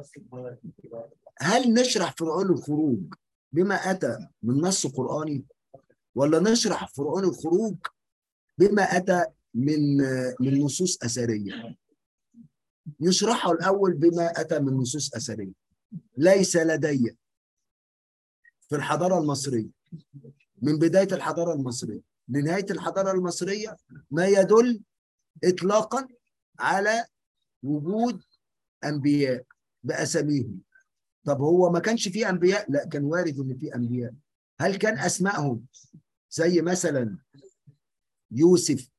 هل نشرح فرعون الخروج بما اتى من نص قراني ولا نشرح فرعون الخروج بما اتى من من نصوص اثريه نشرحه الاول بما اتى من نصوص اثريه ليس لدي في الحضاره المصريه من بدايه الحضاره المصريه لنهايه الحضاره المصريه ما يدل اطلاقا على وجود انبياء باساميهم طب هو ما كانش فيه انبياء لا كان وارد ان فيه انبياء هل كان اسمائهم زي مثلا يوسف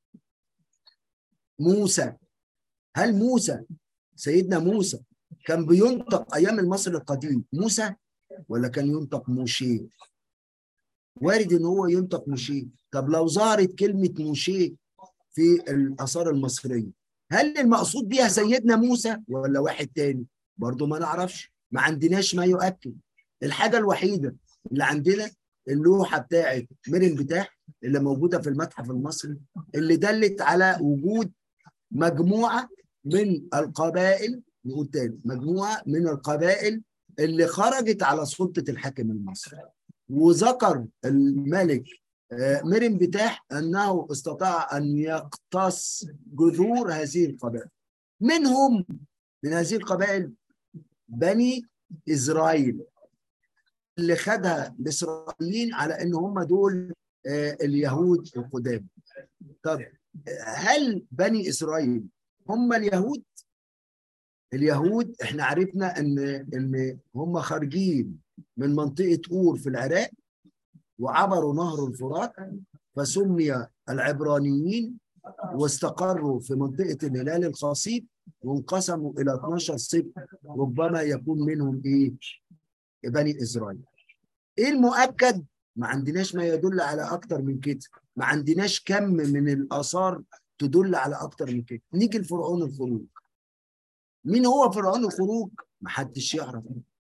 موسى هل موسى سيدنا موسى كان بينطق ايام المصري القديم موسى ولا كان ينطق موشي وارد ان هو ينطق موشي طب لو ظهرت كلمه موشي في الاثار المصريه هل المقصود بيها سيدنا موسى ولا واحد تاني برضه ما نعرفش ما عندناش ما يؤكد الحاجه الوحيده اللي عندنا اللوحه بتاعت مرن بتاح اللي موجوده في المتحف المصري اللي دلت على وجود مجموعه من القبائل نقول تاني مجموعه من القبائل اللي خرجت على سلطه الحاكم المصري وذكر الملك مرن بتاح انه استطاع ان يقتص جذور هذه القبائل منهم من هذه القبائل بني اسرائيل اللي خدها الاسرائيليين على ان هم دول اليهود القدام طب هل بني اسرائيل هم اليهود اليهود احنا عرفنا ان ان هم خارجين من منطقه اور في العراق وعبروا نهر الفرات فسمي العبرانيين واستقروا في منطقه الهلال الخصيب وانقسموا الى 12 سبط ربما يكون منهم ايه؟ بني اسرائيل. ايه المؤكد ما عندناش ما يدل على اكتر من كده ما عندناش كم من الاثار تدل على اكتر من كده نيجي لفرعون الخروج مين هو فرعون الخروج ما حدش يعرف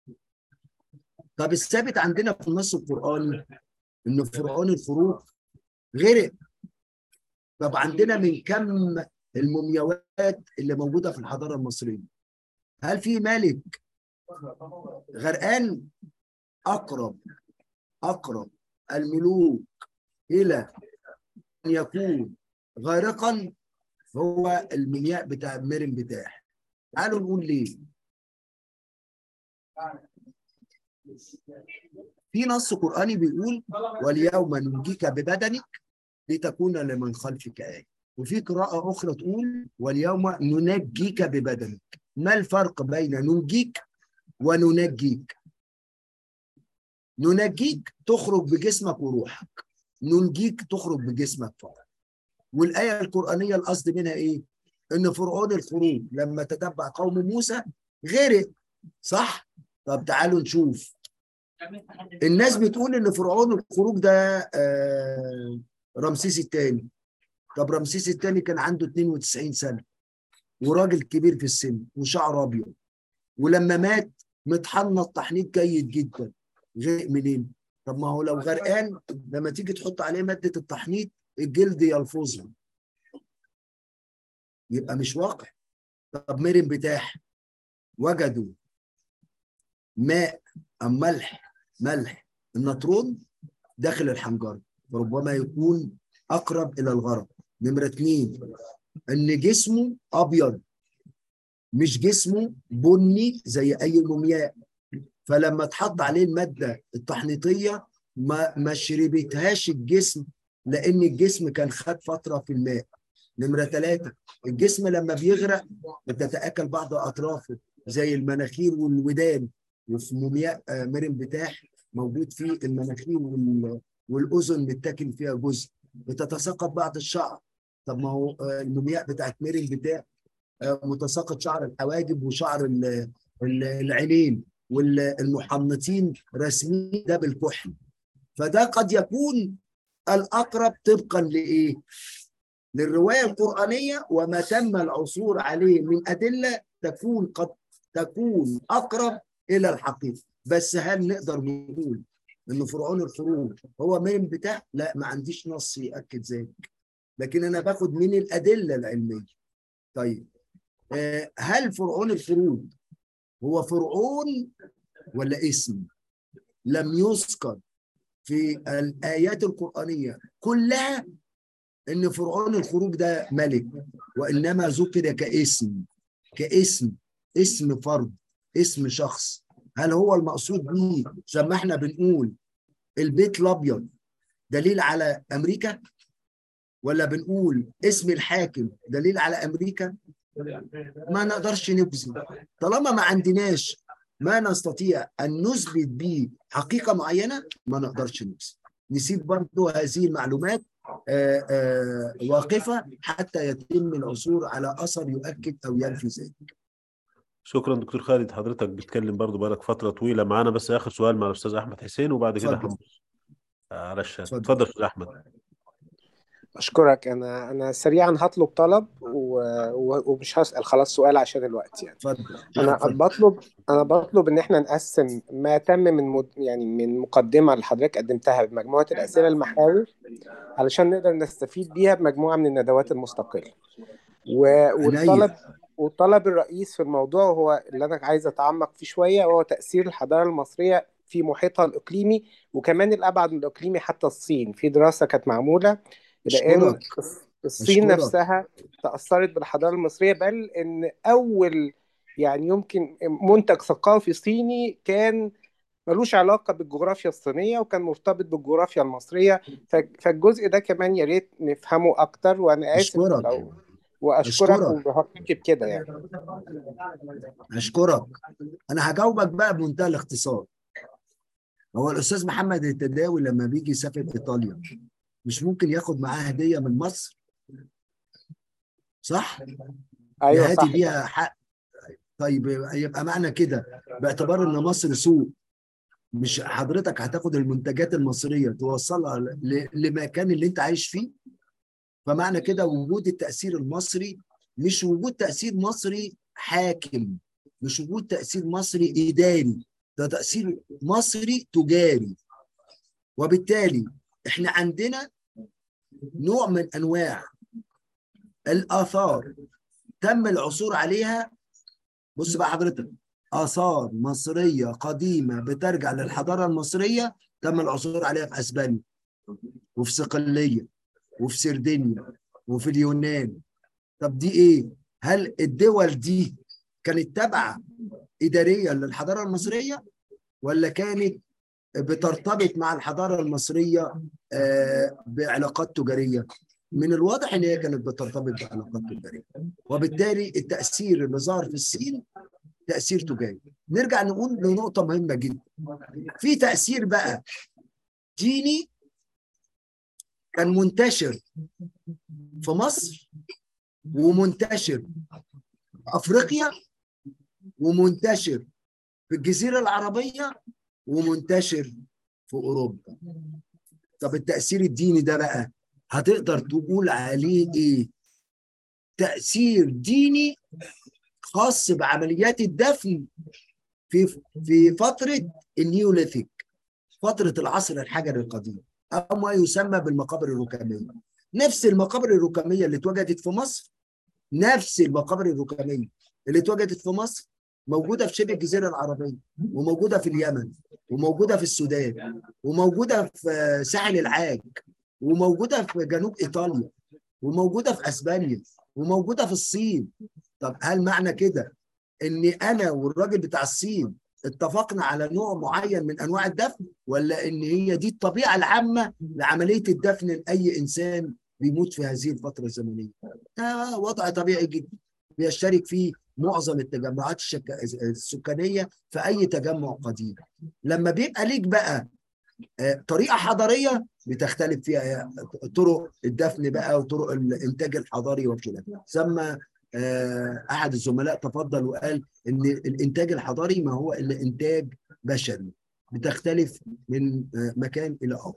طب الثابت عندنا في النص القراني ان فرعون الخروج غرق طب عندنا من كم المومياوات اللي موجوده في الحضاره المصريه هل في ملك غرقان اقرب اقرب الملوك الى ان يكون غارقا هو المياه بتاع مرن بتاح تعالوا نقول ليه في نص قرآني بيقول واليوم ننجيك ببدنك لتكون لمن خلفك آية وفي قراءة أخرى تقول واليوم ننجيك ببدنك ما الفرق بين ننجيك وننجيك ننجيك تخرج بجسمك وروحك ننجيك تخرج بجسمك فقط والآية القرآنية القصد منها إيه؟ إن فرعون الخروج لما تتبع قوم موسى غرق صح؟ طب تعالوا نشوف الناس بتقول إن فرعون الخروج ده آه رمسيس الثاني طب رمسيس الثاني كان عنده 92 سنة وراجل كبير في السن وشعر أبيض ولما مات متحنط تحنيط جيد جدا غرق منين؟ طب ما هو لو غرقان لما تيجي تحط عليه مادة التحنيط الجلد يلفظها يبقى مش واقع طب مرن بتاح وجدوا ماء أم ملح ملح النطرون داخل الحنجرة وربما يكون أقرب إلى الغرق نمرة اتنين إن جسمه أبيض مش جسمه بني زي أي مومياء فلما اتحط عليه المادة التحنيطية ما ما شربتهاش الجسم لأن الجسم كان خد فترة في الماء نمرة ثلاثة الجسم لما بيغرق بتتآكل بعض أطرافه زي المناخير والودان وفي مومياء مرن بتاح موجود فيه المناخير والأذن متاكل فيها جزء بتتساقط بعض الشعر طب ما هو المومياء بتاعت مرن بتاح متساقط شعر الحواجب وشعر العينين والمحنطين رسمين ده بالكحل فده قد يكون الأقرب طبقا لإيه؟ للرواية القرآنية وما تم العثور عليه من أدلة تكون قد تكون أقرب إلى الحقيقة بس هل نقدر نقول إن فرعون الخروج هو من بتاع؟ لا ما عنديش نص يأكد ذلك لكن أنا باخد من الأدلة العلمية طيب هل فرعون الخروج هو فرعون ولا اسم لم يذكر في الآيات القرآنية كلها إن فرعون الخروج ده ملك وإنما ذكر كاسم كاسم اسم فرد اسم شخص هل هو المقصود به زي ما احنا بنقول البيت الأبيض دليل على أمريكا ولا بنقول اسم الحاكم دليل على أمريكا ما نقدرش نجزم طالما ما عندناش ما نستطيع أن نثبت به حقيقة معينة ما نقدرش نجزم نسيب برضو هذه المعلومات آآ آآ واقفة حتى يتم العثور على أثر يؤكد أو ينفي ذلك شكرا دكتور خالد حضرتك بتتكلم برضو بقالك فترة طويلة معانا بس آخر سؤال مع الأستاذ أحمد حسين وبعد كده هنبص على الشاشة اتفضل أستاذ أحمد اشكرك انا انا سريعا هطلب طلب و... ومش هسال خلاص سؤال عشان الوقت يعني اتفضل انا بطلب انا بطلب ان احنا نقسم ما تم من مد... يعني من مقدمه اللي حضرتك قدمتها بمجموعه الاسئله المحاور علشان نقدر نستفيد بيها بمجموعه من الندوات المستقله و... والطلب والطلب الرئيس في الموضوع هو اللي انا عايز اتعمق فيه شويه وهو تاثير الحضاره المصريه في محيطها الاقليمي وكمان الابعد من الاقليمي حتى الصين في دراسه كانت معموله لان الصين أشكرك. نفسها تاثرت بالحضاره المصريه بل ان اول يعني يمكن منتج ثقافي صيني كان ملوش علاقة بالجغرافيا الصينية وكان مرتبط بالجغرافيا المصرية فالجزء ده كمان يا ريت نفهمه أكتر وأنا آسف أشكرك. لو وأشكرك أشكرك. وبهكك بكده يعني أشكرك أنا هجاوبك بقى بمنتهى الاختصار هو الأستاذ محمد التداوي لما بيجي يسافر إيطاليا مش ممكن ياخد معاه هدية من مصر صح؟ أيوة يهدي صح بيها حق طيب يبقى معنى كده باعتبار ان مصر سوق مش حضرتك هتاخد المنتجات المصريه توصلها ل- لمكان اللي انت عايش فيه فمعنى كده وجود التاثير المصري مش وجود تاثير مصري حاكم مش وجود تاثير مصري اداري ده تاثير مصري تجاري وبالتالي احنا عندنا نوع من انواع الاثار تم العثور عليها بص بقى حضرتك اثار مصريه قديمه بترجع للحضاره المصريه تم العثور عليها في اسبانيا وفي صقليه وفي سردينيا وفي اليونان طب دي ايه هل الدول دي كانت تابعه اداريا للحضاره المصريه ولا كانت بترتبط مع الحضاره المصريه آه، بعلاقات تجاريه من الواضح ان هي كانت بترتبط بعلاقات تجاريه وبالتالي التاثير اللي ظهر في الصين تاثير تجاري نرجع نقول لنقطه مهمه جدا في تاثير بقى ديني كان منتشر في مصر ومنتشر في افريقيا ومنتشر في الجزيره العربيه ومنتشر في اوروبا طب التاثير الديني ده بقى هتقدر تقول عليه ايه تاثير ديني خاص بعمليات الدفن في في فتره النيوليثيك فتره العصر الحجري القديم او ما يسمى بالمقابر الركاميه نفس المقابر الركاميه اللي اتوجدت في مصر نفس المقابر الركاميه اللي اتوجدت في مصر موجوده في شبه الجزيره العربيه وموجوده في اليمن وموجوده في السودان وموجوده في ساحل العاج وموجوده في جنوب ايطاليا وموجوده في اسبانيا وموجوده في الصين طب هل معنى كده ان انا والراجل بتاع الصين اتفقنا على نوع معين من انواع الدفن ولا ان هي دي الطبيعه العامه لعمليه الدفن لاي انسان بيموت في هذه الفتره الزمنيه ده وضع طبيعي جدا بيشترك فيه معظم التجمعات الشك... السكانيه في اي تجمع قديم لما بيبقى ليك بقى آه، طريقه حضاريه بتختلف فيها طرق الدفن بقى وطرق الانتاج الحضاري وخلافه سمى آه، احد الزملاء تفضل وقال ان الانتاج الحضاري ما هو الا انتاج بشري بتختلف من آه، مكان الى اخر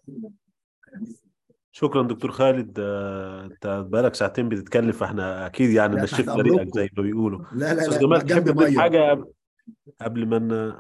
شكرا دكتور خالد آه، انت بقالك ساعتين بتتكلم فاحنا اكيد يعني لا، نشفت تحت طريقك أمركم. زي ما بيقولوا لا لا استاذ لا جمال جنب تحب تضيف ميه حاجه قبل ما ن-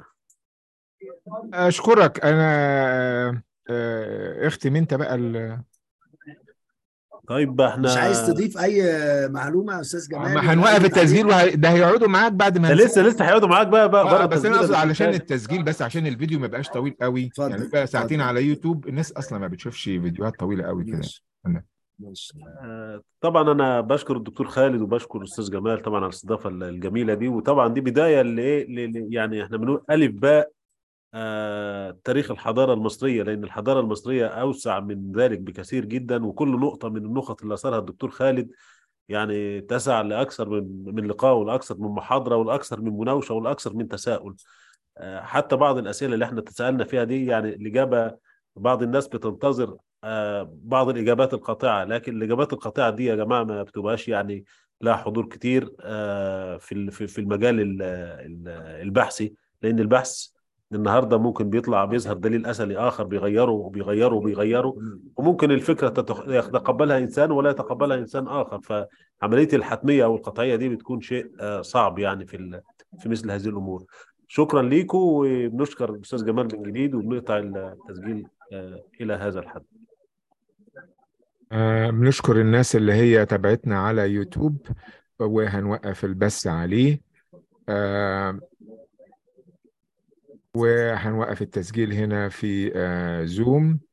اشكرك انا آه، اختم انت بقى ال- طيب احنا مش عايز تضيف اي معلومه يا استاذ جمال ما ولا هنوقف أي التسجيل تعليق؟ وه... ده هيقعدوا معاك بعد ما ده هنسيب لسه لسه هيقعدوا معاك بقى بقى بره اه بس انا التسجيل اقصد يا دكتور علشان خالد التسجيل بس عشان الفيديو ما يبقاش طويل قوي يعني اتفضل بقى ساعتين اتفضل على يوتيوب الناس اصلا ما بتشوفش فيديوهات طويله قوي كده ماشي ماشي آه، طبعا انا بشكر الدكتور خالد وبشكر الاستاذ جمال طبعا على الاستضافه الجميله دي وطبعا دي بدايه لايه ل- ل- يعني احنا بنقول الف باء آه، تاريخ الحضاره المصريه لان الحضاره المصريه اوسع من ذلك بكثير جدا وكل نقطه من النقط اللي اثرها الدكتور خالد يعني تسع لاكثر من من لقاء ولاكثر من محاضره ولاكثر من مناوشه ولاكثر من تساؤل آه، حتى بعض الاسئله اللي احنا تسالنا فيها دي يعني الاجابه بعض الناس بتنتظر آه، بعض الاجابات القاطعه لكن الاجابات القاطعه دي يا جماعه ما بتبقاش يعني لها حضور كتير آه، في ال- في في المجال ال- ال- البحثي لان البحث النهارده ممكن بيطلع بيظهر دليل اثري اخر بيغيره وبيغيره وبيغيره وممكن الفكره تتخ- يتقبلها انسان ولا يتقبلها انسان اخر فعمليه الحتميه او القطعيه دي بتكون شيء آه، صعب يعني في ال- في مثل هذه الامور شكرا ليكم وبنشكر الاستاذ جمال من جديد وبنقطع التسجيل آه، الى هذا الحد آه، بنشكر الناس اللي هي تابعتنا على يوتيوب وهنوقف البث عليه آه، وهنوقف التسجيل هنا في آه، زوم